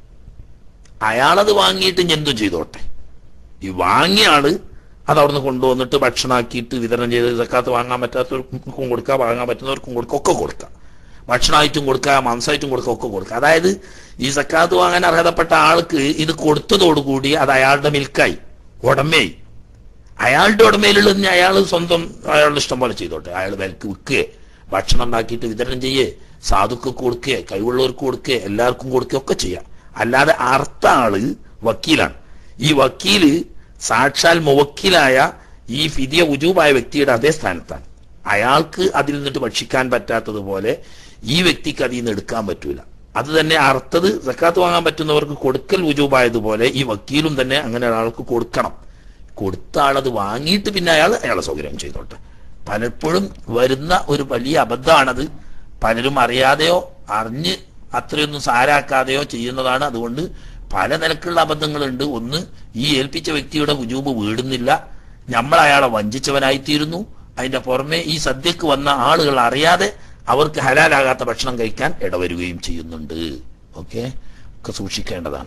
അയാളത് വാങ്ങിയിട്ട് ഇനി എന്തും ചെയ്തോട്ടെ ഈ വാങ്ങിയ ആള് അത് അവിടുന്ന് കൊണ്ടുവന്നിട്ട് ഭക്ഷണമാക്കിയിട്ട് വിതരണം ചെയ്ത് സക്കാത്ത് വാങ്ങാൻ പറ്റാത്തവർക്കും കൊടുക്കാം വാങ്ങാൻ പറ്റുന്നവർക്കും കൊടുക്കാം ഒക്കെ കൊടുക്കാം ഭക്ഷണമായിട്ടും കൊടുക്കാം മാംസമായിട്ടും കൊടുക്കാം ഒക്കെ കൊടുക്കാം അതായത് ഈ സക്കാത്ത് വാങ്ങാൻ അർഹതപ്പെട്ട ആൾക്ക് ഇത് കൊടുത്തതോടുകൂടി അത് അയാളുടെ മിൽക്കായി ഉടമയായി അയാളുടെ ഉടമയിലുള്ളത് ഇനി അയാൾ സ്വന്തം അയാളുടെ ഇഷ്ടം പോലെ ചെയ്തോട്ടെ അയാൾ വിലക്ക് വിൽക്കുകയെ ഭക്ഷണം ഉണ്ടാക്കിയിട്ട് വിതരണം ചെയ്യേ സാധുക്കൾക്ക് കൊടുക്കുകയെ കഴിവുള്ളവർക്ക് കൊടുക്കുകയെ എല്ലാവർക്കും കൊടുക്കുകയോ ഒക്കെ ചെയ്യാം അല്ലാതെ അർത്ഥ ആള് വക്കീലാണ് ഈ വക്കീല് സാക്ഷാൽ മുവക്കീലായ ഈ ഫിദിയ ഉജൂബായ വ്യക്തിയുടെ അതേ സ്ഥാനത്താണ് അയാൾക്ക് അതിൽ നിന്നിട്ട് ഭക്ഷിക്കാൻ പറ്റാത്തതുപോലെ ഈ വ്യക്തിക്ക് അതിൽ നിന്ന് എടുക്കാൻ പറ്റൂല അത് തന്നെ അർത്ഥത് സക്കാത്ത് വാങ്ങാൻ പറ്റുന്നവർക്ക് കൊടുക്കൽ ഉജൂബായതുപോലെ ഈ വക്കീലും തന്നെ അങ്ങനെ ഒരാൾക്ക് കൊടുക്കണം കൊടുത്ത ആളത് വാങ്ങിയിട്ട് പിന്നെ അയാൾ അയാളെ സൗകര്യം ചെയ്തോട്ടെ പലപ്പോഴും വരുന്ന ഒരു വലിയ അബദ്ധമാണത് പലരും അറിയാതെയോ അറിഞ്ഞ് അത്രയൊന്നും സാരാക്കാതെയോ ചെയ്യുന്നതാണ് അതുകൊണ്ട് പല നിലക്കുള്ള അബദ്ധങ്ങളുണ്ട് ഒന്ന് ഈ ഏൽപ്പിച്ച വ്യക്തിയുടെ ഉജൂബ് വീടുന്നില്ല നമ്മൾ അയാളെ വഞ്ചിച്ചവനായിത്തീരുന്നു അതിന്റെ പുറമെ ഈ സദ്യക്ക് വന്ന ആളുകൾ അറിയാതെ അവർക്ക് ഹലാലാകാത്ത ഭക്ഷണം കഴിക്കാൻ ഇടവരുകയും ചെയ്യുന്നുണ്ട് ഓക്കെ ഒക്കെ സൂക്ഷിക്കേണ്ടതാണ്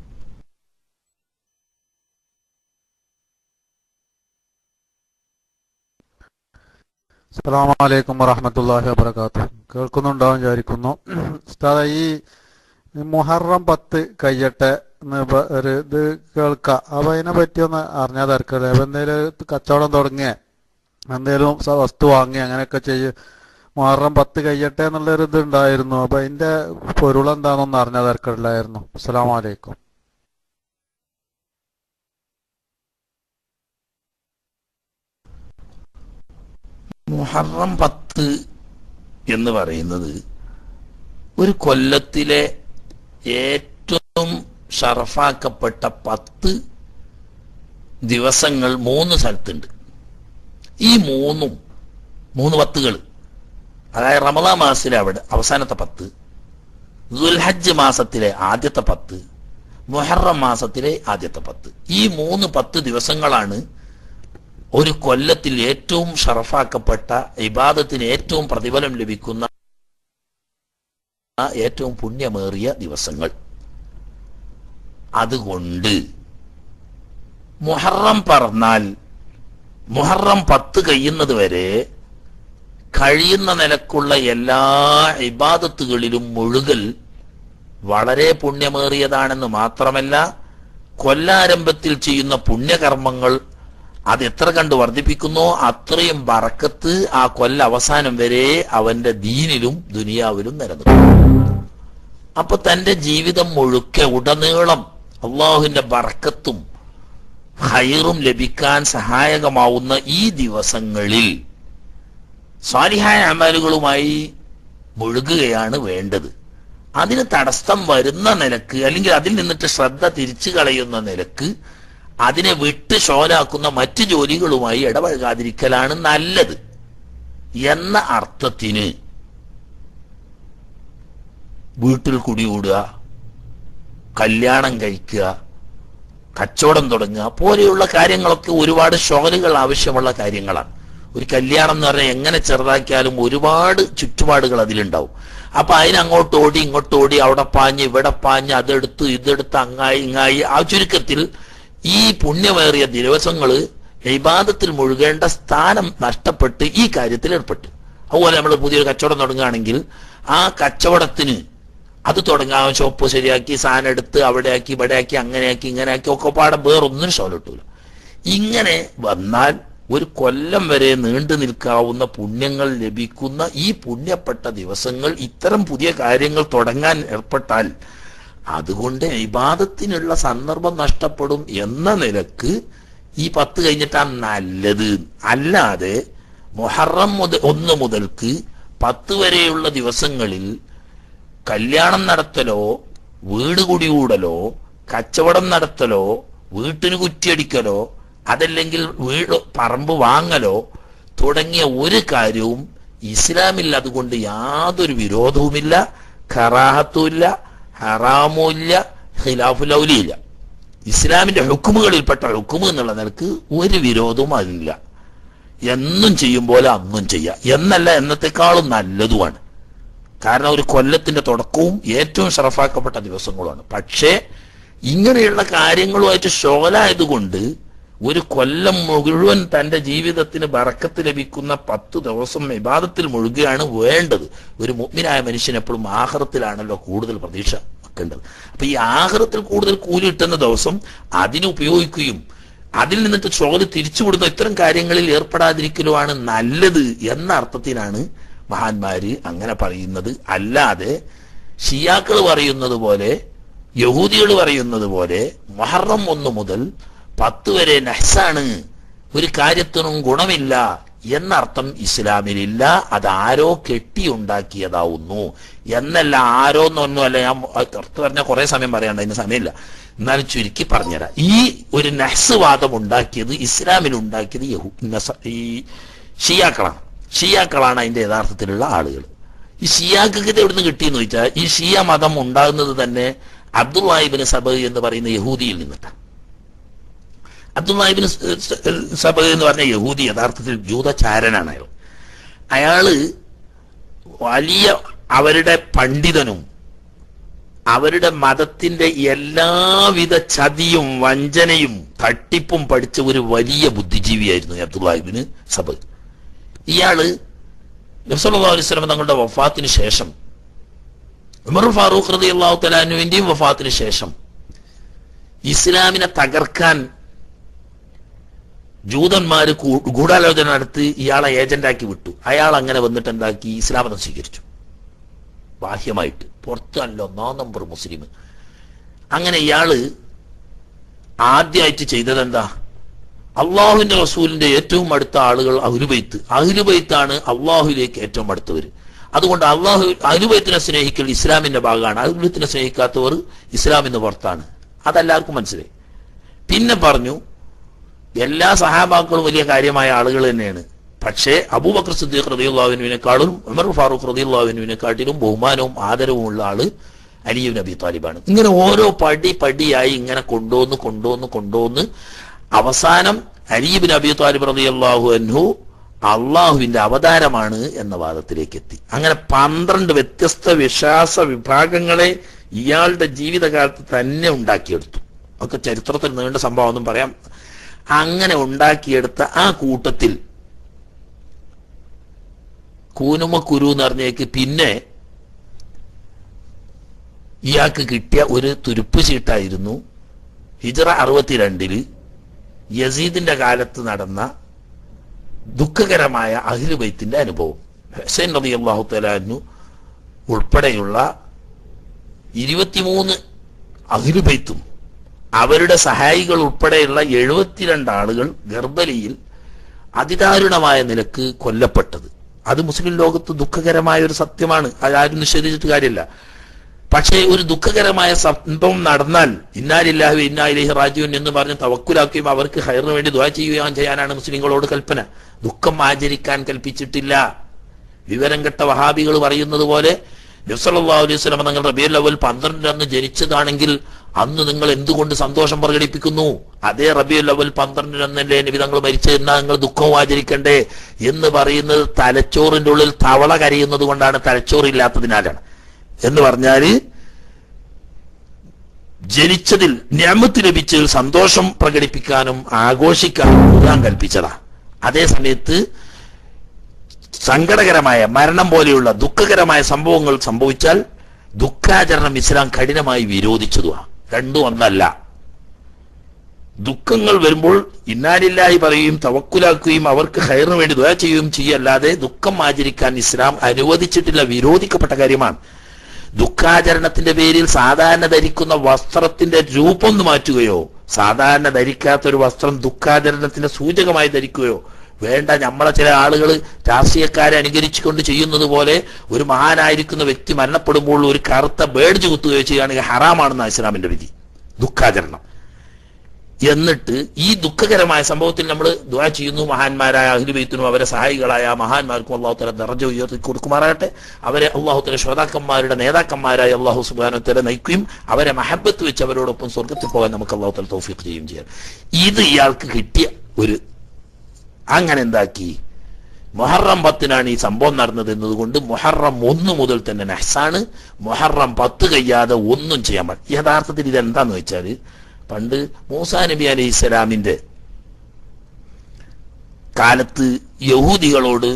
അസ്സലാമു അലൈക്കും വറഹമത്തല്ലാഹി വബർക്കാത്തു കേൾക്കുന്നുണ്ടാവും വിചാരിക്കുന്നു ഉസ്താദ ഈ മുഹറം പത്ത് കഴിയട്ടെ എന്ന് പ- ഒരു ഇത് കേൾക്കാം അപ്പൊ അതിനെ പറ്റി ഒന്ന് അറിഞ്ഞാൽ തിരക്കല്ലേ അപ്പൊ എന്തേലും കച്ചവടം തുടങ്ങിയ എന്തേലും സ- വസ്തു വാങ്ങി അങ്ങനെയൊക്കെ ചെയ്യും മുഹറം പത്ത് കഴിയട്ടെ എന്നുള്ളൊരു ഇത് ഉണ്ടായിരുന്നു അപ്പൊ അതിന്റെ പൊരുളെന്താണെന്നൊന്ന് അറിഞ്ഞാൽ തിരക്കില്ലായിരുന്നു അസ്സലാമു അലൈക്കും മുഹറം പത്ത് എന്ന് പറയുന്നത് ഒരു കൊല്ലത്തിലെ ഏറ്റവും ഷറഫാക്കപ്പെട്ട പത്ത് ദിവസങ്ങൾ മൂന്ന് സ്ഥലത്തുണ്ട് ഈ മൂന്നും മൂന്ന് പത്തുകൾ അതായത് റമദാ മാസത്തിലെ അവിടെ അവസാനത്തെ പത്ത് ദുൽഹജ്ജ് മാസത്തിലെ ആദ്യത്തെ പത്ത് മുഹറം മാസത്തിലെ ആദ്യത്തെ പത്ത് ഈ മൂന്ന് പത്ത് ദിവസങ്ങളാണ് ഒരു കൊല്ലത്തിൽ ഏറ്റവും ഷറഫാക്കപ്പെട്ട ഇബാദത്തിന് ഏറ്റവും പ്രതിഫലം ലഭിക്കുന്ന ഏറ്റവും പുണ്യമേറിയ ദിവസങ്ങൾ അതുകൊണ്ട് മുഹറം പറഞ്ഞാൽ മുഹറം പത്ത് കഴിയുന്നത് വരെ കഴിയുന്ന നിലക്കുള്ള എല്ലാ ഇബാദത്തുകളിലും മുഴുകൽ വളരെ പുണ്യമേറിയതാണെന്ന് മാത്രമല്ല കൊല്ലാരംഭത്തിൽ ചെയ്യുന്ന പുണ്യകർമ്മങ്ങൾ അത് എത്ര കണ്ട് വർദ്ധിപ്പിക്കുന്നോ അത്രയും ബറക്കത്ത് ആ കൊല്ല അവസാനം വരെ അവന്റെ ദീനിലും ദുനിയാവിലും നിലനിൽക്കും അപ്പൊ തന്റെ ജീവിതം മുഴുക്കെ ഉടനീളം അള്ളാഹുവിന്റെ ബറക്കത്തും ഹൈറും ലഭിക്കാൻ സഹായകമാവുന്ന ഈ ദിവസങ്ങളിൽ സ്വാലിഹായ അമലുകളുമായി മുഴുകുകയാണ് വേണ്ടത് അതിന് തടസ്സം വരുന്ന നിലക്ക് അല്ലെങ്കിൽ അതിൽ നിന്നിട്ട് ശ്രദ്ധ തിരിച്ചു കളയുന്ന നിലക്ക് അതിനെ വിട്ട് ഷോലാക്കുന്ന മറ്റു ജോലികളുമായി ഇടപഴകാതിരിക്കലാണ് നല്ലത് എന്ന അർത്ഥത്തിന് വീട്ടിൽ കുടികൂടുക കല്യാണം കഴിക്കുക കച്ചവടം തുടങ്ങുക പോലെയുള്ള കാര്യങ്ങളൊക്കെ ഒരുപാട് ഷോലുകൾ ആവശ്യമുള്ള കാര്യങ്ങളാണ് ഒരു കല്യാണം എന്ന് പറഞ്ഞാൽ എങ്ങനെ ചെറുതാക്കിയാലും ഒരുപാട് ചുറ്റുപാടുകൾ അതിലുണ്ടാവും അപ്പൊ അതിനങ്ങോട്ട് ഓടി ഇങ്ങോട്ട് ഓടി അവിടെ പാഞ്ഞ് ഇവിടെ പാഞ്ഞ് അതെടുത്ത് ഇതെടുത്ത് അങ്ങായി ഇങ്ങായി ആ ചുരുക്കത്തിൽ ഈ പുണ്യമേറിയ ദിവസങ്ങള് ഇബാദത്തിൽ മുഴുകേണ്ട സ്ഥാനം നഷ്ടപ്പെട്ട് ഈ കാര്യത്തിൽ ഏർപ്പെട്ടു അതുപോലെ നമ്മൾ പുതിയൊരു കച്ചവടം തുടങ്ങുകയാണെങ്കിൽ ആ കച്ചവടത്തിന് അത് തുടങ്ങാൻ ഷോപ്പ് ശരിയാക്കി സാധനം എടുത്ത് അവിടെ ആക്കി ഇവിടെ ആക്കി അങ്ങനെ ആക്കി ഇങ്ങനെ ആക്കി ഒക്കെ പാടെ വേറൊന്നും ഷോലിട്ടൂല ഇങ്ങനെ വന്നാൽ ഒരു കൊല്ലം വരെ നീണ്ടു നിൽക്കാവുന്ന പുണ്യങ്ങൾ ലഭിക്കുന്ന ഈ പുണ്യപ്പെട്ട ദിവസങ്ങൾ ഇത്തരം പുതിയ കാര്യങ്ങൾ തുടങ്ങാൻ ഏർപ്പെട്ടാൽ അതുകൊണ്ട് ഇബാദത്തിനുള്ള സന്ദർഭം നഷ്ടപ്പെടും എന്ന നിലക്ക് ഈ പത്ത് കഴിഞ്ഞിട്ടാണ് നല്ലത് അല്ലാതെ മൊഹറം മുതൽ ഒന്ന് മുതൽക്ക് പത്ത് വരെയുള്ള ദിവസങ്ങളിൽ കല്യാണം നടത്തലോ വീട് കുടികൂടലോ കച്ചവടം നടത്തലോ വീട്ടിന് കുറ്റിയടിക്കലോ അതല്ലെങ്കിൽ വീട് പറമ്പ് വാങ്ങലോ തുടങ്ങിയ ഒരു കാര്യവും ഇസ്ലാമിൽ അതുകൊണ്ട് യാതൊരു വിരോധവുമില്ല ഖറാഹത്തുമില്ല ഹറാമുമില്ല ഖിലാഫുലൗലിയില്ല ഇസ്ലാമിന്റെ ഹുക്കുമുകളിൽപ്പെട്ട ഹുക്കുമ് എന്നുള്ള നിലക്ക് ഒരു വിരോധവും അതില്ല എന്നും ചെയ്യും പോലെ അന്നും ചെയ്യാം എന്നല്ല എന്നത്തെക്കാളും നല്ലതുമാണ് കാരണം ഒരു കൊല്ലത്തിന്റെ തുടക്കവും ഏറ്റവും ഷറഫാക്കപ്പെട്ട ദിവസങ്ങളുമാണ് പക്ഷേ ഇങ്ങനെയുള്ള കാര്യങ്ങളുമായിട്ട് ഷോലായതുകൊണ്ട് ഒരു കൊല്ലം മുഴുവൻ തന്റെ ജീവിതത്തിന് ബറക്കത്ത് ലഭിക്കുന്ന പത്ത് ദിവസം വിവാദത്തിൽ മുഴുകുകയാണ് വേണ്ടത് ഒരു മുഗ്മിനായ മനുഷ്യൻ എപ്പോഴും ആഹ്റത്തിലാണല്ലോ കൂടുതൽ പ്രതീക്ഷ വെക്കേണ്ടത് അപ്പൊ ഈ ആഹ്റത്തിൽ കൂടുതൽ കൂലി കിട്ടുന്ന ദിവസം അതിന് ഉപയോഗിക്കുകയും അതിൽ നിന്നിട്ട് ചോദ്യ തിരിച്ചുവിടുന്ന ഇത്തരം കാര്യങ്ങളിൽ ഏർപ്പെടാതിരിക്കലുമാണ് നല്ലത് എന്ന അർത്ഥത്തിനാണ് മഹാന്മാര് അങ്ങനെ പറയുന്നത് അല്ലാതെ ഷിയാക്കൾ പറയുന്നത് പോലെ യഹൂദികൾ പറയുന്നത് പോലെ മഹറം ഒന്ന് മുതൽ പത്ത് വരെ നഹ്സാണ് ഒരു കാര്യത്തിനും ഗുണമില്ല എന്നർത്ഥം ഇസ്ലാമിലില്ല അത് ആരോ കെട്ടിയുണ്ടാക്കിയതാവുന്നു എന്നല്ല ആരോ എന്നൊന്നുമല്ല ഞാൻ പുറത്ത് പറഞ്ഞ കുറെ സമയം പറയാണ്ട് അതിന് സമയമില്ല എന്നാലും ചുരുക്കി പറഞ്ഞുതരാം ഈ ഒരു നഹ്സ് വാദം ഉണ്ടാക്കിയത് ഇസ്ലാമിൽ ഉണ്ടാക്കിയത് യഹൂ നസ- ഈ ഷിയാക്കളാണ് ഷിയാക്കളാണ് അതിന്റെ യഥാർത്ഥത്തിലുള്ള ആളുകൾ ഈ ഷിയാക്കൾക്ക് ഇത് എവിടുന്ന് കിട്ടിയെന്ന് ചോദിച്ചാൽ ഈ ഷിയ മതം ഉണ്ടാകുന്നത് തന്നെ അബ്ദുല്ലാഹിബിന് സബ് എന്ന് പറയുന്ന യഹൂദിയിൽ നിന്നിട്ടാണ് അബ്ദുല്ലാഹിബിന് സബ് എന്ന് പറഞ്ഞ യഹൂദി യഥാർത്ഥത്തിൽ ജൂതചാരനാണ് അയാൾ അയാള് വലിയ അവരുടെ പണ്ഡിതനും അവരുടെ മതത്തിന്റെ എല്ലാവിധ ചതിയും വഞ്ചനയും തട്ടിപ്പും പഠിച്ച ഒരു വലിയ ബുദ്ധിജീവിയായിരുന്നു ഈ അബ്ദുല്ലാഹിബിന് സബ് ഇയാള് നബ്സല്ലാ അലൈഹി സ്വലം തങ്ങളുടെ വഫാത്തിന് ശേഷം ഉമർ ഫാറൂഖ് റതി അള്ളാഹു തലാനുവിന്റെയും വഫാത്തിന് ശേഷം ഇസ്ലാമിനെ തകർക്കാൻ ജൂതന്മാര് കൂ- ഗൂഢാലോചന നടത്തി ഇയാളെ ഏജന്റാക്കി വിട്ടു അയാൾ അങ്ങനെ വന്നിട്ട് എന്താക്കി ഇസ്ലാം മതം സ്വീകരിച്ചു ബാഹ്യമായിട്ട് പുറത്തല്ല ഒന്നാം നമ്പർ മുസ്ലിം അങ്ങനെ ഇയാള് ആദ്യമായിട്ട് ചെയ്തത് എന്താ അള്ളാഹുവിന്റെ റസൂലിന്റെ ഏറ്റവും അടുത്ത ആളുകൾ അഹ്ലുബൈത്ത് അഹ്ലുബൈത്താണ് അള്ളാഹുലേക്ക് ഏറ്റവും അടുത്തവര് അതുകൊണ്ട് അള്ളാഹു അഹ്ലുബൈത്തിനെ സ്നേഹിക്കൽ ഇസ്ലാമിന്റെ ഭാഗമാണ് അഹ്ലുബൈത്തിനെ സ്നേഹിക്കാത്തവർ ഇസ്ലാമിന് പുറത്താണ് അതെല്ലാവർക്കും മനസ്സിലായി പിന്നെ പറഞ്ഞു എല്ലാ സഹാബാക്കളും വലിയ കാര്യമായ ആളുകൾ തന്നെയാണ് പക്ഷേ അബൂബക്കർ സിദ്ദീഖ് റതിയുള്ളാവിനുവിനെക്കാളും ഉമർ ഫാറൂഖ് റതിയുള്ളാവിനുവിനെക്കാട്ടിലും ബഹുമാനവും ആദരവും ഉള്ള ആള് അലിയു നബി താലിബാണ് ഇങ്ങനെ ഓരോ പടി പടിയായി ഇങ്ങനെ കൊണ്ടുവന്ന് കൊണ്ടുവന്ന് കൊണ്ടുവന്ന് അവസാനം അലീബ് നബി താലിബ് റതിയല്ലാഹു അൻഹു അള്ളാഹുവിന്റെ അവതാരമാണ് എന്ന വാദത്തിലേക്ക് എത്തി അങ്ങനെ പന്ത്രണ്ട് വ്യത്യസ്ത വിശ്വാസ വിഭാഗങ്ങളെ ഇയാളുടെ ജീവിതകാലത്ത് തന്നെ ഉണ്ടാക്കിയെടുത്തു ഒക്കെ ചരിത്രത്തിൽ നീണ്ട സംഭവം ഒന്നും പറയാം അങ്ങനെ ഉണ്ടാക്കിയെടുത്ത ആ കൂട്ടത്തിൽ കൂനുമ കുരു എന്ന് പറഞ്ഞേക്ക് പിന്നെ ഇയാൾക്ക് കിട്ടിയ ഒരു തുരുപ്പ് ചീട്ടായിരുന്നു ഹിജറ അറുപത്തിരണ്ടില് യസീദിന്റെ കാലത്ത് നടന്ന ദുഃഖകരമായ അഹിലുബൈത്തിന്റെ അനുഭവം ഹുസൈൻ നബി അള്ളാഹു തലാനു ഉൾപ്പെടെയുള്ള ഇരുപത്തിമൂന്ന് അഹിലുബൈത്തും അവരുടെ സഹായികൾ ഉൾപ്പെടെയുള്ള എഴുപത്തിരണ്ട് ആളുകൾ ഗർബലിയിൽ അതിദാരുണമായ നിലക്ക് കൊല്ലപ്പെട്ടത് അത് മുസ്ലിം ലോകത്ത് ദുഃഖകരമായ ഒരു സത്യമാണ് അതാരും നിഷേധിച്ചിട്ട് കാര്യമില്ല പക്ഷേ ഒരു ദുഃഖകരമായ സംഭവം നടന്നാൽ ഇന്നാലില്ലാഹു ഇന്നാലിഹി റാജുവിൻ എന്ന് പറഞ്ഞ് തവക്കുലാക്കുകയും അവർക്ക് ഹൈറിന് വേണ്ടി ദ്വാ ചെയ്യുകയും ചെയ്യാനാണ് മുസ്ലിങ്ങളോട് കൽപ്പന ദുഃഖം ആചരിക്കാൻ കൽപ്പിച്ചിട്ടില്ല വിവരം കെട്ട വഹാബികൾ പറയുന്നത് പോലെ നബ്സല്ലാ അലൈഹി സ്വലമ നിങ്ങൾ റബിയുൽ അവൽ പന്ത്രണ്ടിന് അന്ന് ജനിച്ചതാണെങ്കിൽ അന്ന് നിങ്ങൾ എന്തുകൊണ്ട് സന്തോഷം പ്രകടിപ്പിക്കുന്നു അതേ റബിയുൽ അവൽ പന്ത്രണ്ടിന് അന്നല്ലേ നബി തങ്ങൾ മരിച്ചതെന്നാ നിങ്ങൾ ദുഃഖവും ആചരിക്കണ്ടേ എന്ന് പറയുന്നത് തലച്ചോറിന്റെ ഉള്ളിൽ തവള കരയുന്നത് കൊണ്ടാണ് തലച്ചോറില്ലാത്തതിനാലാണ് എന്ന് പറഞ്ഞാല് ജനിച്ചതിൽ ഞാമത്ത് ലഭിച്ചതിൽ സന്തോഷം പ്രകടിപ്പിക്കാനും ആഘോഷിക്കാനും ഖുർആൻ കൽപ്പിച്ചതാ അതേ സമയത്ത് സങ്കടകരമായ മരണം പോലെയുള്ള ദുഃഖകരമായ സംഭവങ്ങൾ സംഭവിച്ചാൽ ദുഃഖാചരണം ഇസ്ലാം കഠിനമായി വിരോധിച്ചതുമാണ് രണ്ടും ഒന്നല്ല ദുഃഖങ്ങൾ വരുമ്പോൾ ഇന്നാലില്ലായി പറയുകയും തവക്കുലാക്കുകയും അവർക്ക് ഹയറിന് വേണ്ടി ദുആ ചെയ്യുകയും ചെയ്യല്ലാതെ ദുഃഖം ആചരിക്കാൻ ഇസ്ലാം അനുവദിച്ചിട്ടില്ല വിരോധിക്കപ്പെട്ട കാര്യമാണ് ദുഃഖാചരണത്തിന്റെ പേരിൽ സാധാരണ ധരിക്കുന്ന വസ്ത്രത്തിന്റെ രൂപം ഒന്ന് മാറ്റുകയോ സാധാരണ ധരിക്കാത്ത ഒരു വസ്ത്രം ദുഃഖാചരണത്തിന്റെ സൂചകമായി ധരിക്കുകയോ വേണ്ട നമ്മളെ ചില ആളുകൾ രാഷ്ട്രീയക്കാരെ അനുകരിച്ചുകൊണ്ട് ചെയ്യുന്നത് പോലെ ഒരു മഹാനായിരിക്കുന്ന വ്യക്തി മരണപ്പെടുമ്പോൾ ഒരു കറുത്ത ബേഡ്ജ് കുത്തുകയോ ചെയ്യുകയാണെങ്കിൽ ഹറാമാണെന്ന ഇസ്ലാമിന്റെ വിധി ദുഃഖാചരണം എന്നിട്ട് ഈ ദുഃഖകരമായ സംഭവത്തിൽ നമ്മൾ ദ്വാ ചെയ്യുന്നു മഹാന്മാരായ അഹിലുബൈത്തിനും അവരെ സഹായികളായ മഹാന്മാർക്കും അള്ളാഹു തല ദർജ ഉയർത്തി കൊടുക്കുമാറാകട്ടെ അവരെ അള്ളാഹു തല ശ്രോതാക്കന്മാരുടെ നേതാക്കന്മാരായ അള്ളാഹു സുബാനത്തല നയിക്കുകയും അവരെ മഹബത്ത് വെച്ച് അവരോടൊപ്പം സ്വർഗത്തിൽ പോകാൻ നമുക്ക് അള്ളാഹു തല തൗഫീഖ് ചെയ്യുകയും ചെയ്യാം ഇത് ഇയാൾക്ക് കിട്ടിയ ഒരു അങ്ങനെ എന്താക്കി മൊഹറം പത്തിനാണ് ഈ സംഭവം നടന്നത് എന്നതുകൊണ്ട് മൊഹറം ഒന്ന് മുതൽ തന്നെ നഹ്സാണ് മൊഹറം പത്ത് കഴിയാതെ ഒന്നും ചെയ്യാൻ പാടില്ല യഥാർത്ഥത്തിൽ ഇതെന്താന്ന് വെച്ചാല് പണ്ട് മൂസാ നബി അലൈഹി ഇസ്ലാമിന്റെ കാലത്ത് യഹൂദികളോട്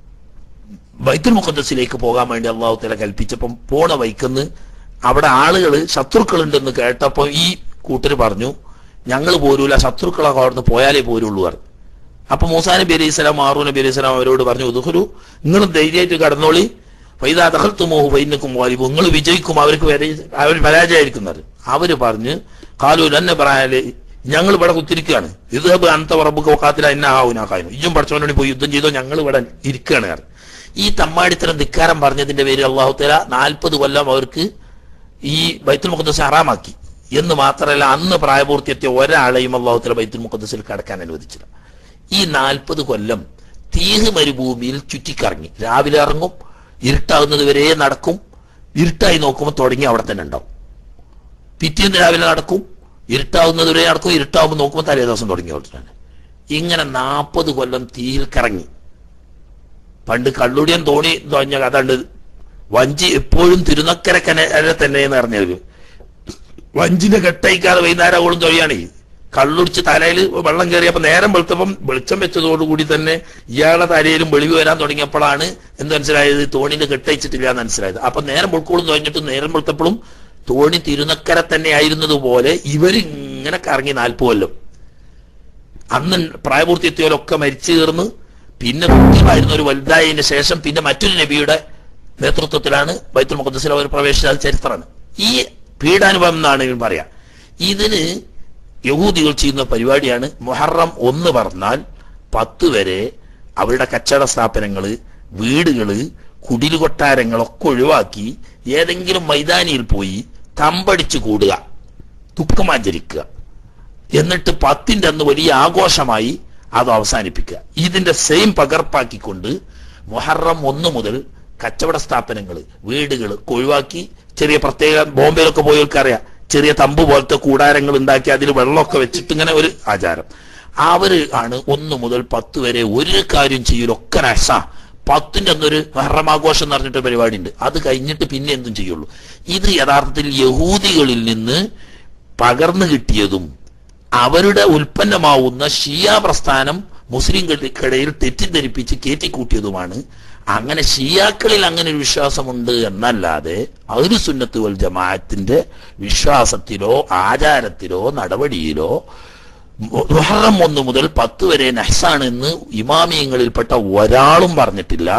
ബൈത്തുൽ മുഖദ്സിലേക്ക് പോകാൻ വേണ്ടി അള്ളാഹു തല കൽപ്പിച്ചപ്പം പോണ വൈക്കന്ന് അവിടെ ആളുകൾ ശത്രുക്കളുണ്ടെന്ന് കേട്ടപ്പോൾ ഈ കൂട്ടര് പറഞ്ഞു ഞങ്ങൾ പോരൂല ശത്രുക്കളൊക്കെ അവിടുന്ന് പോയാലേ പോരുള്ളൂ പറഞ്ഞു അപ്പൊ മൂസാ നബി അലൈഹി സ്വലാം മാറൂ നബി അലൈഹി സ്വലാം അവരോട് പറഞ്ഞു ഉദുഹുരു നിങ്ങൾ ധൈര്യമായിട്ട് കടന്നോളി വൈദാ ദഹൽത്തുമോഹു വൈനക്കും വാലിബു നിങ്ങൾ വിജയിക്കും അവർക്ക് വരെ അവർ പരാജയമായിരിക്കുന്നത് അവര് പറഞ്ഞ് കാലു തന്നെ പറയാല് ഞങ്ങൾ ഇവിടെ കുത്തിരിക്കുകയാണ് ഇത് അന്ത ഉറബുക്ക് ഒക്കാത്തില എന്നെ ആവുനാക്കാനും ഇജും പഠിച്ചവനോട് പോയി യുദ്ധം ചെയ്തോ ഞങ്ങൾ ഇവിടെ ഇരിക്കുകയാണ് കാരണം ഈ തമ്മാടിത്തരം ധിക്കാരം പറഞ്ഞതിന്റെ പേരിൽ അള്ളാഹു തല നാൽപ്പത് കൊല്ലം അവർക്ക് ഈ ബൈത്തുൽ മുഖദ്സ് ഹറാമാക്കി എന്ന് മാത്രമല്ല അന്ന് പ്രായപൂർത്തിയെത്തിയ ഒരാളെയും അള്ളാഹു തല ബൈത്തുൽ മുഖദ്സിൽ കടക്കാൻ അനുവദിച്ചില്ല ഈ നാൽപ്പത് കൊല്ലം തീഹ് മരുഭൂമിയിൽ ചുറ്റിക്കറങ്ങി രാവിലെ ഇറങ്ങും ഇരുട്ടാകുന്നത് വരെ നടക്കും ഇരുട്ടായി നോക്കുമ്പോൾ തുടങ്ങി അവിടെ തന്നെ ഉണ്ടാവും പിറ്റേന്ന് രാവിലെ നടക്കും ഇരുട്ടാവുന്നത് വരെ നടക്കും ഇരുട്ടാവുമ്പോൾ നോക്കുമ്പോൾ തലേ ദിവസം തുടങ്ങി അവിടെ തന്നെ ഇങ്ങനെ നാൽപ്പത് കൊല്ലം തീയിൽ കറങ്ങി പണ്ട് കള്ളുടിയൻ തോണി തോന്നിയ കഥ ഉണ്ട് വഞ്ചി എപ്പോഴും തിരുനക്കര കനര തന്നെ എന്ന് പറഞ്ഞവര് വഞ്ചിന്റെ കെട്ടയിക്കാതെ വൈകുന്നേരമോളം തൊഴിയാണ് കള്ളുടിച്ച് തലയിൽ വെള്ളം കയറിയപ്പോ നേരം വെളുത്തപ്പം വെളിച്ചം വെച്ചതോടുകൂടി തന്നെ ഇയാളെ തലയിലും വെളിവ് വരാൻ തുടങ്ങിയപ്പോഴാണ് എന്ത് മനസ്സിലായത് തോണിന്റെ കെട്ടയിച്ചിട്ടില്ല എന്ന് മനസ്സിലായത് അപ്പൊ നേരം വെളുക്കോളും തോന്നിട്ട് നേരം വെളുത്തപ്പോഴും തോണി തിരുനക്കര തന്നെ ആയിരുന്നതുപോലെ ഇവരിങ്ങനെ കറങ്ങി നാൽപ്പത് കൊല്ലം അന്ന് പ്രായപൂർത്തി എത്തിയവരൊക്കെ മരിച്ചു തീർന്ന് പിന്നെ കുട്ടികളായിരുന്ന ഒരു വലുതായതിന് ശേഷം പിന്നെ മറ്റൊരു നബിയുടെ നേതൃത്വത്തിലാണ് ബൈത്തുൽ മുഖദ്സിൽ അവർ പ്രവേശിച്ച ചരിത്രമാണ് ഈ പീഡാനുഭവം എന്നാണ് ഇവൻ പറയാ ഇതിന് യഹൂദികൾ ചെയ്യുന്ന പരിപാടിയാണ് മുഹറം ഒന്ന് പറഞ്ഞാൽ പത്ത് വരെ അവരുടെ കച്ചവട സ്ഥാപനങ്ങള് വീടുകള് കുടില് കൊട്ടാരങ്ങളൊക്കെ ഒഴിവാക്കി ഏതെങ്കിലും മൈതാനിയിൽ പോയി തമ്പടിച്ചു കൂടുക ദുഃഖമാചരിക്കുക എന്നിട്ട് പത്തിന്റെ അന്ന് വലിയ ആഘോഷമായി അത് അവസാനിപ്പിക്കുക ഇതിന്റെ സെയിം പകർപ്പാക്കിക്കൊണ്ട് മുഹറം ഒന്ന് മുതൽ കച്ചവട സ്ഥാപനങ്ങൾ വീടുകൾ ഒഴിവാക്കി ചെറിയ പ്രത്യേക ബോംബെയിലൊക്കെ പോയവർക്കറിയാം ചെറിയ തമ്പ് പോലത്തെ കൂടാരങ്ങൾ ഉണ്ടാക്കി അതിൽ വെള്ളമൊക്കെ വെച്ചിട്ട് ഇങ്ങനെ ഒരു ആചാരം അവര് ആണ് ഒന്ന് മുതൽ പത്ത് വരെ ഒരു കാര്യം ചെയ്യലൊക്കെ നഷ പത്തിന്റെ അന്നൊരു മഹറമാഘോഷം എന്ന് പറഞ്ഞിട്ട് പരിപാടി ഉണ്ട് അത് കഴിഞ്ഞിട്ട് പിന്നെ എന്തും ചെയ്യുള്ളൂ ഇത് യഥാർത്ഥത്തിൽ യഹൂദികളിൽ നിന്ന് പകർന്നു കിട്ടിയതും അവരുടെ ഉൽപ്പന്നമാവുന്ന ഷിയ പ്രസ്ഥാനം മുസ്ലിംകൾക്കിടയിൽ തെറ്റിദ്ധരിപ്പിച്ച് കയറ്റിക്കൂട്ടിയതുമാണ് അങ്ങനെ ഷിയാക്കളിൽ അങ്ങനെ ഒരു വിശ്വാസമുണ്ട് എന്നല്ലാതെ ഒരു സുന്നത്ത് വൽ ജമാഅത്തിന്റെ വിശ്വാസത്തിലോ ആചാരത്തിലോ നടപടിയിലോ മുഹറം ഒന്ന് മുതൽ പത്ത് വരെ നഹ്സാണ് എന്ന് ഇമാമിയങ്ങളിൽപ്പെട്ട ഒരാളും പറഞ്ഞിട്ടില്ല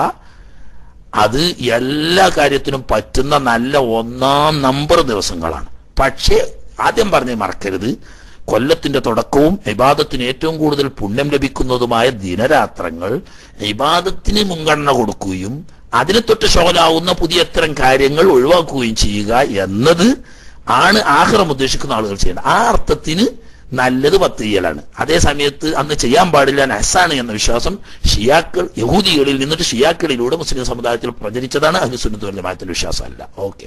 അത് എല്ലാ കാര്യത്തിനും പറ്റുന്ന നല്ല ഒന്നാം നമ്പർ ദിവസങ്ങളാണ് പക്ഷേ ആദ്യം പറഞ്ഞ് മറക്കരുത് കൊല്ലത്തിന്റെ തുടക്കവും ഇബാദത്തിന് ഏറ്റവും കൂടുതൽ പുണ്യം ലഭിക്കുന്നതുമായ ദിനരാത്രങ്ങൾ ഇബാദത്തിന് മുൻഗണന കൊടുക്കുകയും അതിനെ തൊട്ട് ഷോലാവുന്ന പുതിയ ഇത്തരം കാര്യങ്ങൾ ഒഴിവാക്കുകയും ചെയ്യുക എന്നത് ആണ് ആഹ്റം ഉദ്ദേശിക്കുന്ന ആളുകൾ ചെയ്യേണ്ടത് ആ അർത്ഥത്തിന് നല്ലത് പത്ത് ചെയ്യലാണ് അതേ സമയത്ത് അന്ന് ചെയ്യാൻ പാടില്ല നഹസാണ് എന്ന വിശ്വാസം ഷിയാക്കൾ യഹൂദികളിൽ നിന്നിട്ട് ഷിയാക്കളിലൂടെ മുസ്ലിം സമുദായത്തിൽ പ്രചരിച്ചതാണ് അഹിസുന്നത്ത് വലിയ മാറ്റത്തിൽ വിശ്വാസമല്ല ഓക്കെ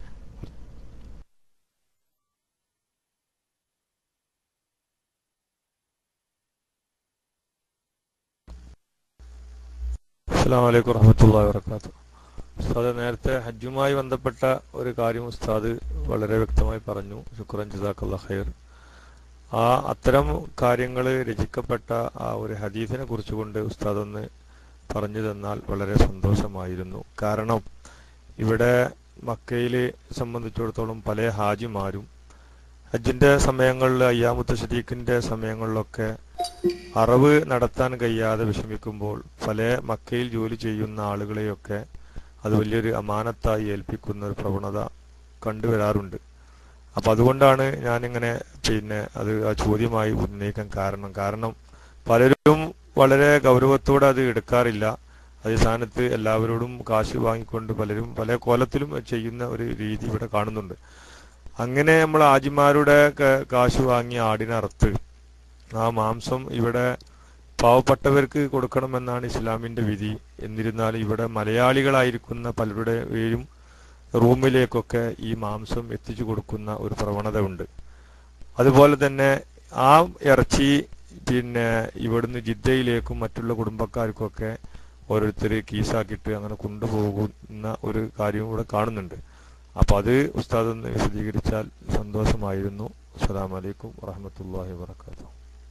അസ്സാം വലൈക്കും വറഹമത്തല്ലാ വാത്തു ഉസ്താദ് നേരത്തെ ഹജ്ജുമായി ബന്ധപ്പെട്ട ഒരു കാര്യം ഉസ്താദ് വളരെ വ്യക്തമായി പറഞ്ഞു ശുക്രൻ ജസാഖല്ല ഖൈർ ആ അത്തരം കാര്യങ്ങൾ രചിക്കപ്പെട്ട ആ ഒരു ഹദീസിനെ കുറിച്ചുകൊണ്ട് ഉസ്താദ് ഒന്ന് പറഞ്ഞു തന്നാൽ വളരെ സന്തോഷമായിരുന്നു കാരണം ഇവിടെ മക്കയിൽ സംബന്ധിച്ചിടത്തോളം പല ഹാജിമാരും ഹജ്ജിന്റെ സമയങ്ങളിൽ അയ്യാമുത്ത ഷരീഖിന്റെ സമയങ്ങളിലൊക്കെ അറവ് നടത്താൻ കഴിയാതെ വിഷമിക്കുമ്പോൾ പല മക്കയിൽ ജോലി ചെയ്യുന്ന ആളുകളെയൊക്കെ അത് വലിയൊരു അമാനത്തായി ഏൽപ്പിക്കുന്ന ഒരു പ്രവണത കണ്ടുവരാറുണ്ട് അപ്പൊ അതുകൊണ്ടാണ് ഞാനിങ്ങനെ പിന്നെ അത് ആ ചോദ്യമായി ഉന്നയിക്കാൻ കാരണം കാരണം പലരും വളരെ ഗൗരവത്തോടെ അത് എടുക്കാറില്ല അതേ സ്ഥാനത്ത് എല്ലാവരോടും കാശ് വാങ്ങിക്കൊണ്ട് പലരും പല കോലത്തിലും ചെയ്യുന്ന ഒരു രീതി ഇവിടെ കാണുന്നുണ്ട് അങ്ങനെ നമ്മൾ ആജിമാരുടെ ക- കാശ് വാങ്ങിയ ആടിനറുത്ത് ആ മാംസം ഇവിടെ പാവപ്പെട്ടവർക്ക് കൊടുക്കണമെന്നാണ് ഇസ്ലാമിന്റെ വിധി എന്നിരുന്നാലും ഇവിടെ മലയാളികളായിരിക്കുന്ന പലരുടെയും റൂമിലേക്കൊക്കെ ഈ മാംസം എത്തിച്ചു കൊടുക്കുന്ന ഒരു പ്രവണത ഉണ്ട് അതുപോലെ തന്നെ ആ ഇറച്ചി പിന്നെ ഇവിടുന്ന് ജിദ്ദയിലേക്കും മറ്റുള്ള കുടുംബക്കാർക്കൊക്കെ ഓരോരുത്തർ കീസാക്കിയിട്ട് അങ്ങനെ കൊണ്ടുപോകുന്ന ഒരു കാര്യവും ഇവിടെ കാണുന്നുണ്ട് അപ്പൊ അത് ഉസ്താദ് ഒന്ന് വിശദീകരിച്ചാൽ സന്തോഷമായിരുന്നു അസ്സലാമു അലൈക്കും വറഹമത്തല്ലാഹി വാത്തു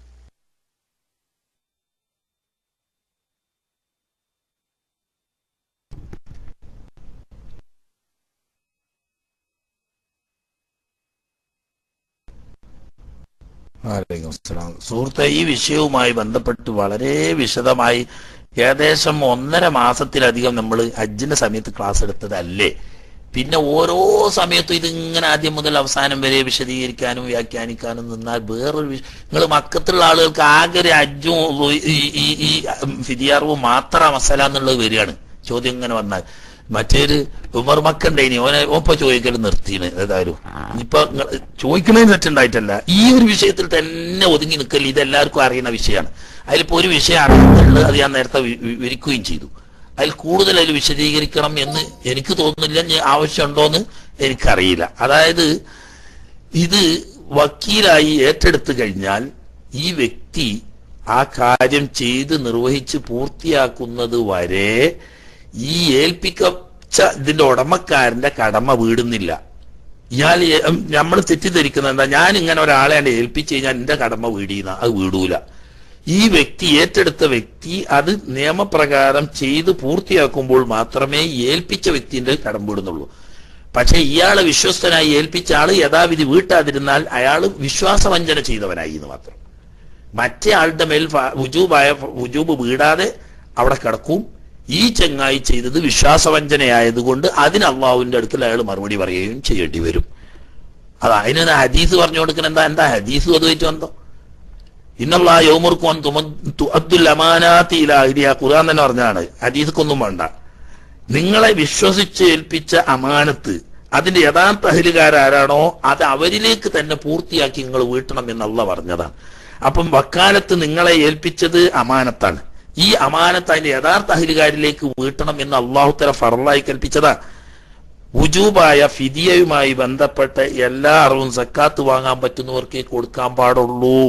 വലൈക്കും അസ്സലാം. സുഹൃത്തെ ഈ വിഷയവുമായി ബന്ധപ്പെട്ട് വളരെ വിശദമായി ഏകദേശം ഒന്നര മാസത്തിലധികം നമ്മൾ ഹജ്ജിന്റെ സമയത്ത് ക്ലാസ് എടുത്തതല്ലേ പിന്നെ ഓരോ സമയത്തും ഇതിങ്ങനെ ആദ്യം മുതൽ അവസാനം വരെ വിശദീകരിക്കാനും വ്യാഖ്യാനിക്കാനും നിന്നാൽ വേറൊരു നിങ്ങൾ മക്കത്തുള്ള ആളുകൾക്ക് ആകെ ഒരു ഹജ്ജും ഈ ഈ ഈ ഫിദിയാർവും മാത്രം മസല എന്നുള്ളത് വരികയാണ് ചോദ്യം ഇങ്ങനെ വന്നാൽ മറ്റേര് ഉമർ മക്കണ്ടേനി ഓനെ ഓപ്പ ചോദിക്കൽ നിർത്തിയാണ് ഏതായാലും ഇപ്പൊ ചോദിക്കണേന്ന് തെറ്റുണ്ടായിട്ടല്ല ഈ ഒരു വിഷയത്തിൽ തന്നെ ഒതുങ്ങി നിൽക്കൽ ഇതെല്ലാവർക്കും അറിയുന്ന വിഷയമാണ് അതിലിപ്പോ ഒരു വിഷയമാണ് ഉള്ളത് അത് ഞാൻ നേരത്തെ വി- വി- വിവരിക്കുകയും ചെയ്തു അതിൽ കൂടുതൽ അതിൽ വിശദീകരിക്കണം എന്ന് എനിക്ക് തോന്നുന്നില്ല ഇനി ആവശ്യമുണ്ടോന്ന് എനിക്കറിയില്ല അതായത് ഇത് വക്കീലായി ഏറ്റെടുത്തു കഴിഞ്ഞാൽ ഈ വ്യക്തി ആ കാര്യം ചെയ്ത് നിർവഹിച്ച് പൂർത്തിയാക്കുന്നത് വരെ ഈ ഏൽപ്പിക്കച്ച ഇതിന്റെ ഉടമക്കാരന്റെ കടമ വീടുന്നില്ല ഇയാൾ നമ്മൾ തെറ്റിദ്ധരിക്കുന്നത് എന്താ ഞാൻ ഇങ്ങനെ ഒരാളെ ഏൽപ്പിച്ചു കഴിഞ്ഞാൽ എന്റെ കടമ വീടിയുന്ന അത് വീടൂല ഈ വ്യക്തി ഏറ്റെടുത്ത വ്യക്തി അത് നിയമപ്രകാരം ചെയ്ത് പൂർത്തിയാക്കുമ്പോൾ മാത്രമേ ഈ ഏൽപ്പിച്ച വ്യക്തിന്റെ കടം വീടുന്നുള്ളൂ പക്ഷെ ഇയാളെ വിശ്വസ്തനായി ഏൽപ്പിച്ച ആള് യഥാവിധി വീട്ടാതിരുന്നാൽ അയാൾ വിശ്വാസവഞ്ചന ചെയ്തവനായി എന്ന് മാത്രം മറ്റേ ആളുടെ മേൽ ഫ- വുജൂബായ ഫ- വുജൂബ് വീടാതെ അവിടെ കിടക്കും ഈ ചെങ്ങായി ചെയ്തത് വിശ്വാസവഞ്ചനയായതുകൊണ്ട് അതിന് അള്ളാഹുവിന്റെ അടുക്കൽ അയാൾ മറുപടി പറയുകയും ചെയ്യേണ്ടി വരും അതാ അതിന് ഹദീസ് പറഞ്ഞു കൊടുക്കണം എന്താ എന്താ ഹദീസ് അതുമായിട്ട് ബന്ധം ഇന്നല്ലാ യൗമുർക്കുവാൻ തുഅദ്ദുൽ അമാനാത്തി ഇലാ അഹ്ലിഹാ ഖുർആൻ തന്നെ പറഞ്ഞാണ് ഹദീസ്ക്കൊന്നും വേണ്ട നിങ്ങളെ വിശ്വസിച്ച് ഏൽപ്പിച്ച അമാനത്ത് അതിന്റെ യഥാർത്ഥ അഹലുകാരാരാണോ അത് അവരിലേക്ക് തന്നെ പൂർത്തിയാക്കി നിങ്ങൾ വീട്ടണം എന്നല്ല പറഞ്ഞതാണ് അപ്പം വക്കാലത്ത് നിങ്ങളെ ഏൽപ്പിച്ചത് അമാനത്താണ് ഈ അമാനത്ത് അതിന്റെ യഥാർത്ഥ അഹലുകാരിലേക്ക് വീട്ടണം എന്ന് അള്ളാഹുത്തല ഫറലായി കൽപ്പിച്ചതാ ഉജൂബായ ഫിദിയയുമായി ബന്ധപ്പെട്ട എല്ലാ അറിവും സക്കാത്ത് വാങ്ങാൻ പറ്റുന്നവർക്കേ കൊടുക്കാൻ പാടുള്ളൂ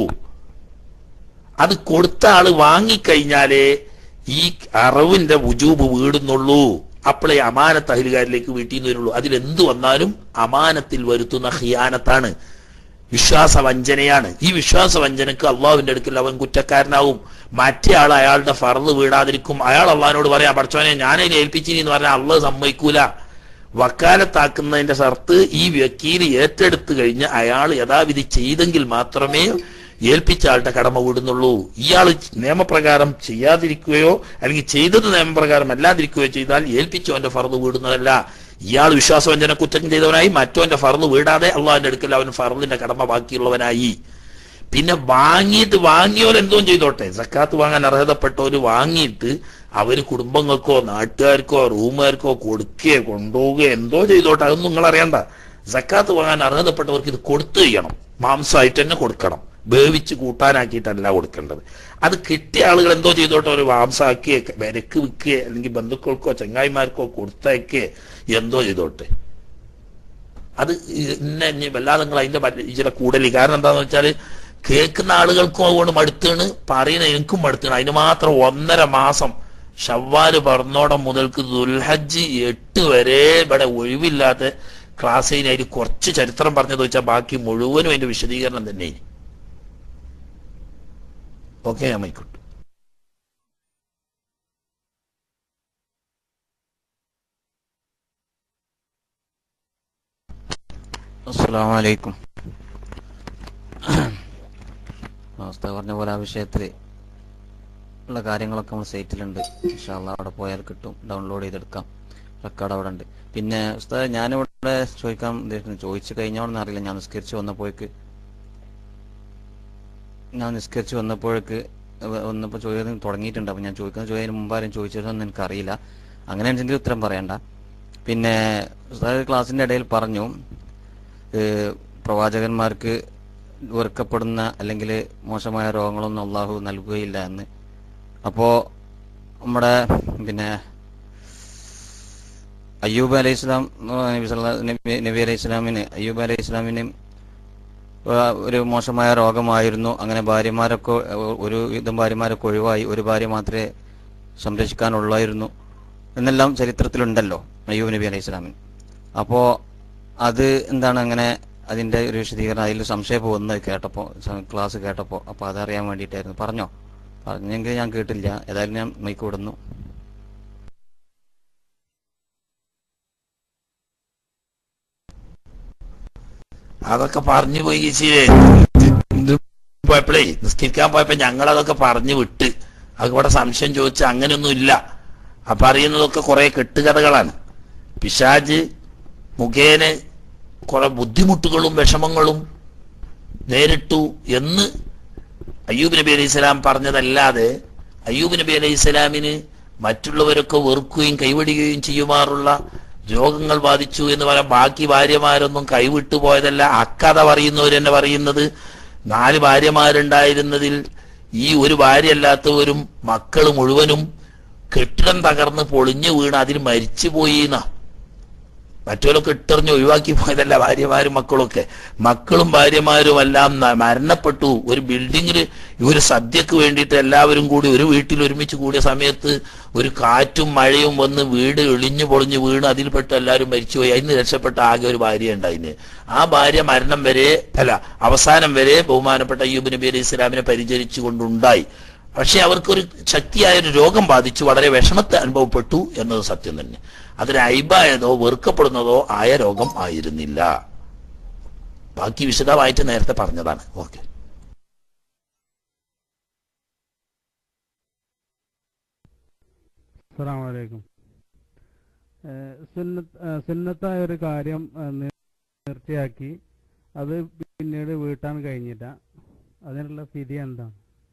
അത് കൊടുത്ത ആള് വാങ്ങിക്കഴിഞ്ഞാലേ ഈ അറവിന്റെ വുജൂബ് വീടുന്നുള്ളൂ അപ്പോഴേ അമാനത്ത് അഹിലുകാരിലേക്ക് വീട്ടിൽ നിന്ന് വരുള്ളൂ അതിലെന്ത് വന്നാലും അമാനത്തിൽ വരുത്തുന്ന ഹിയാനത്താണ് വിശ്വാസവഞ്ചനയാണ് ഈ വിശ്വാസവഞ്ചനക്ക് അള്ളാഹുവിന്റെ അടുക്കൽ അവൻ കുറ്റക്കാരനാവും മറ്റേ ആൾ അയാളുടെ ഫറന്ന് വീടാതിരിക്കും അയാൾ അള്ളഹാനോട് പറയാം പഠിച്ചോനെ ഞാനതിനെ ഏൽപ്പിച്ചിനി എന്ന് പറഞ്ഞാൽ അള്ളാഹ് സമ്മതിക്കൂല വക്കാലത്താക്കുന്നതിന്റെ ഷർത്ത് ഈ വക്കീൽ ഏറ്റെടുത്തു കഴിഞ്ഞ് അയാൾ യഥാവിധി ചെയ്തെങ്കിൽ മാത്രമേ ഏൽപ്പിച്ച ആളുടെ കടമ വിടുന്നുള്ളൂ ഇയാൾ നിയമപ്രകാരം ചെയ്യാതിരിക്കുകയോ അല്ലെങ്കിൽ ചെയ്തത് നിയമപ്രകാരം അല്ലാതിരിക്കുകയോ ചെയ്താൽ ഏൽപ്പിച്ചവന്റെ ഫറന്ന് വീടുന്നതല്ല ഇയാൾ വിശ്വാസവഞ്ചന കുറ്റം ചെയ്തവനായി മറ്റവന്റെ ഫറന്ന് വീടാതെ അള്ളാഹിന്റെ അടുക്കൽ അവൻ ഫറന്നിന്റെ കടമ ബാക്കിയുള്ളവനായി പിന്നെ വാങ്ങിയിട്ട് വാങ്ങിയോൽ എന്തോ ചെയ്തോട്ടെ സക്കാത്ത് വാങ്ങാൻ അർഹതപ്പെട്ടവര് വാങ്ങിയിട്ട് അവര് കുടുംബങ്ങൾക്കോ നാട്ടുകാർക്കോ റൂമുകാർക്കോ കൊടുക്കുകയോ കൊണ്ടുപോവുകയോ എന്തോ ചെയ്തോട്ടെ അതൊന്നും നിങ്ങൾ അറിയണ്ട സക്കാത്ത് വാങ്ങാൻ അർഹതപ്പെട്ടവർക്ക് ഇത് കൊടുത്തു ചെയ്യണം മാംസമായിട്ട് തന്നെ കൊടുക്കണം വേവിച്ച് കൂട്ടാനാക്കിയിട്ടല്ല കൊടുക്കേണ്ടത് അത് കിട്ടിയ ആളുകൾ എന്തോ ചെയ്തോട്ടെ ഒരു മാംസാക്കിയേ വിരക്ക് വിൽക്കുകയെ അല്ലെങ്കിൽ ബന്ധുക്കൾക്കോ ചങ്ങായിമാർക്കോ കൊടുത്തയക്കേ എന്തോ ചെയ്തോട്ടെ അത് ഇന്ന ഇനി വല്ലാതെ നിങ്ങൾ അതിന്റെ പറ്റ- ഇച്ചിരി കൂടല് കാരണം എന്താന്ന് വെച്ചാല് കേൾക്കുന്ന ആളുകൾക്കും അതുകൊണ്ട് മടുത്താണ് പറയുന്ന എനിക്കും മടുത്താണ് അതിന് മാത്രം ഒന്നര മാസം ഷവ്വാല് പറഞ്ഞോടം മുതൽക്ക് ദുൽഹജ്ജ് എട്ട് വരെ ഇവിടെ ഒഴിവില്ലാത്ത ക്ലാസ്സിന് അതിൽ കുറച്ച് ചരിത്രം പറഞ്ഞത് വെച്ചാൽ ബാക്കി മുഴുവനും അതിന്റെ വിശദീകരണം തന്നെ ഓക്കെ ഞാൻ മൈക്കോട്ടെ അസ്സലാമു അലൈക്കും അവസ്ഥ പറഞ്ഞ പോലെ ആ വിഷയത്തിൽ ഉള്ള കാര്യങ്ങളൊക്കെ നമ്മൾ സൈറ്റിലുണ്ട് ഇൻഷാല്ല അവിടെ പോയാൽ കിട്ടും ഡൗൺലോഡ് ചെയ്തെടുക്കാം റെക്കോർഡ് അവിടെ ഉണ്ട് പിന്നെ ഉസ്താദ് ഞാനിവിടെ ചോദിക്കാൻ ഉദ്ദേശിക്കുന്നു ചോദിച്ചു കഴിഞ്ഞോണെന്ന് അറിയില്ല ഞാൻ നിസ്കരിച്ച് വന്നപ്പോഴേക്ക് ഞാൻ നിസ്കരിച്ച് വന്നപ്പോഴേക്ക് വ- വന്നപ്പോൾ ചോദ്യം തുടങ്ങിയിട്ടുണ്ട് അപ്പം ഞാൻ ചോദിക്കുന്ന ചോദ്യത്തിന് മുമ്പ് ആരും ചോദിച്ചതെന്ന് എനിക്കറിയില്ല അങ്ങനെയാണെങ്കിൽ ഉത്തരം പറയണ്ട പിന്നെ ഉസ്താദ് ക്ലാസ്സിൻ്റെ ഇടയിൽ പറഞ്ഞു ഏഹ് പ്രവാചകന്മാർക്ക് വെറുക്കപ്പെടുന്ന അല്ലെങ്കിൽ മോശമായ രോഗങ്ങളൊന്നും അള്ളാഹു നൽകുകയില്ല എന്ന് അപ്പോൾ നമ്മുടെ പിന്നെ അയ്യൂബ് അലൈഹി ഇസ്ലാം നബി സല്ലല്ലാഹു- നബി നബി അലൈഹി ഇസ്ലാമിന് അയ്യൂബ് അലൈഹി ഇസ്ലാമിന് ഒരു മോശമായ രോഗമായിരുന്നു അങ്ങനെ ഭാര്യമാരൊക്കെ ഒരു വിധം ഭാര്യമാരൊക്കെ ഒഴിവായി ഒരു ഭാര്യ മാത്രമേ സംരക്ഷിക്കാനുള്ളായിരുന്നു എന്നെല്ലാം ചരിത്രത്തിലുണ്ടല്ലോ അയ്യൂബ് നബി അലൈഹി ഇസ്ലാമിന് അപ്പോൾ അത് എന്താണ് അങ്ങനെ അതിന്റെ ഒരു വിശദീകരണം അതിൽ സംശയം പോകുന്നത് കേട്ടപ്പോൾ ക്ലാസ് കേട്ടപ്പോൾ അപ്പോൾ അതറിയാൻ വേണ്ടിയിട്ടായിരുന്നു പറഞ്ഞോ പറഞ്ഞെങ്കിൽ ഞാൻ കേട്ടില്ല ഏതായാലും ഞാൻ മൈക്ക് വിടുന്നു അതൊക്കെ പറഞ്ഞു പോയി ശരി ഇത് പോയപ്പോഴേ നിസ്കരിക്കാൻ പോയപ്പോ ഞങ്ങൾ അതൊക്കെ പറഞ്ഞു വിട്ട് അത് ഇവിടെ സംശയം ചോദിച്ച അങ്ങനെയൊന്നും ഇല്ല അപ്പൊ അറിയുന്നതൊക്കെ കുറെ കെട്ടുകഥകളാണ് പിശാജ് മുഖേന കുറെ ബുദ്ധിമുട്ടുകളും വിഷമങ്ങളും നേരിട്ടു എന്ന് അയ്യൂബ് നബി അലൈഹി സ്വലാം പറഞ്ഞതല്ലാതെ അയ്യൂബ് നബി അലൈഹി സ്വലാമിന് മറ്റുള്ളവരൊക്കെ വെറുക്കുകയും കൈവടിയുകയും ചെയ്യുമാറുള്ള രോഗങ്ങൾ ബാധിച്ചു എന്ന് പറയാൻ ബാക്കി ഭാര്യമാരൊന്നും കൈവിട്ടു പോയതല്ല അക്കഥ പറയുന്നവർ തന്നെ പറയുന്നത് നാല് ഭാര്യമാരുണ്ടായിരുന്നതിൽ ഈ ഒരു ഭാര്യയല്ലാത്തവരും മക്കൾ മുഴുവനും കെട്ടിടം തകർന്ന് പൊളിഞ്ഞു വീണ് അതിൽ മരിച്ചുപോയി എന്നാ മറ്റവരൊക്കെ ഇട്ടെറിഞ്ഞ് ഒഴിവാക്കി പോയതല്ല ഭാര്യമാരും മക്കളൊക്കെ മക്കളും ഭാര്യമാരും എല്ലാം ന- മരണപ്പെട്ടു ഒരു ബിൽഡിങ്ങിൽ ഒരു സദ്യക്ക് വേണ്ടിയിട്ട് എല്ലാവരും കൂടി ഒരു വീട്ടിൽ ഒരുമിച്ച് കൂടിയ സമയത്ത് ഒരു കാറ്റും മഴയും വന്ന് വീട് ഇളിഞ്ഞു പൊളിഞ്ഞു വീണ് അതിൽപ്പെട്ട് എല്ലാവരും മരിച്ചുപോയി അതിന് രക്ഷപ്പെട്ട ആകെ ഒരു ഭാര്യ ഉണ്ടായിന് ആ ഭാര്യ മരണം വരെ അല്ല അവസാനം വരെ ബഹുമാനപ്പെട്ട അയ്യൂബ് നബി അലൈഹി ഇസ്ലാമിനെ പരിചരിച്ചു കൊണ്ടുണ്ടായി പക്ഷെ അവർക്കൊരു ശക്തിയായ ഒരു രോഗം ബാധിച്ചു വളരെ വിഷമത്തെ അനുഭവപ്പെട്ടു എന്നത് സത്യം തന്നെ അതൊരു അയിബായതോ വെറുക്കപ്പെടുന്നതോ ആയ രോഗം ആയിരുന്നില്ല ബാക്കി വിശദമായിട്ട് നേരത്തെ പറഞ്ഞതാണ് ഓക്കെ അസ്സലാമു അലൈക്കും ഏഹ് സുന്നത്ത് ഏഹ് സുന്നത്തായ ഒരു കാര്യം ഏഹ് നി- നിർത്തിയാക്കി അത് പിന്നീട് വീട്ടാൻ കഴിഞ്ഞില്ല അതിനുള്ള സ്ഥിതി എന്താണ്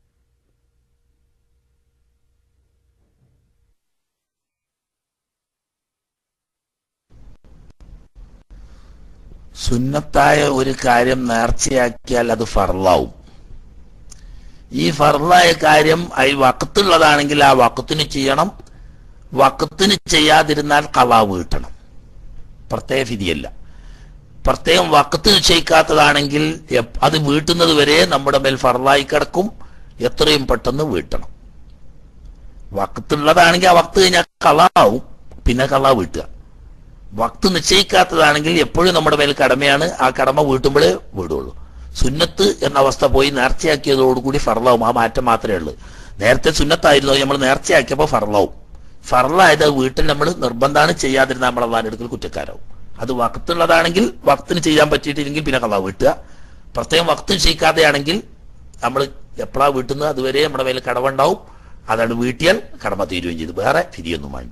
സുന്നത്തായ ഒരു കാര്യം നേർച്ചയാക്കിയാൽ അത് ഫർലാവും ഈ ഫർലായ കാര്യം ഈ വക്കത്തുള്ളതാണെങ്കിൽ ആ വക്കത്തിന് ചെയ്യണം വക്കത്തിന് ചെയ്യാതിരുന്നാൽ കളാ വീട്ടണം പ്രത്യേക വിധിയല്ല പ്രത്യേകം വക്കത്ത് നിശ്ചയിക്കാത്തതാണെങ്കിൽ എപ്- അത് വീട്ടുന്നത് വരെ നമ്മുടെ മേൽ ഫർലായി കിടക്കും എത്രയും പെട്ടെന്ന് വീട്ടണം വക്കത്തുള്ളതാണെങ്കിൽ ആ വക്ത് കഴിഞ്ഞാൽ കളാവും പിന്നെ കളാ വീട്ടുക വക്ത് നിശ്ചയിക്കാത്തതാണെങ്കിൽ എപ്പോഴും നമ്മുടെ മേൽ കടമയാണ് ആ കടമ വീട്ടുമ്പോഴേ വീടുള്ളൂ സുന്നത്ത് എന്ന അവസ്ഥ പോയി നേർച്ചയാക്കിയതോടുകൂടി ഫർലാവും ആ മാറ്റം മാത്രമേ ഉള്ളൂ നേരത്തെ സുന്നത്തായിരുന്നു നമ്മൾ നേർച്ചയാക്കിയപ്പോൾ ഫർലാവും ഫർലായത് വീട്ടിൽ നമ്മൾ നിർബന്ധമാണ് ചെയ്യാതിരുന്ന നമ്മൾ അള്ളാഹിന്റെ കുറ്റക്കാരാവും അത് വക്തുള്ളതാണെങ്കിൽ വക്തിന് ചെയ്യാൻ പറ്റിയിട്ടില്ലെങ്കിൽ പിന്നെ കള്ളാവ് വീട്ടുക പ്രത്യേകം വക്ത് നിശ്ചയിക്കാതെയാണെങ്കിൽ നമ്മൾ എപ്പോഴാ വീട്ടുന്നത് അതുവരെ നമ്മുടെ മേൽ കടവുണ്ടാവും അതാണ് വീട്ടിയാൽ കടമ തീരുകയും ചെയ്തു വേറെ വിധിയൊന്നും വേണ്ട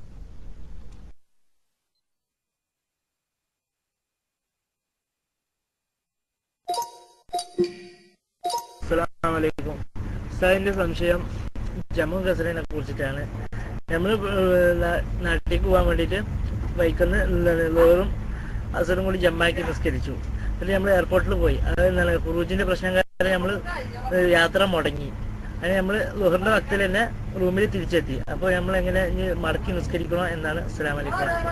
അസ്സലാമലൈക്കും ഉസ്താദിന്റെ സംശയം ജമ്മു കസറിനെ കുറിച്ചിട്ടാണ് നമ്മൾ നാട്ടിലേക്ക് പോകാൻ വേണ്ടിയിട്ട് ബൈക്കിന്ന് ലോറും അസറും കൂടി ജമ്മാക്കി നിസ്കരിച്ചു എന്നിട്ട് നമ്മൾ എയർപോർട്ടിൽ പോയി അത് എന്താണ് ക്രൂജിന്റെ പ്രശ്നം കാരണം വരെ നമ്മൾ യാത്ര മുടങ്ങി അതിന് നമ്മൾ ലുഹറിന്റെ വക്തിൽ തന്നെ റൂമിൽ തിരിച്ചെത്തി അപ്പോൾ നമ്മൾ എങ്ങനെ ഇനി മടക്കി നിസ്കരിക്കണോ എന്നാണ് അസ്സലാമു അലൈക്കും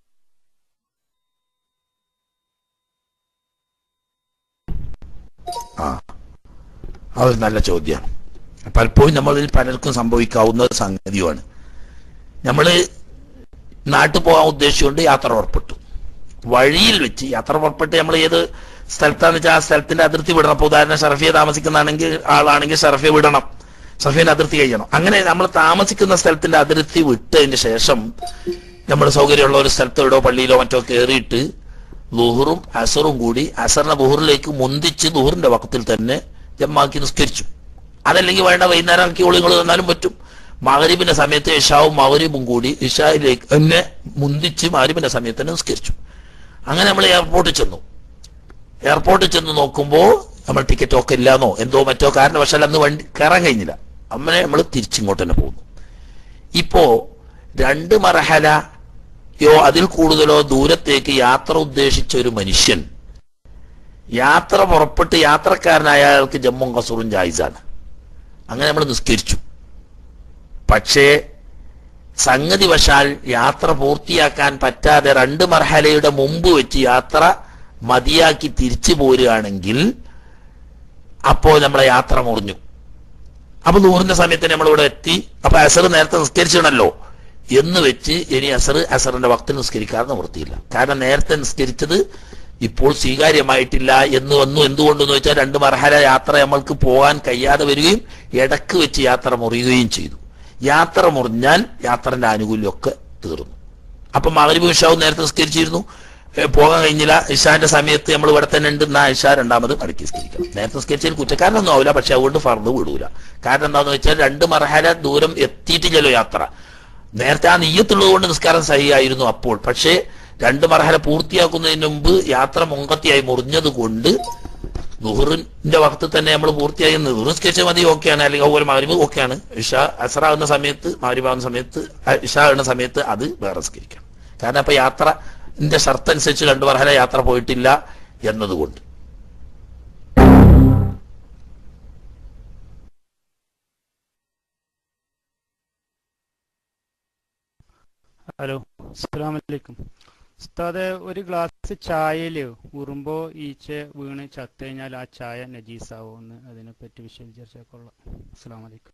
ആ അതൊരു നല്ല ചോദ്യമാണ് പലപ്പോഴും നമ്മളിൽ പലർക്കും സംഭവിക്കാവുന്ന ഒരു സംഗതിയുമാണ് നമ്മൾ നാട്ടിൽ പോകാൻ ഉദ്ദേശിച്ചുകൊണ്ട് യാത്ര പുറപ്പെട്ടു വഴിയിൽ വെച്ച് യാത്ര പുറപ്പെട്ട് നമ്മൾ ഏത് സ്ഥലത്താന്ന് വെച്ചാൽ ആ സ്ഥലത്തിന്റെ അതിർത്തി വിടണം അപ്പൊ ഉദാഹരണം ഷറഫിയെ താമസിക്കുന്നതാണെങ്കിൽ ആളാണെങ്കിൽ ഷറഫിയെ വിടണം ഷറഫിന്റെ അതിർത്തി കഴിയണം അങ്ങനെ നമ്മൾ താമസിക്കുന്ന സ്ഥലത്തിന്റെ അതിർത്തി വിട്ടതിന് ശേഷം നമ്മൾ സൗകര്യമുള്ള ഒരു സ്ഥലത്തോ ഇടോ പള്ളിയിലോ മറ്റോ കയറിയിട്ട് ലുഹറും അസറും കൂടി അസറിനെ ബുഹറിലേക്ക് മുന്തിച്ച് ലുഹറിന്റെ വക്കത്തിൽ തന്നെ ജമ്മാക്കി നിസ്കരിച്ചു അതല്ലെങ്കിൽ വേണ്ട വൈകുന്നേരം ആക്കി ഒളിങ്ങൾ തന്നാലും പറ്റും മകരിബിന്റെ സമയത്ത് ഇഷാവും മകരിബും കൂടി ഇഷായിലേക്ക് തന്നെ മുന്തിച്ച് മകരിബിന്റെ സമയത്ത് തന്നെ നിസ്കരിച്ചു അങ്ങനെ നമ്മൾ എയർപോർട്ടിൽ ചെന്നു എയർപോർട്ടിൽ ചെന്ന് നോക്കുമ്പോൾ നമ്മൾ ടിക്കറ്റ് ഒക്കെ ഇല്ലാന്നോ എന്തോ മറ്റോ കാരണവശാൽ അന്ന് വണ്ടി കയറാൻ കഴിഞ്ഞില്ല അങ്ങനെ നമ്മൾ തിരിച്ചിങ്ങോട്ട് തന്നെ പോകുന്നു ഇപ്പോ രണ്ട് മറഹലയോ അതിൽ കൂടുതലോ ദൂരത്തേക്ക് യാത്ര ഉദ്ദേശിച്ച ഒരു മനുഷ്യൻ യാത്ര പുറപ്പെട്ട് യാത്രക്കാരനായ അയാൾക്ക് ജമ്മും കസൂറും ജായിസാണ് അങ്ങനെ നമ്മൾ നിസ്കരിച്ചു പക്ഷേ സംഗതി വശാൽ യാത്ര പൂർത്തിയാക്കാൻ പറ്റാതെ രണ്ട് മർഹലയുടെ മുമ്പ് വെച്ച് യാത്ര മതിയാക്കി തിരിച്ചു പോരുകയാണെങ്കിൽ അപ്പോൾ നമ്മളെ യാത്ര മുറിഞ്ഞു അപ്പൊ നൂറിന്റെ സമയത്ത് നമ്മൾ ഇവിടെ എത്തി അപ്പൊ അസർ നേരത്തെ നിസ്കരിച്ചിടണല്ലോ എന്ന് വെച്ച് ഇനി അസർ അസറിന്റെ വക്തിൽ നിസ്കരിക്കാതെ നിവൃത്തിയില്ല കാരണം നേരത്തെ നിസ്കരിച്ചത് ഇപ്പോൾ സ്വീകാര്യമായിട്ടില്ല എന്ന് വന്നു എന്തുകൊണ്ടെന്ന് വെച്ചാൽ രണ്ട് മർഹല യാത്ര നമ്മൾക്ക് പോകാൻ കഴിയാതെ വരികയും ഇടക്ക് വെച്ച് യാത്ര മുറിയുകയും ചെയ്തു യാത്ര മുറിഞ്ഞാൽ യാത്രന്റെ ആനുകൂല്യമൊക്കെ തീർന്നു അപ്പൊ മകരിബ് ഇഷാവും നേരത്തെ നിസ്കരിച്ചിരുന്നു ഏ, പോകാൻ കഴിഞ്ഞില്ല ഇഷാന്റെ സമയത്ത് നമ്മൾ ഇവിടെ തന്നെ ഉണ്ട് എന്നാ ഇഷ രണ്ടാമത് മടക്കി നിസ്കരിക്കണം നേരത്തെ നിസ്കരിച്ചതിൽ കുറ്റക്കാരനൊന്നും ആവില്ല പക്ഷെ അതുകൊണ്ട് ഫർദ് വിടൂല കാരണം എന്താന്ന് വെച്ചാൽ രണ്ട് മർഹല ദൂരം എത്തിയിട്ടില്ലല്ലോ യാത്ര നേരത്തെ ആ നെയ്യത്തുള്ളത് കൊണ്ട് നിസ്കാരം സഹിയായിരുന്നു അപ്പോൾ പക്ഷേ രണ്ട് മർഹല പൂർത്തിയാക്കുന്നതിന് മുമ്പ് യാത്ര മുങ്കത്തിയായി മുറിഞ്ഞത് കൊണ്ട് നുഹറിന്റെ വക്ത് തന്നെ നമ്മൾ പൂർത്തിയായി നുഹർ നിസ്കരിച്ച മതി ഓക്കെയാണ് അല്ലെങ്കിൽ അതുപോലെ മാരിബ് ഓക്കെയാണ് ഇഷ അസറാകുന്ന സമയത്ത് മാരിബാകുന്ന സമയത്ത് അഹ് ഇഷ ആകുന്ന സമയത്ത് അത് വേറെ നിസ്കരിക്കണം കാരണം അപ്പൊ യാത്രന്റെ ഷർത്ത് അനുസരിച്ച് രണ്ട് മർഹല യാത്ര പോയിട്ടില്ല എന്നതുകൊണ്ട് ഹലോ അസ്സലാമു അലൈക്കും ഉസ്താദെ ഒരു ഗ്ലാസ് ചായയിൽ ഉറുമ്പോ ഈച്ച വീണ് ചത്തു കഴിഞ്ഞാൽ ആ ചായ നജീസാവോ എന്ന് അതിനെപ്പറ്റി വിശദീകരിച്ചാൽ കൊള്ളാം അസ്സലാമു അലൈക്കും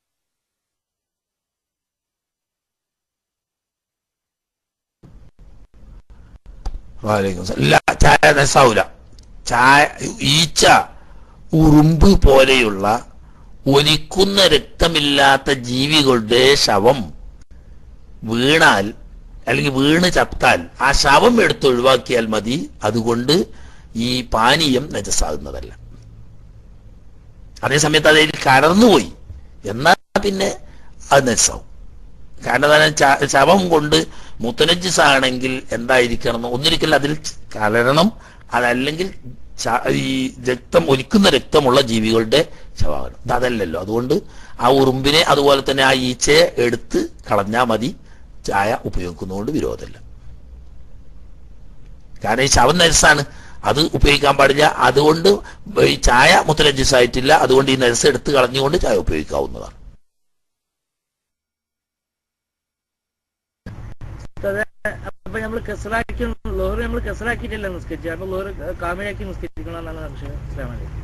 വാലേക്കും സലാം. ഇല്ല ചായ രസാവൂല ചായ ഈച്ച ഉറുമ്പ് പോലെയുള്ള ഒലിക്കുന്ന രക്തമില്ലാത്ത ജീവികളുടെ ശവം വീണാൽ അല്ലെങ്കിൽ വീണ് ചത്താൽ ആ ശവം എടുത്ത് ഒഴിവാക്കിയാൽ മതി അതുകൊണ്ട് ഈ പാനീയം നജസാകുന്നതല്ല അതേസമയത്ത് അതിൽ കടന്നുപോയി എന്നാൽ പിന്നെ അത് നജസാവും കാരണം തന്നെ ച- ശവം കൊണ്ട് മുത്തനജിസ് ആണെങ്കിൽ എന്തായിരിക്കണം എന്ന് ഒന്നിരിക്കൽ അതിൽ കലരണം അതല്ലെങ്കിൽ ച- ഈ രക്തം ഒലിക്കുന്ന രക്തമുള്ള ജീവികളുടെ ശവമാണ് ഇത് അതല്ലല്ലോ അതുകൊണ്ട് ആ ഉറുമ്പിനെ അതുപോലെ തന്നെ ആ ഈച്ചയെ എടുത്ത് കളഞ്ഞാൽ മതി ചായ ഉപയോഗിക്കുന്നതുകൊണ്ട് വിരോധമില്ല കാരണം ഈ ശവം നരസാണ് അത് ഉപയോഗിക്കാൻ പാടില്ല അതുകൊണ്ട് ഈ ചായ മുത്തലജിസ് ആയിട്ടില്ല അതുകൊണ്ട് ഈ നരസ് എടുത്ത് കളഞ്ഞുകൊണ്ട് ചായ ഉപയോഗിക്കാവുന്നതാണ് അതെ അപ്പൊ നമ്മൾ കെസറാക്കി ലോറി നമ്മൾ കെസറാക്കിയിട്ടല്ല നിസ്കരിച്ചത് അപ്പൊ ലോറി കാമയാക്കി നിസ്കരിക്കണം എന്നാണ് സംശയം അസ്സലാമു അലൈക്കും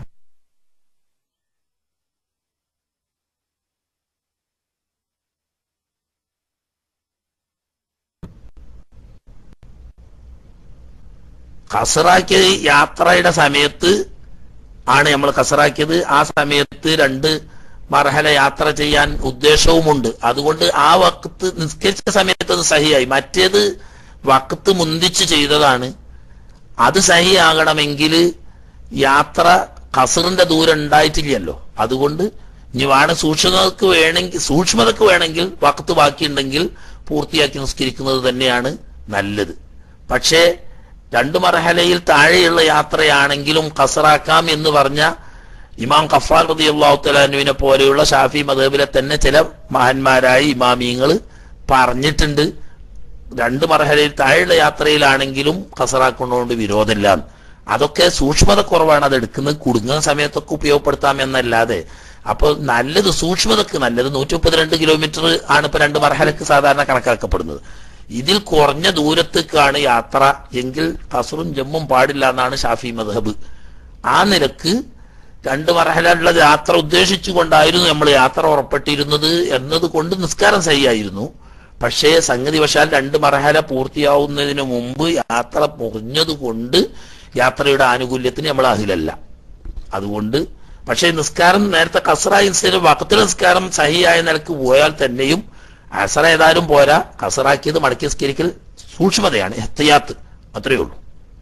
കസറാക്കിയത് യാത്രയുടെ സമയത്ത് ആണ് നമ്മൾ കസറാക്കിയത് ആ സമയത്ത് രണ്ട് മർഹല യാത്ര ചെയ്യാൻ ഉദ്ദേശവുമുണ്ട് അതുകൊണ്ട് ആ വക്കത്ത് നിസ്കരിച്ച സമയത്ത് അത് സഹിയായി മറ്റേത് വക്കത്ത് മുന്തിച്ച് ചെയ്തതാണ് അത് സഹിയാകണമെങ്കിൽ യാത്ര കസറിന്റെ ദൂരം ഉണ്ടായിട്ടില്ലല്ലോ അതുകൊണ്ട് ഇനി വേണം സൂക്ഷ്മതക്ക് വേണമെങ്കിൽ സൂക്ഷ്മതക്ക് വേണമെങ്കിൽ വക്കത്ത് ബാക്കിയുണ്ടെങ്കിൽ പൂർത്തിയാക്കി നിസ്കരിക്കുന്നത് തന്നെയാണ് നല്ലത് പക്ഷേ രണ്ടു മർഹലയിൽ താഴെയുള്ള യാത്രയാണെങ്കിലും കസറാക്കാം എന്ന് പറഞ്ഞ ഇമാം ഖഫാർ റതി അള്ളാഹുത്തലാനുവിനെ പോലെയുള്ള ഷാഫി മദബിലെ തന്നെ ചില മഹാന്മാരായ ഇമാമിയങ്ങൾ പറഞ്ഞിട്ടുണ്ട് രണ്ട് മർഹലയിൽ താഴെയുള്ള യാത്രയിലാണെങ്കിലും കസറാക്കുന്നതുകൊണ്ട് വിരോധമില്ല അതൊക്കെ സൂക്ഷ്മത കുറവാണ് അത് എടുക്കുന്നത് കുടുങ്ങുന്ന സമയത്തൊക്കെ ഉപയോഗപ്പെടുത്താം എന്നല്ലാതെ അപ്പോൾ നല്ലത് സൂക്ഷ്മതക്ക് നല്ലത് നൂറ്റി മുപ്പത്തിരണ്ട് കിലോമീറ്റർ ആണ് ഇപ്പൊ രണ്ട് മർഹലക്ക് സാധാരണ കണക്കാക്കപ്പെടുന്നത് ഇതിൽ കുറഞ്ഞ ദൂരത്തേക്കാണ് യാത്ര എങ്കിൽ കസറും ജമ്മും പാടില്ല എന്നാണ് ഷാഫി മദ്ഹബ് ആ നിലക്ക് രണ്ട് മർഹലുള്ള യാത്ര ഉദ്ദേശിച്ചുകൊണ്ടായിരുന്നു നമ്മൾ യാത്ര ഉറപ്പെട്ടിരുന്നത് എന്നതുകൊണ്ട് നിസ്കാരം സഹിയായിരുന്നു പക്ഷേ സംഗതി വശാൽ രണ്ട് മർഹല പൂർത്തിയാവുന്നതിന് മുമ്പ് യാത്ര മുറിഞ്ഞതുകൊണ്ട് യാത്രയുടെ ആനുകൂല്യത്തിന് നമ്മൾ അഹിലല്ല അതുകൊണ്ട് പക്ഷേ നിസ്കാരം നേരത്തെ കസറായ നിസ്കാരം വക്കത്തിൽ നിസ്കാരം സഹിയായ നിലക്ക് പോയാൽ തന്നെയും അസറ ഏതായാലും പോരാ കസറാക്കിയത് മടക്കി നിസ്കരിക്കൽ സൂക്ഷ്മതയാണ് എത്തയാത്ത് അത്രയേ ഉള്ളൂ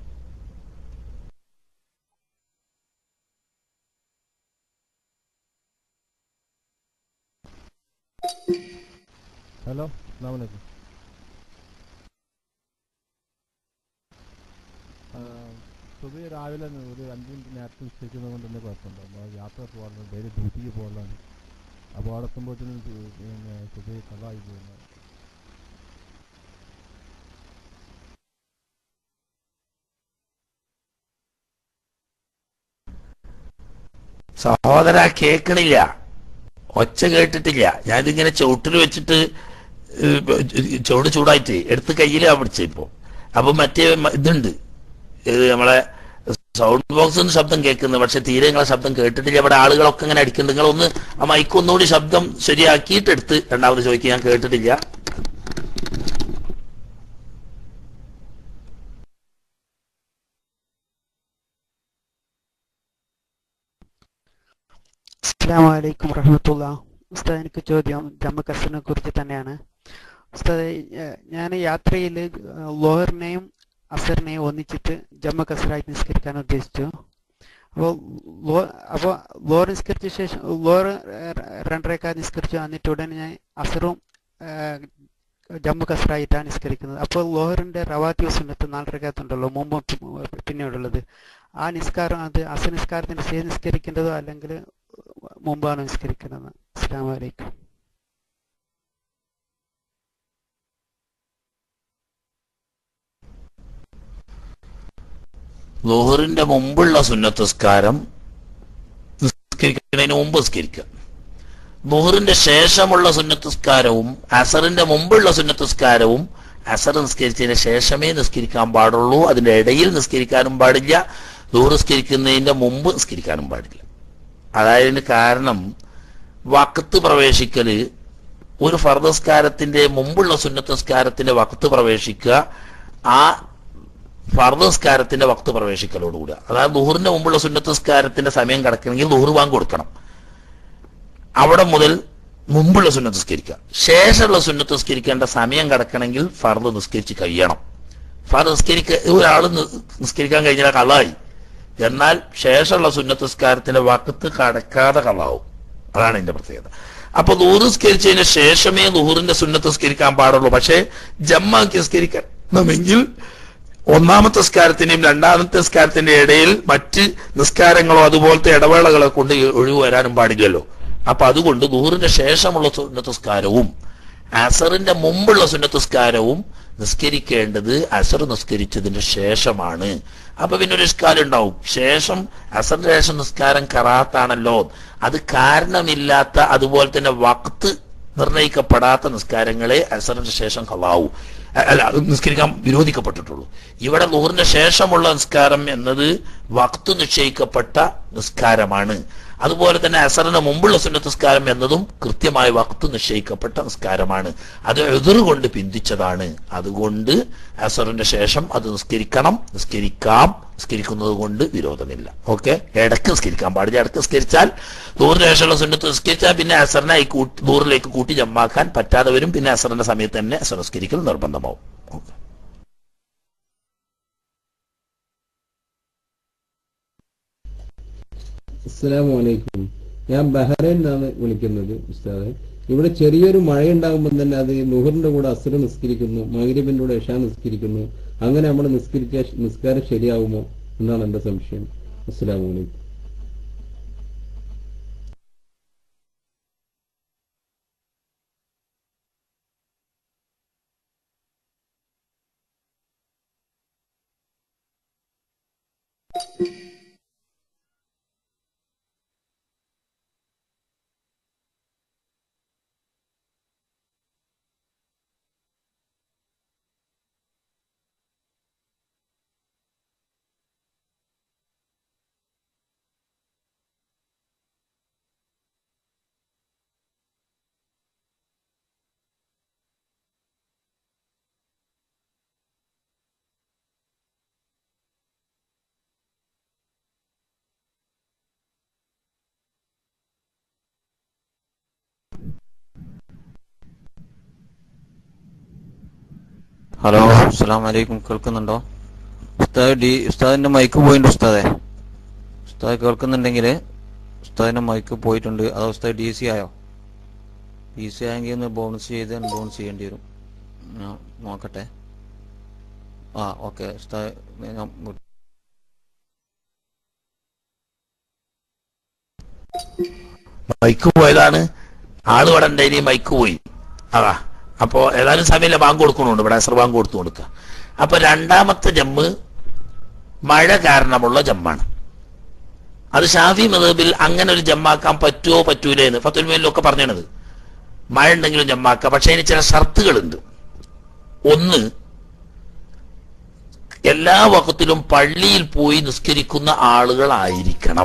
ഹലോ അസ്സാം വലൈക്കും സുബി രാവിലെ ന- ഒരു അഞ്ച് മിനിറ്റ് നേരത്തെ നിശ്ചയിക്കുന്നത് കൊണ്ട് തന്നെ കുഴപ്പമുണ്ടോ നമ്മൾ യാത്ര പോകാറുണ്ട് ഡെയിലി ഡ്യൂട്ടിക്ക് പോകാറുണ്ട് അപ്പോൾ അവിടെ എത്തുമ്പോഴത്തേനും സു- പിന്നെ സുബി കള്ളായി പോകുന്നത് സഹോദര കേൾക്കണില്ല ഒച്ച കേട്ടിട്ടില്ല ഞാനിതിങ്ങനെ ചുവട്ടിൽ വെച്ചിട്ട് ഏഹ്, ചുവട് ചൂടായിട്ട് എടുത്ത് കയ്യിലാ പിടിച്ച ഇപ്പോ അപ്പൊ മറ്റേ മ- ഇതുണ്ട് ഇത് നമ്മളെ സൗണ്ട് ബോക്സിന് ശബ്ദം കേൾക്കുന്നത് പക്ഷെ തീരെ നിങ്ങളെ ശബ്ദം കേട്ടിട്ടില്ല ഇവിടെ ആളുകളൊക്കെ ഇങ്ങനെ അടിക്കുന്നുണ്ട് നിങ്ങളൊന്ന് ആ മൈക്ക് ഒന്നുകൂടി ശബ്ദം ശരിയാക്കിയിട്ട് എടുത്ത് രണ്ടാമത് ചോദിക്കുക ഞാൻ കേട്ടിട്ടില്ല അസ്സാം വലൈക്കും വറഹമത്തുള്ള ഉസ്താദ് എനിക്ക് ചോദ്യം ജമ്മു കസറിനെ കുറിച്ച് തന്നെയാണ് ഉസ്താദ് ഞാൻ യാത്രയിൽ ലോഹറിനെയും അസറിനെയും ഒന്നിച്ചിട്ട് ജമ്മു കസറായി നിസ്കരിക്കാൻ ഉദ്ദേശിച്ചു അപ്പോൾ ലോ അപ്പോൾ ലോർ നിസ്കരിച്ച ശേഷം ലോർ രണ്ടരക്കാർ നിസ്കരിച്ചു എന്നിട്ട് ഉടനെ ഞാൻ അസറും ഏഹ്, ജമ്മു കസറായിട്ടാണ് നിസ്കരിക്കുന്നത് അപ്പോൾ ലോഹറിന്റെ റവാത്തി സുന്നത്ത് നാലരക്കകത്തുണ്ടല്ലോ മുമ്പും പി- പിന്നീടുള്ളത് ആ നിസ്കാരം അത് അസർ നിസ്കാരത്തിന്റെ ശേഷം നിസ്കരിക്കേണ്ടതോ അല്ലെങ്കിൽ മുമ്പാണ് നിസ്കരിക്കുന്നത് അസ്സാം വലൈക്കും ലോഹറിന്റെ മുമ്പുള്ള സുന്നത്തസ്കാരം നിസ്കരിക്കുന്നതിന് മുമ്പ് നിസ്കരിക്കുക ലുഹറിന്റെ ശേഷമുള്ള സുന്നത്തസ്കാരവും അസറിന്റെ മുമ്പുള്ള സുന്നത്തസ്കാരവും അസർ നിസ്കരിച്ചതിന് ശേഷമേ നിസ്കരിക്കാൻ പാടുള്ളൂ അതിന്റെ ഇടയിൽ നിസ്കരിക്കാനും പാടില്ല ലുഹർ നിസ്കരിക്കുന്നതിന്റെ മുമ്പ് നിസ്കരിക്കാനും പാടില്ല അതായത് ഇതിന് കാരണം വക്കത്ത് പ്രവേശിക്കല് ഒരു ഫർദസ്കാരത്തിന്റെ മുമ്പുള്ള സുന്നത്തസ്കാരത്തിന്റെ വക്കത്ത് പ്രവേശിക്കുക ആ ഫർദസ്കാരത്തിന്റെ വക്ത് പ്രവേശിക്കലോടുകൂടി അതായത് ലുഹറിന്റെ മുമ്പുള്ള സുന്നത്തസ്കാരത്തിന്റെ സമയം കിടക്കണമെങ്കിൽ ലുഹർ വാങ്ങി കൊടുക്കണം അവിടെ മുതൽ മുമ്പുള്ള സുന്നത്ത് നിസ്കരിക്കുക ശേഷമുള്ള സുന്നത്ത് നിസ്കരിക്കേണ്ട സമയം കിടക്കണമെങ്കിൽ ഫർദ് നിസ്കരിച്ച് കഴിയണം ഫർദ് നിസ്കരിക്ക ഒരാൾ നിസ്കരിക്കാൻ കഴിഞ്ഞാൽ കള്ളായി എന്നാൽ ശേഷമുള്ള സുന്നത്ത് നിസ്കാരത്തിന്റെ വക്കത്ത് കടക്കാതെ കള്ളാവും അതാണ് ഇതിന്റെ പ്രത്യേകത അപ്പൊ ദൂറ് നിസ്കരിച്ചതിന് ശേഷമേ ദൂറിന്റെ സുന്നത്ത് നിസ്കരിക്കാൻ പാടുള്ളൂ പക്ഷേ ജമ്മാക്കി നിസ്കരിക്കണമെങ്കിൽ ഒന്നാമത്തെ നിസ്കാരത്തിന്റെയും രണ്ടാമത്തെ നിസ്കാരത്തിന്റെ ഇടയിൽ മറ്റ് നിസ്കാരങ്ങളോ അതുപോലത്തെ ഇടവേളകളെ കൊണ്ട് ഒഴിവ് വരാനും പാടില്ലല്ലോ അപ്പൊ അതുകൊണ്ട് ദൂറിന്റെ ശേഷമുള്ള സുന്നത്തസ്കാരവും അസറിന്റെ മുമ്പുള്ള സുന്നത്തസ്കാരവും നിസ്കരിക്കേണ്ടത് അസർ നിസ്കരിച്ചതിന് ശേഷമാണ് അപ്പൊ പിന്നെ ഒരു നിസ്കാരം ഉണ്ടാവും ശേഷം അസറിന്റെ ശേഷം നിസ്കാരം കറാത്താണല്ലോ അത് കാരണമില്ലാത്ത അതുപോലെ തന്നെ വക്ത് നിർണയിക്കപ്പെടാത്ത നിസ്കാരങ്ങളെ അസറിന്റെ ശേഷം കളാവൂ അല്ല അത് നിസ്കരിക്കാൻ വിരോധിക്കപ്പെട്ടിട്ടുള്ളൂ ഇവിടെ നൂറിന് ശേഷമുള്ള നിസ്കാരം എന്നത് വക്ത് നിശ്ചയിക്കപ്പെട്ട നിസ്കാരമാണ് അതുപോലെ തന്നെ അസറിന് മുമ്പുള്ള സുന്നത്ത് നിസ്കാരം എന്നതും കൃത്യമായ വക്ത് നിശ്ചയിക്കപ്പെട്ട നിസ്കാരമാണ് അത് എതിറുകൊണ്ട് പിന്തിച്ചതാണ് അതുകൊണ്ട് അസറിന്റെ ശേഷം അത് നിസ്കരിക്കണം നിസ്കരിക്കാം നിസ്കരിക്കുന്നത് കൊണ്ട് വിരോധമില്ല ഓക്കെ ഇടക്ക് നിസ്കരിക്കാൻ പാടില്ല ഇടക്ക് നിസ്കരിച്ചാൽ നൂറിന് ശേഷമുള്ള സുന്നത്ത് നിസ്കരിച്ചാൽ പിന്നെ അസറിനെ ഈ കൂട്ടി നൂറിലേക്ക് കൂട്ടി ജമ്മാക്കാൻ പറ്റാതെ വരും പിന്നെ അസറിന്റെ സമയത്ത് തന്നെ അസർ നിസ്കരിക്കൽ നിർബന്ധമാവും ഓക്കെ അസ്സലാമു അലൈക്കും ഞാൻ ബഹ്റൈനിൽ നിന്നാണ് വിളിക്കുന്നത് ഉസ്താദെ ഇവിടെ ചെറിയൊരു മഴയുണ്ടാകുമ്പോൾ തന്നെ അത് നുഹറിന്റെ കൂടെ അസുര നിസ്കരിക്കുന്നു മഗ്രിബിന്റെ കൂടെ ഇഷാ നിസ്കരിക്കുന്നു അങ്ങനെ നമ്മൾ നിസ്കരിക്കാൻ നിസ്കാരം ശരിയാവുമോ എന്നാണ് എന്റെ സംശയം അസ്സലാമു അലൈക്കും ഹലോ അസ്സലാം വലൈക്കും കേൾക്കുന്നുണ്ടോ ഉസ്താദ് ഡി ഉസ്താദിന്റെ മൈക്ക് പോയിട്ടുണ്ട് ഉസ്താദെ ഉസ്താദ് കേൾക്കുന്നുണ്ടെങ്കിൽ ഉസ്താദിന്റെ മൈക്ക് പോയിട്ടുണ്ട് അതോ ഉസ്താദ് ഡി സി ആയോ ഡി സി ആയെങ്കിൽ ഒന്ന് ബോണസ് ചെയ്ത് ബോണസ് ചെയ്യേണ്ടി വരും ഞാൻ നോക്കട്ടെ ആ ഓക്കെ ഉസ്താദ് ഞാൻ മൈക്ക് പോയതാണ് ആള് ഇവിടെ ഉണ്ടായിനി മൈക്ക് പോയി അതാ അപ്പോ ഏതായാലും സമയമില്ല ബാങ്ക് കൊടുക്കണുണ്ട് ഇവിടെ അസർ ബാങ്ക് കൊടുത്തു കൊടുക്കുക അപ്പൊ രണ്ടാമത്തെ ജമ്മ് മഴ കാരണമുള്ള ജമ്മാണ് അത് ഷാഫി മതബിൽ അങ്ങനെ ഒരു ജമ്മാക്കാൻ പറ്റുമോ പറ്റൂലേ എന്ന് ഫത്തുൽമേലിലൊക്കെ പറഞ്ഞത് മഴ ഉണ്ടെങ്കിലും ജമ്മാക്കാം പക്ഷെ അതിന് ചില ഷർത്തുകളുണ്ട് ഒന്ന് എല്ലാ വക്കത്തിലും പള്ളിയിൽ പോയി നിസ്കരിക്കുന്ന ആളുകളായിരിക്കണം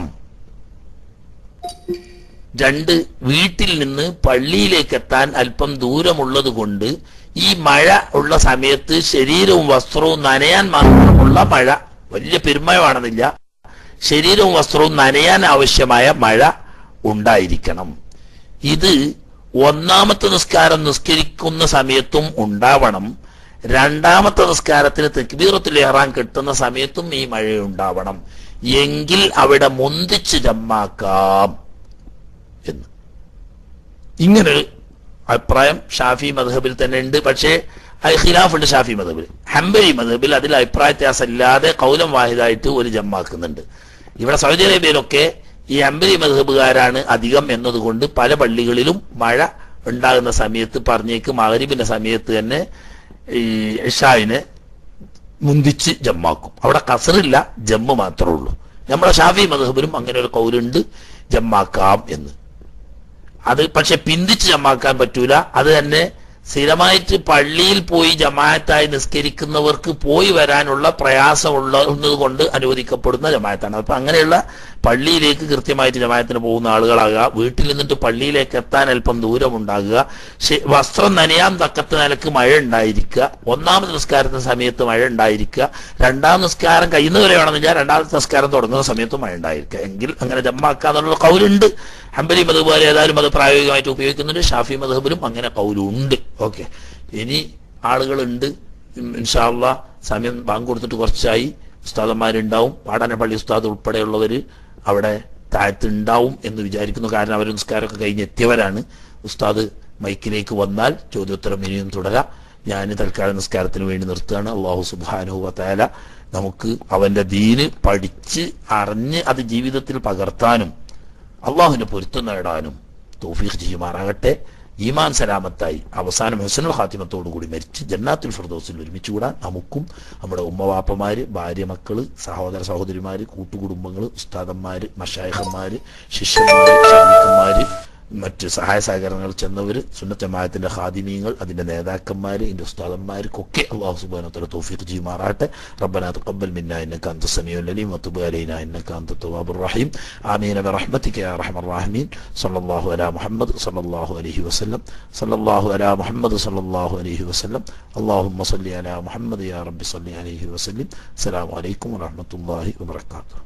രണ്ട് വീട്ടിൽ നിന്ന് പള്ളിയിലേക്ക് എത്താൻ അല്പം ദൂരമുള്ളത് കൊണ്ട് ഈ മഴ ഉള്ള സമയത്ത് ശരീരവും വസ്ത്രവും നനയാൻ മാത്രമുള്ള മഴ വലിയ പെരുമഴമാണെന്നില്ല ശരീരവും വസ്ത്രവും നനയാൻ ആവശ്യമായ മഴ ഉണ്ടായിരിക്കണം ഇത് ഒന്നാമത്തെ നിസ്കാരം നിസ്കരിക്കുന്ന സമയത്തും ഉണ്ടാവണം രണ്ടാമത്തെ നിസ്കാരത്തിന് തെക്ബീറത്തിൽ ഏറാൻ കിട്ടുന്ന സമയത്തും ഈ മഴ ഉണ്ടാവണം എങ്കിൽ അവിടെ മുന്തിച്ച് ജമ്മാക്കാം എന്ന് ഇങ്ങനൊരു അഭിപ്രായം ഷാഫി മധബിൽ തന്നെ ഉണ്ട് പക്ഷേ അത് ഖിലാഫുണ്ട് ഷാഫി മധബിൽ ഹംബലി മധബിൽ അതിൽ അഭിപ്രായ വ്യത്യാസം ഇല്ലാതെ കൗലം വാഹിദായിട്ട് ഒരു ജമ്മാക്കുന്നുണ്ട് ഇവിടെ സൗദി അറേബ്യയിലൊക്കെ ഈ ഹംബലി മധബുകാരാണ് അധികം എന്നതുകൊണ്ട് പല പള്ളികളിലും മഴ ഉണ്ടാകുന്ന സമയത്ത് പറഞ്ഞേക്ക് മകരിബിന്റെ സമയത്ത് തന്നെ ഈ ഇഷാവിനെ മുന്തിച്ച് ജമ്മാക്കും അവിടെ കസറില്ല ജമ്മ് മാത്രമേ ഉള്ളൂ നമ്മുടെ ഷാഫി മധബിലും അങ്ങനെ ഒരു കൗലുണ്ട് ജമ്മാക്കാം എന്ന് അത് പക്ഷെ പിന്തിച്ച് ജമാക്കാൻ പറ്റൂല അത് തന്നെ സ്ഥിരമായിട്ട് പള്ളിയിൽ പോയി ജമാഅത്തായി നിസ്കരിക്കുന്നവർക്ക് പോയി വരാനുള്ള പ്രയാസമുള്ളത് കൊണ്ട് അനുവദിക്കപ്പെടുന്ന ജമാഅത്താണ് അപ്പൊ അങ്ങനെയുള്ള പള്ളിയിലേക്ക് കൃത്യമായിട്ട് ജമാഅത്തിന് പോകുന്ന ആളുകളാകുക വീട്ടിൽ നിന്നിട്ട് പള്ളിയിലേക്ക് എത്താൻ അല്പം ദൂരം ഉണ്ടാകുക ശ- വസ്ത്രം നനയാൻ തക്കത്ത നിലക്ക് മഴ ഉണ്ടായിരിക്കുക ഒന്നാമത് നിസ്കാരത്തിന്റെ സമയത്ത് മഴ ഉണ്ടായിരിക്കുക രണ്ടാം നിസ്കാരം കഴിയുന്നവരെ വേണമെന്നില്ല രണ്ടാമത്തെ നിസ്കാരം തുടങ്ങുന്ന സമയത്ത് മഴ ഉണ്ടായിരിക്കുക എങ്കിൽ അങ്ങനെ ജമ്മാക്കാന്നുള്ള കൗലുണ്ട് ഹംബലി മതബുകാർ ഏതായാലും അത് പ്രായോഗികമായിട്ട് ഉപയോഗിക്കുന്നുണ്ട് ഷാഫി മതബിലും അങ്ങനെ കൗലുണ്ട് ഓക്കെ ഇനി ആളുകളുണ്ട് ഉം, ഇൻഷാല്ല സമയം ബാങ്ക് കൊടുത്തിട്ട് കുറച്ചായി ഉസ്താദന്മാരുണ്ടാവും പാടാനപ്പള്ളി ഉസ്താദ് ഉൾപ്പെടെയുള്ളവര് അവിടെ താഴത്തുണ്ടാവും എന്ന് വിചാരിക്കുന്നു കാരണം അവർ നിസ്കാരമൊക്കെ കഴിഞ്ഞ് എത്തിയവരാണ് ഉസ്താദ് മൈക്കിലേക്ക് വന്നാൽ ചോദ്യോത്തരം ഇനിയും തുടരാം ഞാൻ തൽക്കാലം നിസ്കാരത്തിന് വേണ്ടി നിർത്തുകയാണ് അള്ളാഹു സുബാനുഭവത്തായാല നമുക്ക് അവന്റെ ദീന് പഠിച്ച് അറിഞ്ഞ് അത് ജീവിതത്തിൽ പകർത്താനും അള്ളാഹുവിന്റെ പൊരുത്തം നേടാനും തൗഫീഖ് ചെയ്യുമാറാകട്ടെ ഈമാൻ സലാമത്തായി അവസാനം ഹസനുൽ ഖാത്തിമത്തോടു കൂടി മരിച്ച് ജന്നാത്തുൽ ഫിർദൗസിൽ ഒരുമിച്ച് കൂടാൻ നമുക്കും നമ്മുടെ ഉമ്മവാപ്പമാര് ഭാര്യ മക്കള് സഹോദര സഹോദരിമാര് കൂട്ടുകുടുംബങ്ങള് ഉസ്താദന്മാര് മഷായഹന്മാര് ശിഷ്യന്മാര് ഷരീഖന്മാര് മറ്റ് സഹായ സഹകരണങ്ങൾ ചെന്നവർ സുന്നത്തമായത്തിന്റെ ഹാദിമീങ്ങൾ അതിന്റെ നേതാക്കന്മാർ ഇതിന്റെ ഉസ്താദന്മാർക്കൊക്കെ അള്ളാഹു സുബാനത്തോടെ തോഫീഖ് ചെയ്യുമാറാട്ടെ റബ്ബന തഖബ്ബൽ മിന്ന ഇന്നക അൻത സമീഉൽ അലീം വതുബ് അലൈനാ ഇന്നക അൻത തവ്വാബുർ റഹീം ആമീൻ ബിറഹ്മതിക യാ അർഹമർ റഹീമീൻ സല്ലല്ലാഹു അലാ മുഹമ്മദ് സല്ലല്ലാഹു അലൈഹി വസല്ലം സല്ലല്ലാഹു അലാ മുഹമ്മദ് സല്ലല്ലാഹു അലൈഹി വസല്ലം അല്ലാഹുമ്മ സല്ലി അലാ മുഹമ്മദ് യാ റബ്ബി സല്ലി അലൈഹി വസല്ലം അസ്സലാമു അലൈക്കും വറഹ്മത്തുള്ളാഹി വബറകാതുഹു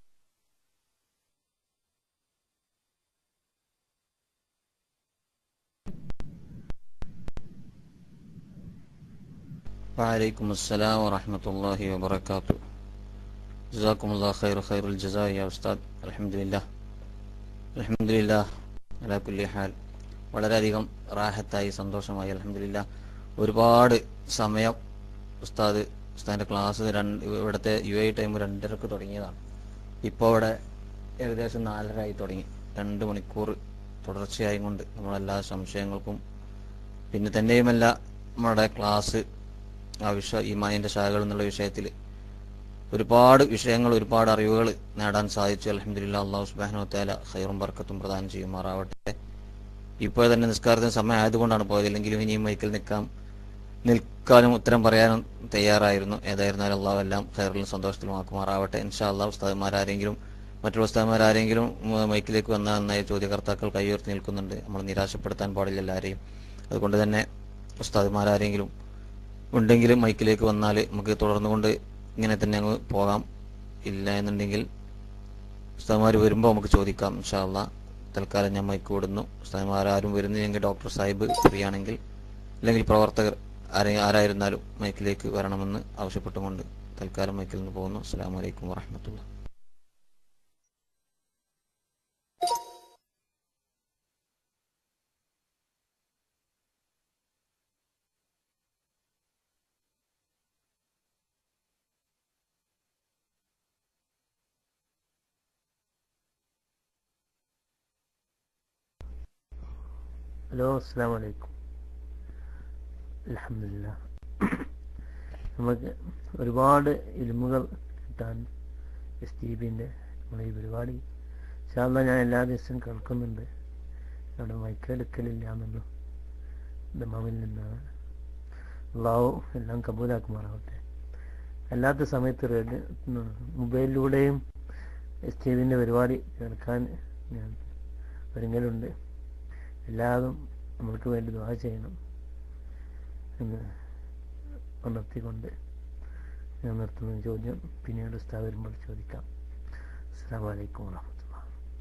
وعليكم السلام ورحمة الله وبركاته جزاكم الله خير خير الجزاء يا أستاذ الحمد لله الحمد لله على كل حال വളരെയധികം റാഹത്തായി സന്തോഷമായി അലഹമില്ല ഒരുപാട് സമയം ഉസ്താദ് ഉസ്താദിൻ്റെ ക്ലാസ് രണ്ട് ഇവിടുത്തെ യു ഐ ടൈം രണ്ടരക്ക് തുടങ്ങിയതാണ് ഇപ്പോൾ ഇവിടെ ഏകദേശം നാലരയായി തുടങ്ങി രണ്ട് മണിക്കൂർ തുടർച്ചയായി കൊണ്ട് നമ്മളെല്ലാ സംശയങ്ങൾക്കും പിന്നെ തന്നെയുമല്ല നമ്മുടെ ക്ലാസ് ആ വിഷ ഈമാനിന്റെ ശാഖകൾ എന്നുള്ള വിഷയത്തിൽ ഒരുപാട് വിഷയങ്ങൾ ഒരുപാട് അറിവുകൾ നേടാൻ സാധിച്ചു അലഹമില്ല അള്ളാഹു സുബാനു താല ഹൈറും ബർക്കത്തും പ്രദാനം ചെയ്യുമാറാവട്ടെ ഇപ്പോൾ തന്നെ നിസ്കാരത്തിന് സമയം ആയതുകൊണ്ടാണ് പോയത് ഇല്ലെങ്കിലും ഇനിയും മൈക്കിൽ നിൽക്കാം നിൽക്കാനും ഉത്തരം പറയാനും തയ്യാറായിരുന്നു ഏതായിരുന്നാലും അള്ളാഹു എല്ലാം ഹൈറിലും സന്തോഷത്തിലും ആക്കുമാറാവട്ടെ ഇൻഷാ അള്ളാഹ് ഉസ്താദന്മാരാരെങ്കിലും മറ്റുള്ള ഉസ്താദന്മാരാരെങ്കിലും ഉം, മൈക്കിലേക്ക് വന്ന നന്നായി ചോദ്യകർത്താക്കൾ കൈയുയർത്തി നിൽക്കുന്നുണ്ട് നമ്മൾ നിരാശപ്പെടുത്താൻ പാടില്ല എല്ലാവരെയും അതുകൊണ്ട് തന്നെ ഉസ്താദന്മാരാരെങ്കിലും ഉണ്ടെങ്കിൽ മൈക്കിലേക്ക് വന്നാൽ നമുക്ക് തുടർന്നുകൊണ്ട് ഇങ്ങനെ തന്നെ അങ്ങ് പോകാം ഇല്ല എന്നുണ്ടെങ്കിൽ ഉസ്താദ്മാർ വരുമ്പോൾ നമുക്ക് ചോദിക്കാം ഇൻഷാല്ല തൽക്കാലം ഞാൻ മൈക്ക് വിടുന്നു ഉസ്താദ്മാർ ആരും വരുന്നില്ലെങ്കിൽ ഡോക്ടർ സാഹിബ് ഫ്രീ ആണെങ്കിൽ അല്ലെങ്കിൽ പ്രവർത്തകർ ആരെ ആരായിരുന്നാലും മൈക്കിലേക്ക് വരണമെന്ന് ആവശ്യപ്പെട്ടുകൊണ്ട് തൽക്കാലം മൈക്കിൽ നിന്ന് പോകുന്നു അസ്സാം വലൈക്കും വാഹമത്തുള്ള ഹലോ അസ്സാം വലൈക്കും അലഹമില്ല നമുക്ക് ഒരുപാട് ഇൽമുകൾ കിട്ടാൻ എസ് ടി ബിൻ്റെ നമ്മുടെ ഈ പരിപാടി ശാന്ത ഞാൻ എല്ലാ ദിവസവും കേൾക്കുന്നുണ്ട് അവിടെ മൈക്കെടുക്കലില്ല എന്നുള്ളൂ ദമാമിൽ നിന്നാണ് അള്ളാഹു എല്ലാം കബൂലാക്കുമാറാവട്ടെ അല്ലാത്ത സമയത്ത് റേഡിയോ മൊബൈലിലൂടെയും എസ് ടി വിൻ്റെ പരിപാടി കേൾക്കാൻ ഞാൻ ഒരുങ്ങലുണ്ട് എല്ലാവരും നമ്മൾക്ക് വേണ്ടി ദുആ ചെയ്യണം എന്ന് ഉണർത്തിക്കൊണ്ട് ഞാൻ നിർത്തുന്ന ചോദ്യം പിന്നീട് ഉസ്താദ് വരുമ്പോൾ ചോദിക്കാം അസ്സാം വലൈക്കും വാഹമത്തുള്ള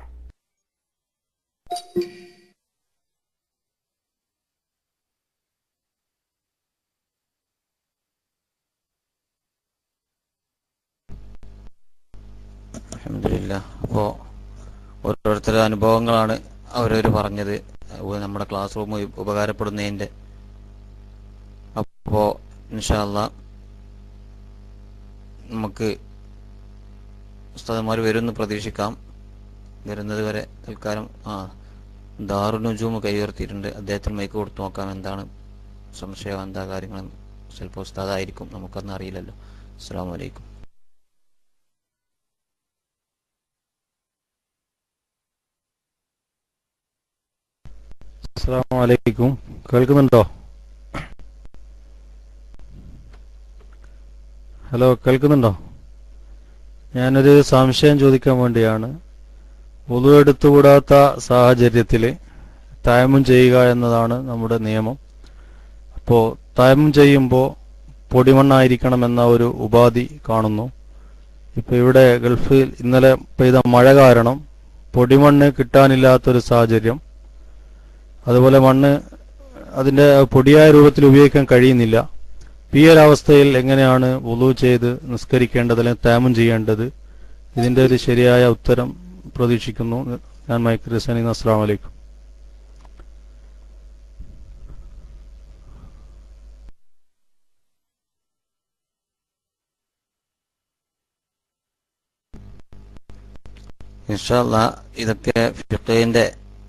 അലഹമില്ല അപ്പോൾ ഓരോരുത്തരുടെ അനുഭവങ്ങളാണ് അവരവർ പറഞ്ഞത് അത് നമ്മുടെ ക്ലാസ് റൂം ഉപകാരപ്പെടുന്നതിൻ്റെ അപ്പോൾ ഇൻഷാല്ല നമുക്ക് ഉസ്താദന്മാർ വരുമെന്ന് പ്രതീക്ഷിക്കാം വരുന്നത് വരെ തൽക്കാലം ആ ദാറുനുജൂമ് കൈയുയർത്തിയിട്ടുണ്ട് അദ്ദേഹത്തിന് മൈക്ക് കൊടുത്തു നോക്കാം എന്താണ് സംശയം എന്താ കാര്യങ്ങൾ ചിലപ്പോൾ ഉസ്താദായിരിക്കും നമുക്കൊന്നും അറിയില്ലല്ലോ അസ്സാം വലൈക്കും അസ്സാം വലൈക്കും കേൾക്കുന്നുണ്ടോ ഹലോ കേൾക്കുന്നുണ്ടോ ഞാനൊരു സംശയം ചോദിക്കാൻ വേണ്ടിയാണ് ഒതു എടുത്തുകൂടാത്ത സാഹചര്യത്തിൽ തയമം ചെയ്യുക എന്നതാണ് നമ്മുടെ നിയമം അപ്പോൾ തയമം ചെയ്യുമ്പോൾ പൊടിമണ്ണായിരിക്കണം എന്ന ഒരു ഉപാധി കാണുന്നു ഇപ്പോൾ ഇവിടെ ഗൾഫിൽ ഇന്നലെ പെയ്ത മഴ കാരണം പൊടിമണ്ണ് കിട്ടാനില്ലാത്തൊരു സാഹചര്യം അതുപോലെ മണ്ണ് അതിൻ്റെ പൊടിയായ രൂപത്തിൽ ഉപയോഗിക്കാൻ കഴിയുന്നില്ല ഈ ഒരവസ്ഥയിൽ എങ്ങനെയാണ് വുളു ചെയ്ത് നിസ്കരിക്കേണ്ടത് അല്ലെങ്കിൽ തേമം ചെയ്യേണ്ടത് ഇതിൻ്റെ ഒരു ശരിയായ ഉത്തരം പ്രതീക്ഷിക്കുന്നു ഞാൻ മൈക്ക് റിസനി അസ്സാം വലൈക്കും ഇൻഷാല്ല ഇതൊക്കെ ഫിഖിന്റെ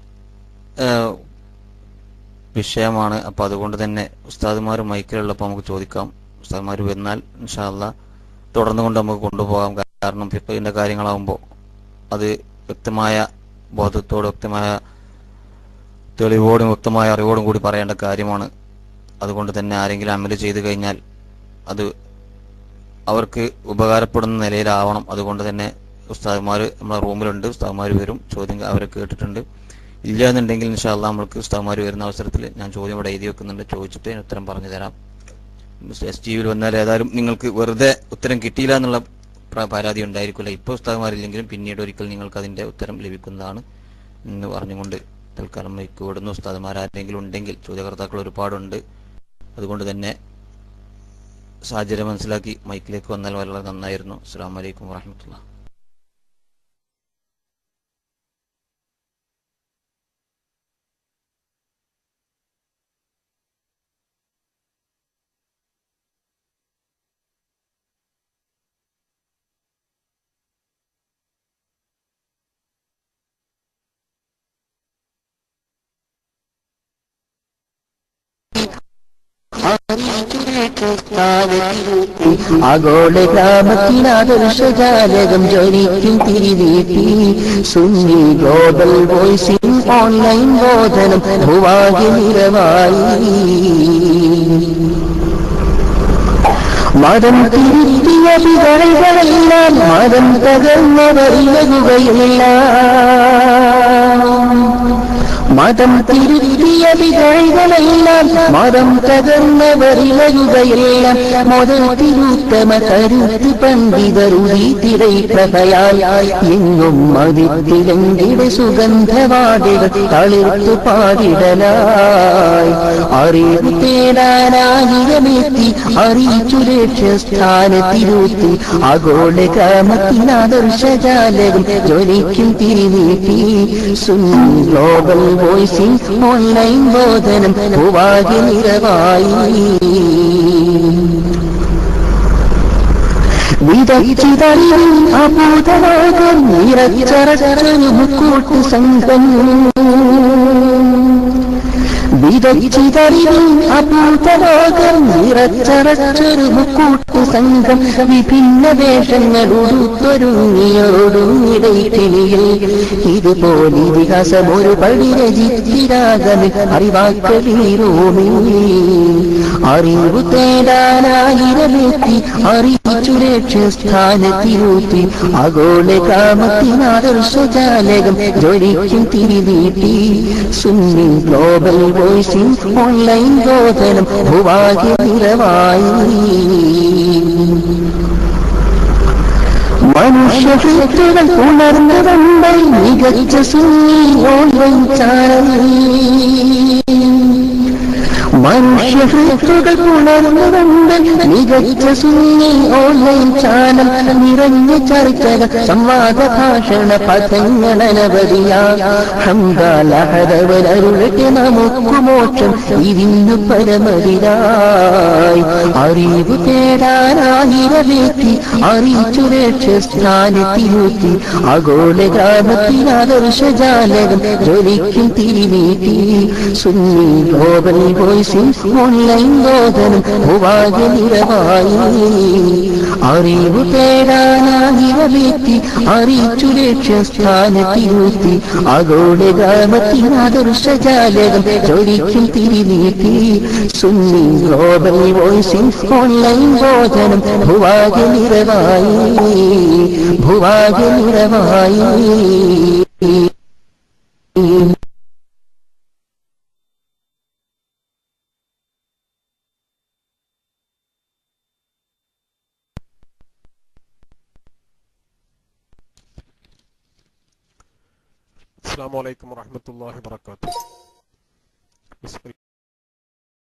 വിഷയമാണ് അപ്പോൾ അതുകൊണ്ട് തന്നെ ഉസ്താദുമാർ മൈക്കിലുള്ളപ്പോൾ നമുക്ക് ചോദിക്കാം ഉസ്താദുമാർ വന്നാൽ ഇൻഷാല്ല തുടർന്നു കൊണ്ട് നമുക്ക് കൊണ്ടുപോകാം കാരണം ഫിഖിന്റെ കാര്യങ്ങളാവുമ്പോൾ അത് വ്യക്തമായ ബോധത്തോട് വ്യക്തമായ തെളിവോടും വ്യക്തമായ അറിവോടും കൂടി പറയേണ്ട കാര്യമാണ് അതുകൊണ്ട് തന്നെ ആരെങ്കിലും അമല് ചെയ്തു കഴിഞ്ഞാൽ അത് അവർക്ക് ഉപകാരപ്പെടുന്ന നിലയിലാവണം അതുകൊണ്ട് തന്നെ ഉസ്താദ്മാർ നമ്മളെ റൂമിലുണ്ട് ഉസ്താദ്മാർ വരും ചോദ്യം അവരെ കേട്ടിട്ടുണ്ട് ഇല്ല എന്നുണ്ടെങ്കിൽ ഇൻഷാല്ല നമ്മൾക്ക് ഉസ്താദ്മാർ വരുന്ന അവസരത്തിൽ ഞാൻ ചോദ്യം ഇവിടെ എഴുതി വെക്കുന്നുണ്ട് ചോദിച്ചിട്ട് അതിന് ഉത്തരം പറഞ്ഞു തരാം എസ് ടി വിയിൽ വന്നാൽ ഏതായാലും നിങ്ങൾക്ക് വെറുതെ ഉത്തരം കിട്ടിയില്ല എന്നുള്ള പ്ര- പരാതി ഉണ്ടായിരിക്കില്ല ഇപ്പോൾ ഉസ്താദ്മാരില്ലെങ്കിലും പിന്നീട് ഒരിക്കൽ നിങ്ങൾക്ക് അതിന്റെ ഉത്തരം ലഭിക്കുന്നതാണ് എന്ന് പറഞ്ഞുകൊണ്ട് തൽക്കാലം മൈക്ക് വിടുന്ന ഉസ്താദ്മാർ ആരെങ്കിലും ഉണ്ടെങ്കിൽ ചോദ്യകർത്താക്കൾ ഒരുപാടുണ്ട് അതുകൊണ്ട് തന്നെ സാഹചര്യം മനസ്സിലാക്കി മൈക്കിലേക്ക് വന്നാൽ വളരെ നന്നായിരുന്നു അസ്സാം വലൈക്കും വാഹമത്തുള്ള ആഗോള ഗ്രാമത്തിനാദർശജാലകം ജ്വലിക്കും തിരിവീട്ടി സുന്നി ഗ്ലോബൽ വോയിസിംഗ് ഓൺലൈൻ ബോധനം ഭൂവാകി നിരവായി മതം തിരുത്തിയ വിതറികളെല്ലാം മതം തകർന്നവരിലകുകയില്ല മതം തിരുത്തിയ വിതഴികളെല്ലാം മതം തകർന്നവരിളയുകയെല്ലാം മുതൽ തിരുത്തമ കരുത്ത് പണ്ഡിതരുതി തിരൈ പ്രഭയാൽ എങ്ങും മതിത്തിലെങ്കിടെ സുഗന്ധവാടികൾ തളിർത്തു പാടിടലായി അറിവ് തേടാനായിരമെത്തി അറിയിച്ചു ലക്ഷ്യസ്ഥാനത്തിരുത്തി ആഗോള കാമത്തിനാദർശജാലകം ജ്വലിക്കും തിരിനീട്ടി സുന്നി ഗ്ലോബൽ വോയിസിംഗ് ഓൺലൈൻ ബോധനം ഭൂവാകെ നിറവായി വിദഗ്ധിതറിയും അഭൂതലോകം നിറച്ചറച്ചൊരു മുക്കൂട്ട് സംഘം വിദഗ്ധിതറിയും അഭൂതലോകം നിറച്ചറച്ചൊരു മുക്കൂട്ട് സംഘം വിഭിന്ന വേഷങ്ങൾ ഉടുത്തൊരുങ്ങിയോടുങ്ങിടയിൽ ഇതുപോലെ ഇതിഹാസം ഒരു പടി രചിത്തിരാഗമി അറിവാക്കളീരോമേ അറിവ് തേടാനായിരമെത്തി അറിയിച്ചു ലക്ഷ്യസ്ഥാനത്തിരുത്തി ആഗോള കാമത്തിനാദർശജാലകം ജ്വലിക്കും തിരിനീട്ടി സുന്നി ഗ്ലോബൽ വോയിസിംഗ് ഓൺലൈൻ ബോധനം ഭൂവാകെ നിറവായി മനുഷ്യഹൃത്തുകൾ ഉണർന്നതുണ്ട് മികച്ച സുന്നി ഓൺലൈൻ ചാനൽ മനുഷ്യഹൃത്തുകൾ ഉണർന്നതുണ്ട് മികച്ച സുന്നി ഓൺലൈൻ ചാനൽ നിറഞ്ഞ ചർച്ചകൾ സംവാദ ഭാഷണ പഥങ്ങൾ അനവധിയാഹംകാലഹരവരരുളട്ടെ നമുക്ക് മോക്ഷം ഇതിന്നു പരമതിരായി അറിവ് തേടാനായിരവേത്തി അറിയിച്ചു ലക്ഷ്യസ്ഥാനത്തിരുത്തി ആഗോള ഗ്രാമത്തിനാദർശജാലകം ജ്വലിക്കും തിരിനീട്ടി സുന്നി ഗ്ലോബൽ വോയിസിംഗ് ഓൺലൈൻ ബോധനം ഭൂവാകെ നിറവായി അറിവ് തേടാനായിരവേത്തി അറിയിച്ചു ലക്ഷ്യസ്ഥാനത്തിരുത്തി ആഗോള ഗ്രാമത്തിനാദർശജാലകം ജ്വലിക്കും തിരിനീട്ടി സുന്നി ഗ്ലോബൽ വോയിസിംഗ് ഓൺലൈൻ ബോധനം ഭൂവാകെ നിറവായി ഭൂവാകെ നിറവായി അസ്സാം വലൈക്കും വറഹമത്തല്ലാഹി വർക്കാത്തു